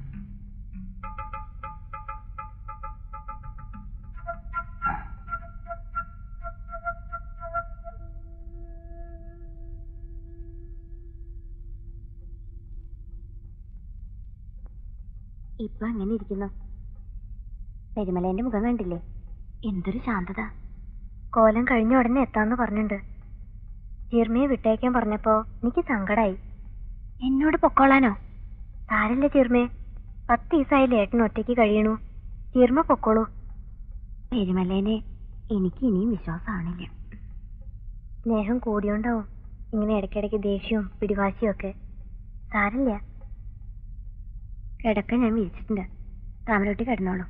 ഇപ്പൊ അങ്ങനെ ഇരിക്കുന്നു പെരുമലേന്റെ മുഖം കണ്ടില്ലേ എന്തൊരു ശാന്തത കോലം കഴിഞ്ഞ ഉടനെ എത്താന്ന് പറഞ്ഞിട്ടുണ്ട് ചിർമയെ വിട്ടേക്കാൻ പറഞ്ഞപ്പോ എനിക്ക് സങ്കടായി എന്നോട് പൊക്കോളാനോ സാരല്ല ചിർമേ പത്ത് ദിവസമായില്ലേ ഏട്ടൻ ഒറ്റയ്ക്ക് കഴിയണു ചിർമ പൊക്കോളൂ പെരുമലേനെ എനിക്ക് ഇനിയും വിശ്വാസമാണില്ല സ്നേഹം കൂടിയോണ്ടാവും ഇങ്ങനെ ഇടയ്ക്കിടയ്ക്ക് ദേഷ്യവും പിടിവാശിയും ഒക്കെ സാരില്ല കിടക്ക ഞാൻ വിരിച്ചിട്ടുണ്ട് താമരോട്ടി കിടന്നോളൂ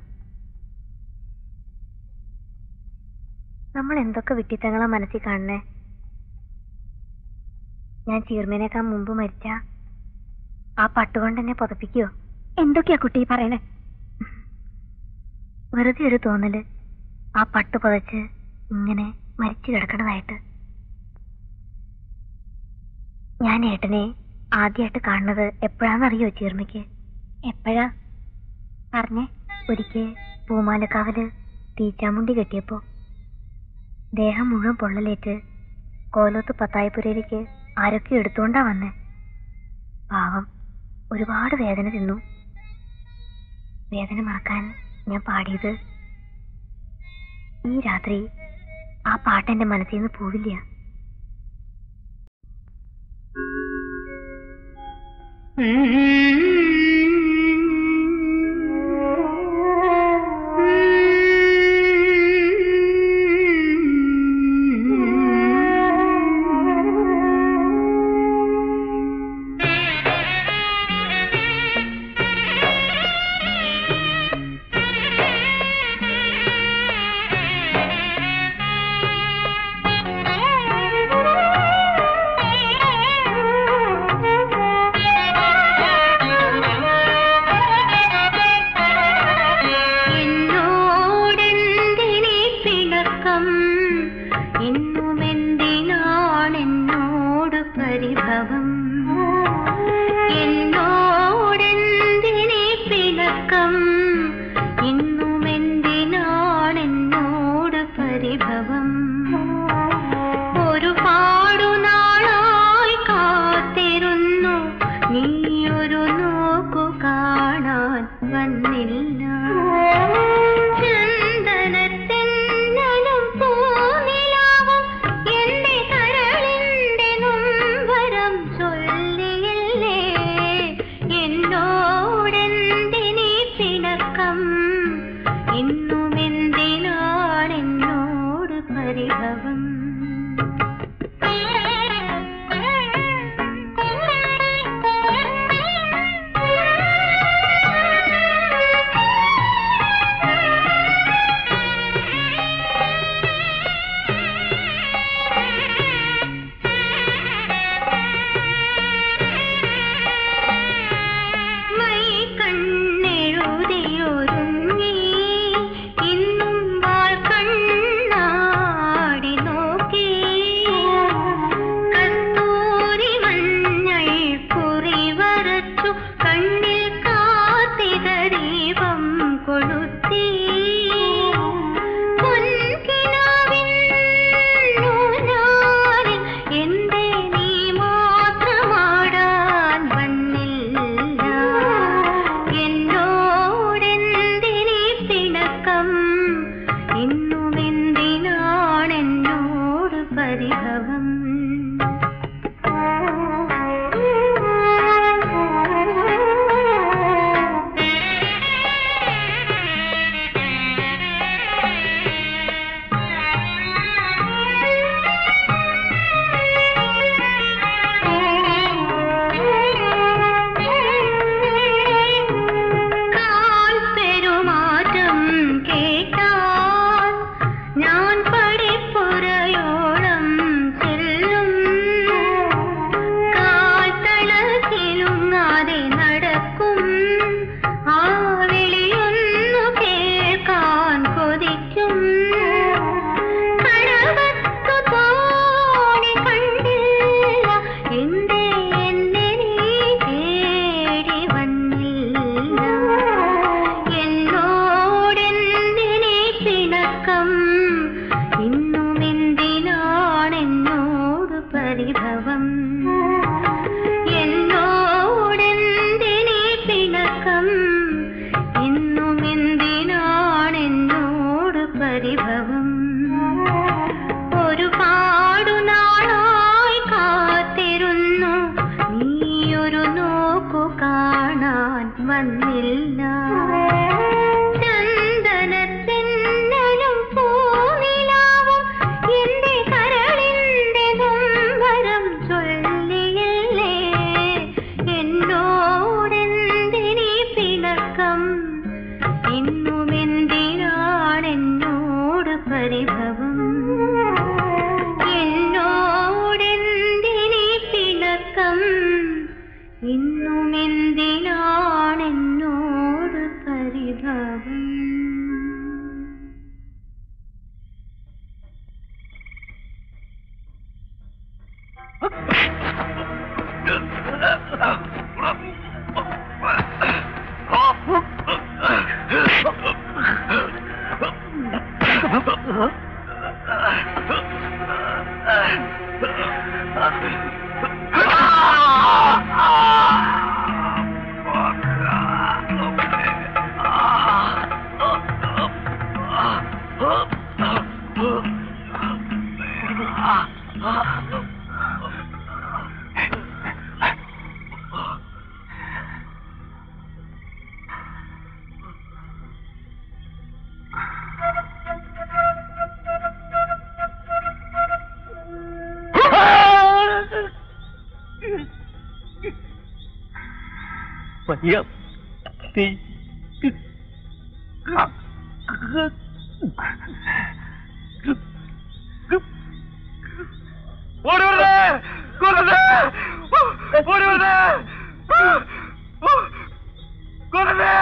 നമ്മൾ എന്തൊക്കെ വിട്ടിത്തങ്ങളാ മനസ്സിൽ കാണണേ ഞാൻ ചീർമേനേക്കാൾ മുമ്പ് മരിച്ച ആ പട്ടുകൊണ്ട് എന്നെ പുതപ്പിക്കോ എന്തൊക്കെയാ കുട്ടി ഈ പറയണേ വെറുതെ ഒരു തോന്നല് ആ പട്ട് പുതച്ച് ഇങ്ങനെ മരിച്ചു കിടക്കണതായിട്ട് ഞാൻ ഏട്ടനെ ആദ്യമായിട്ട് കാണുന്നത് എപ്പോഴാണെന്നറിയോ ചീർമയ്ക്ക് എപ്പോഴാ പറഞ്ഞേ ഒരിക്കൽ പൂമാലക്കാവല് തീച്ചാമുണ്ടി കെട്ടിയപ്പോ ദേഹം മുഴുവൻ പൊള്ളലേറ്റ് കോലോത്ത് പത്തായപ്പുരയിലേക്ക് ആരൊക്കെ എടുത്തുകൊണ്ടാ വന്നേ പാവം ഒരുപാട് വേദന തിന്നു വേദന മറക്കാൻ ഞാൻ പാടിയത് ഈ രാത്രി ആ പാട്ട് എന്റെ മനസ്സിൽ നിന്ന് പോവില്ല എന്നോടെന്തിനീ പിണക്കം ഇന്നുമെന്തിനാണെന്നോട് പരിഭവം എന്നോടെന്തിനീ പിണക്കം ഇന്നുമെന്തിനാണെന്നോട് പരിഭവം ഒരുപാടു നാളായി കാത്തിരുന്നു നീ ഒരു നോക്കു കാണാൻ വന്നില്ല ചന്ദനത്തെന്നലും പൂനിലാവും എന്റെ കരളിന്റെ നൊമ്പരം ചൊല്ലിയില്ലേ എന്നോടെന്തിനീ പിണക്കം ഇന്നുമെന്തിനാണെന്നോട് പരിഭവം മൈ കണ്ണെഴുതിയൊരുങ്ങി ഇന്നും വാൾ കണ്ണാടി നോക്കി പരിഭവം കാൽ പെരുമാറ്റം കേട്ടാൽ ഞാൻ പടിപ്പുറയോളം ചെല്ലും കാൽ തളത്തിലുങ്ങാതെ നടക്കും ആ വിളിയൊന്നു കേൾക്കാൻ കൊതിക്കും കടവത്തു തോണി കണ്ടില്ല എന്തേ എന്നെ നീ തേടി വന്നില്ല എന്നോടെന്തിനീ പിണക്കം ഇന്നും എന്തിനാണെന്നോട് പരിഭവം എന്നോടെന്തിനീ പിണക്കം ഇന്നും എന്തിനാണെന്നോട് പരിഭവം ഒരുപാടു നാളായി കാത്തിരുന്നു നീയൊരു നോക്കു കാണാൻ വന്നില്ല ചന്ദനത്തെന്നലും പൂനിലാവും എന്റെ കരളിന്റെ നൊമ്പരം ചൊല്ലിയില്ലേ എന്നോടെന്തിനീ പിണക്കം ഇന്നും എന്തിനാണെന്നോട് പരിഭവം എന്നോടെന്തിനീ പിണക്കം ഇന്നും എന്തിനാണെന്നോട് പരിഭവം വയ്യ നീ ഓടി വരണേ കൊല്ലണേ ഓടി വരണേ കൊല്ലണേ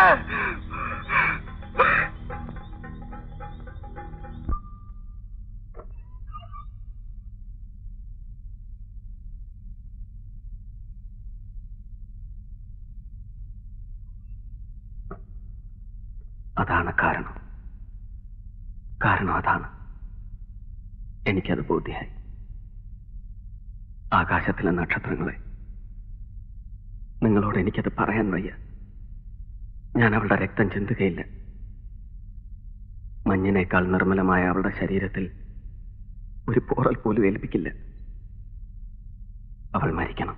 അതാണ് കാരണം കാരണം അതാണ് എനിക്കത് ബോധ്യായി ആകാശത്തിലെ നക്ഷത്രങ്ങളെ നിങ്ങളോട് എനിക്കത് പറയാൻ വയ്യ ഞാൻ അവളുടെ രക്തം ചിന്തുകയില്ല മഞ്ഞിനേക്കാൾ നിർമ്മലമായ അവളുടെ ശരീരത്തിൽ ഒരു പോറൽ പോലും ഏൽപ്പിക്കില്ല അവൾ മരിക്കണം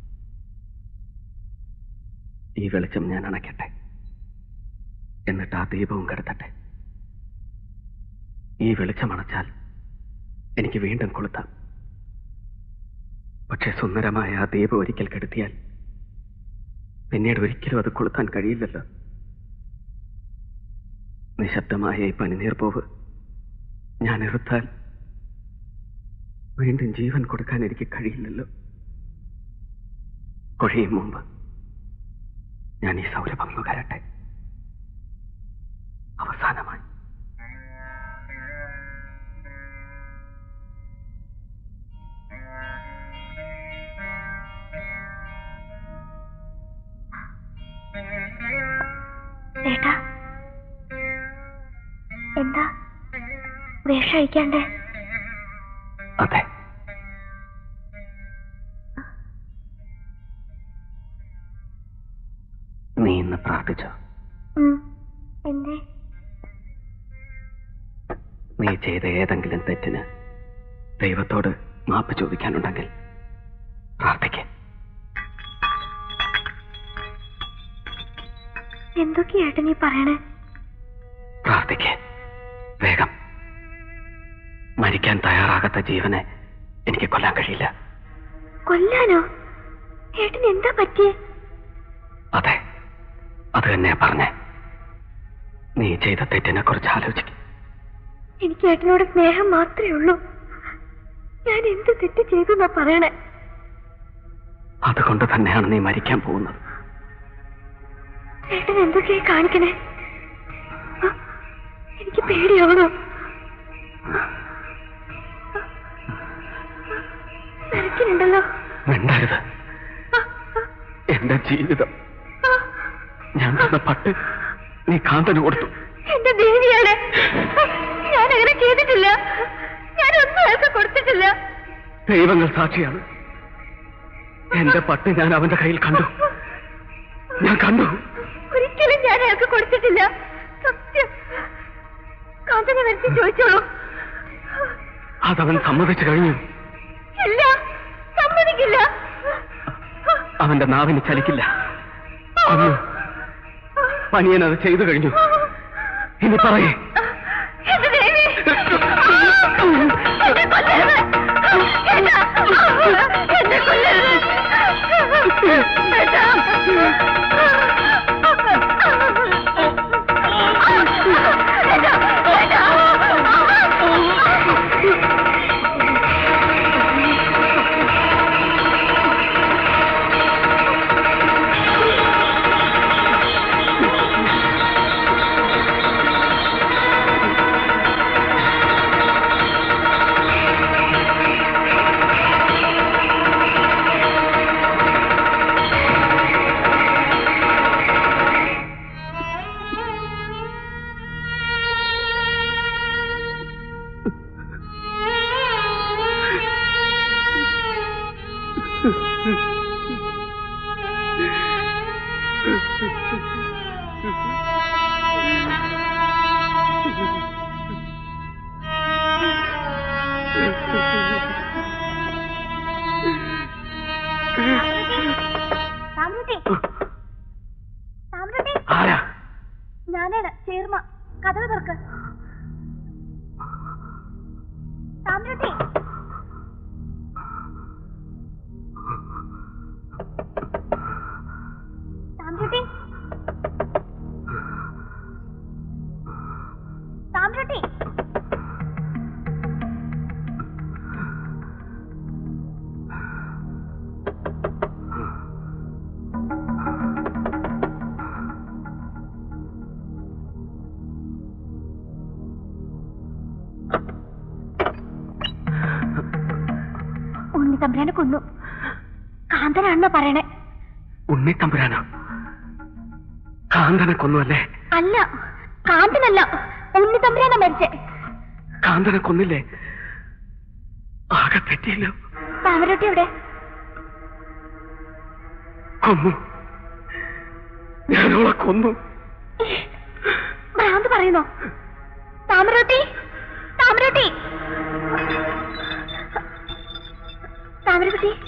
ഈ വെളിച്ചം ഞാൻ അണയ്ക്കട്ടെ എന്നിട്ട് ആ ദീപവും കെടുത്തട്ടെ ഈ വെളിച്ചമണച്ചാൽ എനിക്ക് വീണ്ടും കൊളുത്താം പക്ഷെ സുന്ദരമായ ആ ദീപം ഒരിക്കൽ കെടുത്തിയാൽ പിന്നീട് ഒരിക്കലും അത് കൊളുത്താൻ കഴിയില്ലല്ലോ നിശബ്ദമായ ഈ പനിനീർപ്പോവ് ഞാൻ എറുത്താൽ വീണ്ടും ജീവൻ കൊടുക്കാൻ എനിക്ക് കഴിയില്ലല്ലോ കൊഴിയും മുമ്പ് ഞാൻ ഈ സൗരഭം നുകരട്ടെ അവസാനമായി ഏട്ടാ എന്താ വേഷം അഴിക്കാണ്ടേ അതെ നീ ഇന്ന് പ്രാർത്ഥിച്ചോ എന്തേ നീ ചെയ്ത ഏതെങ്കിലും തെറ്റിന് ദൈവത്തോട് മാപ്പ് ചോദിക്കാനുണ്ടെങ്കിൽ പ്രാർത്ഥിക്ക് എന്തൊക്കെയായിട്ട് നീ പറയണേ പ്രാർത്ഥിക്ക് വേഗം മരിക്കാൻ തയ്യാറാകാത്ത ജീവനെ എനിക്ക് കൊല്ലാൻ കഴിയില്ല കൊല്ലാനോ ഏട്ടന് എന്താ പറ്റിയേ അതെ അത് തന്നെ പറഞ്ഞേ നീ ചെയ്ത തെറ്റിനെ കുറിച്ച് ആലോചിക്കും എനിക്ക് ഏട്ടനോട് സ്നേഹം മാത്രമേ ഉള്ളൂ ഞാൻ എന്ത് തെറ്റ് ചെയ്തു എന്നാ പറയണേ അതുകൊണ്ട് തന്നെയാണ് നീ മരിക്കാൻ പോകുന്നത് ഏട്ടൻ എന്തൊക്കെയാ കാണിക്കണേ ആ, എനിക്ക് പേടിയാവണോ നരക്കിനുണ്ടല്ലോ മിണ്ടരുത് എന്റെ ജീവിതം ഞാൻ തന്ന പട്ട് നീ കാന്തന് കൊടുത്തു എന്റെ ദേവിയാണ് ഞാൻ അങ്ങനെ ചെയ്തിട്ടില്ല ഞാൻ ഒന്നും അയാൾക്ക് കൊടുത്തിട്ടില്ല ദൈവങ്ങൾ സാക്ഷിയാണ് എന്റെ പട്ട് ഞാൻ അവന്റെ കയ്യിൽ കണ്ടു ഞാൻ കണ്ടു ഒരിക്കലും ഞാൻ അയാൾക്ക് കൊടുത്തിട്ടില്ല സത്യം കാന്തനെ വരച്ച് ചോദിച്ചോളൂ അതവൻ സമ്മതിച്ചു കഴിഞ്ഞു ഇല്ല സമ്മതിക്കില്ല അവന്റെ നാവിന് ചലിക്കില്ല കൊന്നു പനിയൻ അത് ചെയ്തു കഴിഞ്ഞു ഇനി പറയേ എന്റെ ദേവി എന്നെ കൊല്ലരുത് ഏട്ടാ, എന്നെ കൊല്ലരുത് ഏട്ടാ. ഏട്ടാ, ഏട്ടാ. താമരട്ടി താമരട്ടി ആരാ ഞാനാണ് ചേർമ കഥവ് തുറക്ക് താമരട്ടി താമരട്ടി താമരട്ടി ഉണ്ണി തമ്പുരാനെ കൊന്നു കാന്തനാണെന്നാ പറയണേ ഉണ്ണി തമ്പുരാനോ കാന്തനെ കൊന്നുവല്ലേ അല്ല കാന്തനല്ല ഉണ്ണി തമ്പുരാനാ മരിച്ചേ കാന്തനെ കൊന്നില്ലേ ആകെ തെറ്റിയല്ലോ താമരട്ടി എവിടെ കൊന്നു ഞാനവളെ കൊന്നു ഭ്രാന്ത് പറയുന്നോ താമരട്ടി താമരട്ടി താമരക്കുട്ടി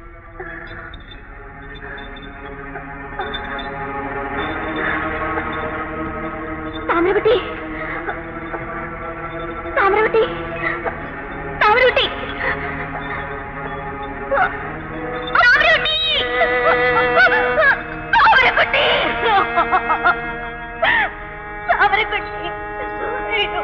താമരക്കുട്ടി താമരക്കുട്ടി താമരക്കുട്ടി താമരക്കുട്ടി താമരക്കുട്ടി താമരക്കുട്ടി അയ്യോ.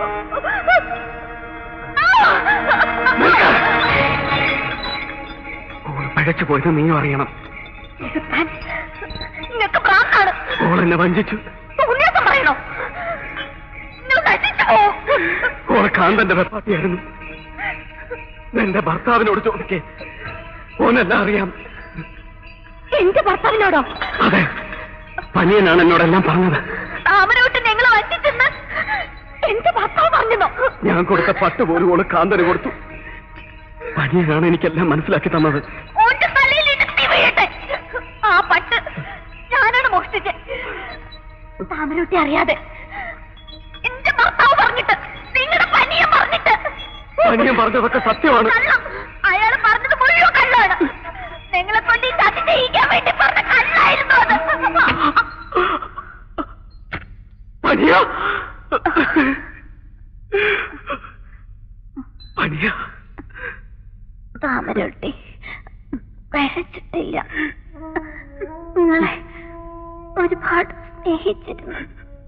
ഓൾ പഴച്ചു പോയത് നീയും അറിയണം ഇരുത്താൻ നിങ്ങൾക്ക് ഭ്രാന്താണ് ഓൾ എന്നെ വഞ്ചിച്ചു ഉണ്ണിയൊക്കെ പറയണോ നിങ്ങൾ നശിച്ചു പോവും. ഓൾ കാന്തന്റെ വെപ്പാട്ടിയായിരുന്നു എന്റെ ഭർത്താവിനോട് ചോദിക്കേ ഓനെല്ലാം അറിയാം എന്റെ ഭർത്താവിനോടോ അതെ പനിയനാണ് എന്നോടെല്ലാം പറഞ്ഞത് താമരവിട്ട് ഞങ്ങൾ വഞ്ചിച്ചെന്ന് എന്റെ ഭർത്താവ് പറഞ്ഞോ ഞാൻ കൊടുത്ത പട്ട് പോലും ഓള് കാന്തന് കൊടുത്തു പനിയനാണ് എനിക്കെല്ലാം മനസ്സിലാക്കി തന്നത് ഓന്റെ തലയിൽ ഇടുത്തി വീഴട്ടെ ആ പട്ട് ഞാനാണ് മോഷ്ടിച്ചത് താമരകുട്ടി അറിയാതെ എന്റെ ഭർത്താവ് പറഞ്ഞിട്ട് നിങ്ങളുടെ പനിയെ പറഞ്ഞിട്ട് പനിയൻ പറഞ്ഞതൊക്കെ സത്യമാണ് കള്ളം അയാൾ പറഞ്ഞത് മുഴുവൻ കള്ളാണ് നിങ്ങളെ കൊണ്ട് ഈ ചതി ചെയ്യിക്കാൻ വേണ്ടി പറഞ്ഞ കള്ളായിരുന്നു അത് പനിയ പനിയ താമരൊട്ടി പിഴച്ചിട്ടില്ല നിങ്ങളെ ഒരുപാട് സ്നേഹിച്ചിരുന്നു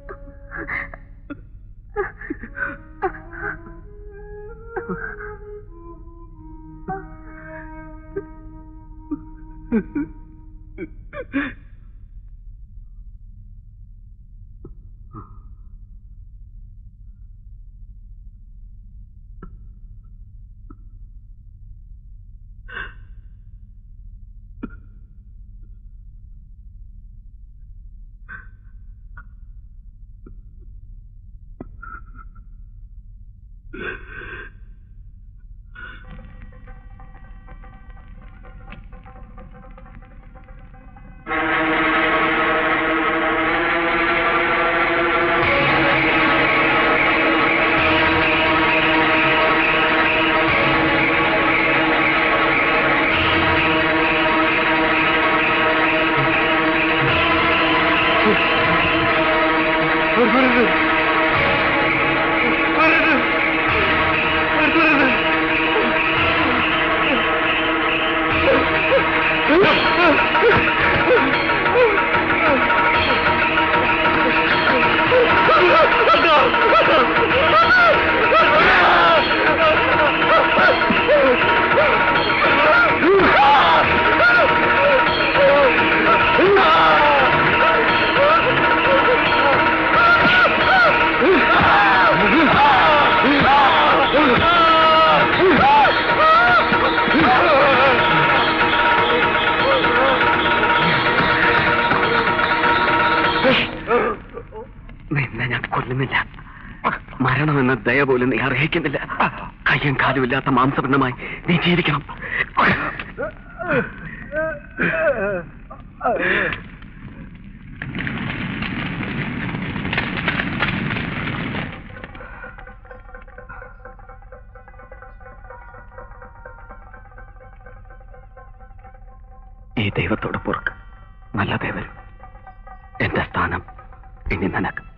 നിന്നെ ഞാൻ കൊല്ലുന്നില്ല മരണമെന്ന ദയ പോലും നീ അർഹിക്കുന്നില്ല കയ്യും കാലും ഇല്ലാത്ത മാംസപിണ്ഡമായി നീ ജീവിക്കണം ഈ ദൈവത്തോട് പൊറുക്ക് നല്ലതേ വരും എന്റെ സ്ഥാനം ഇനി നിനക്ക്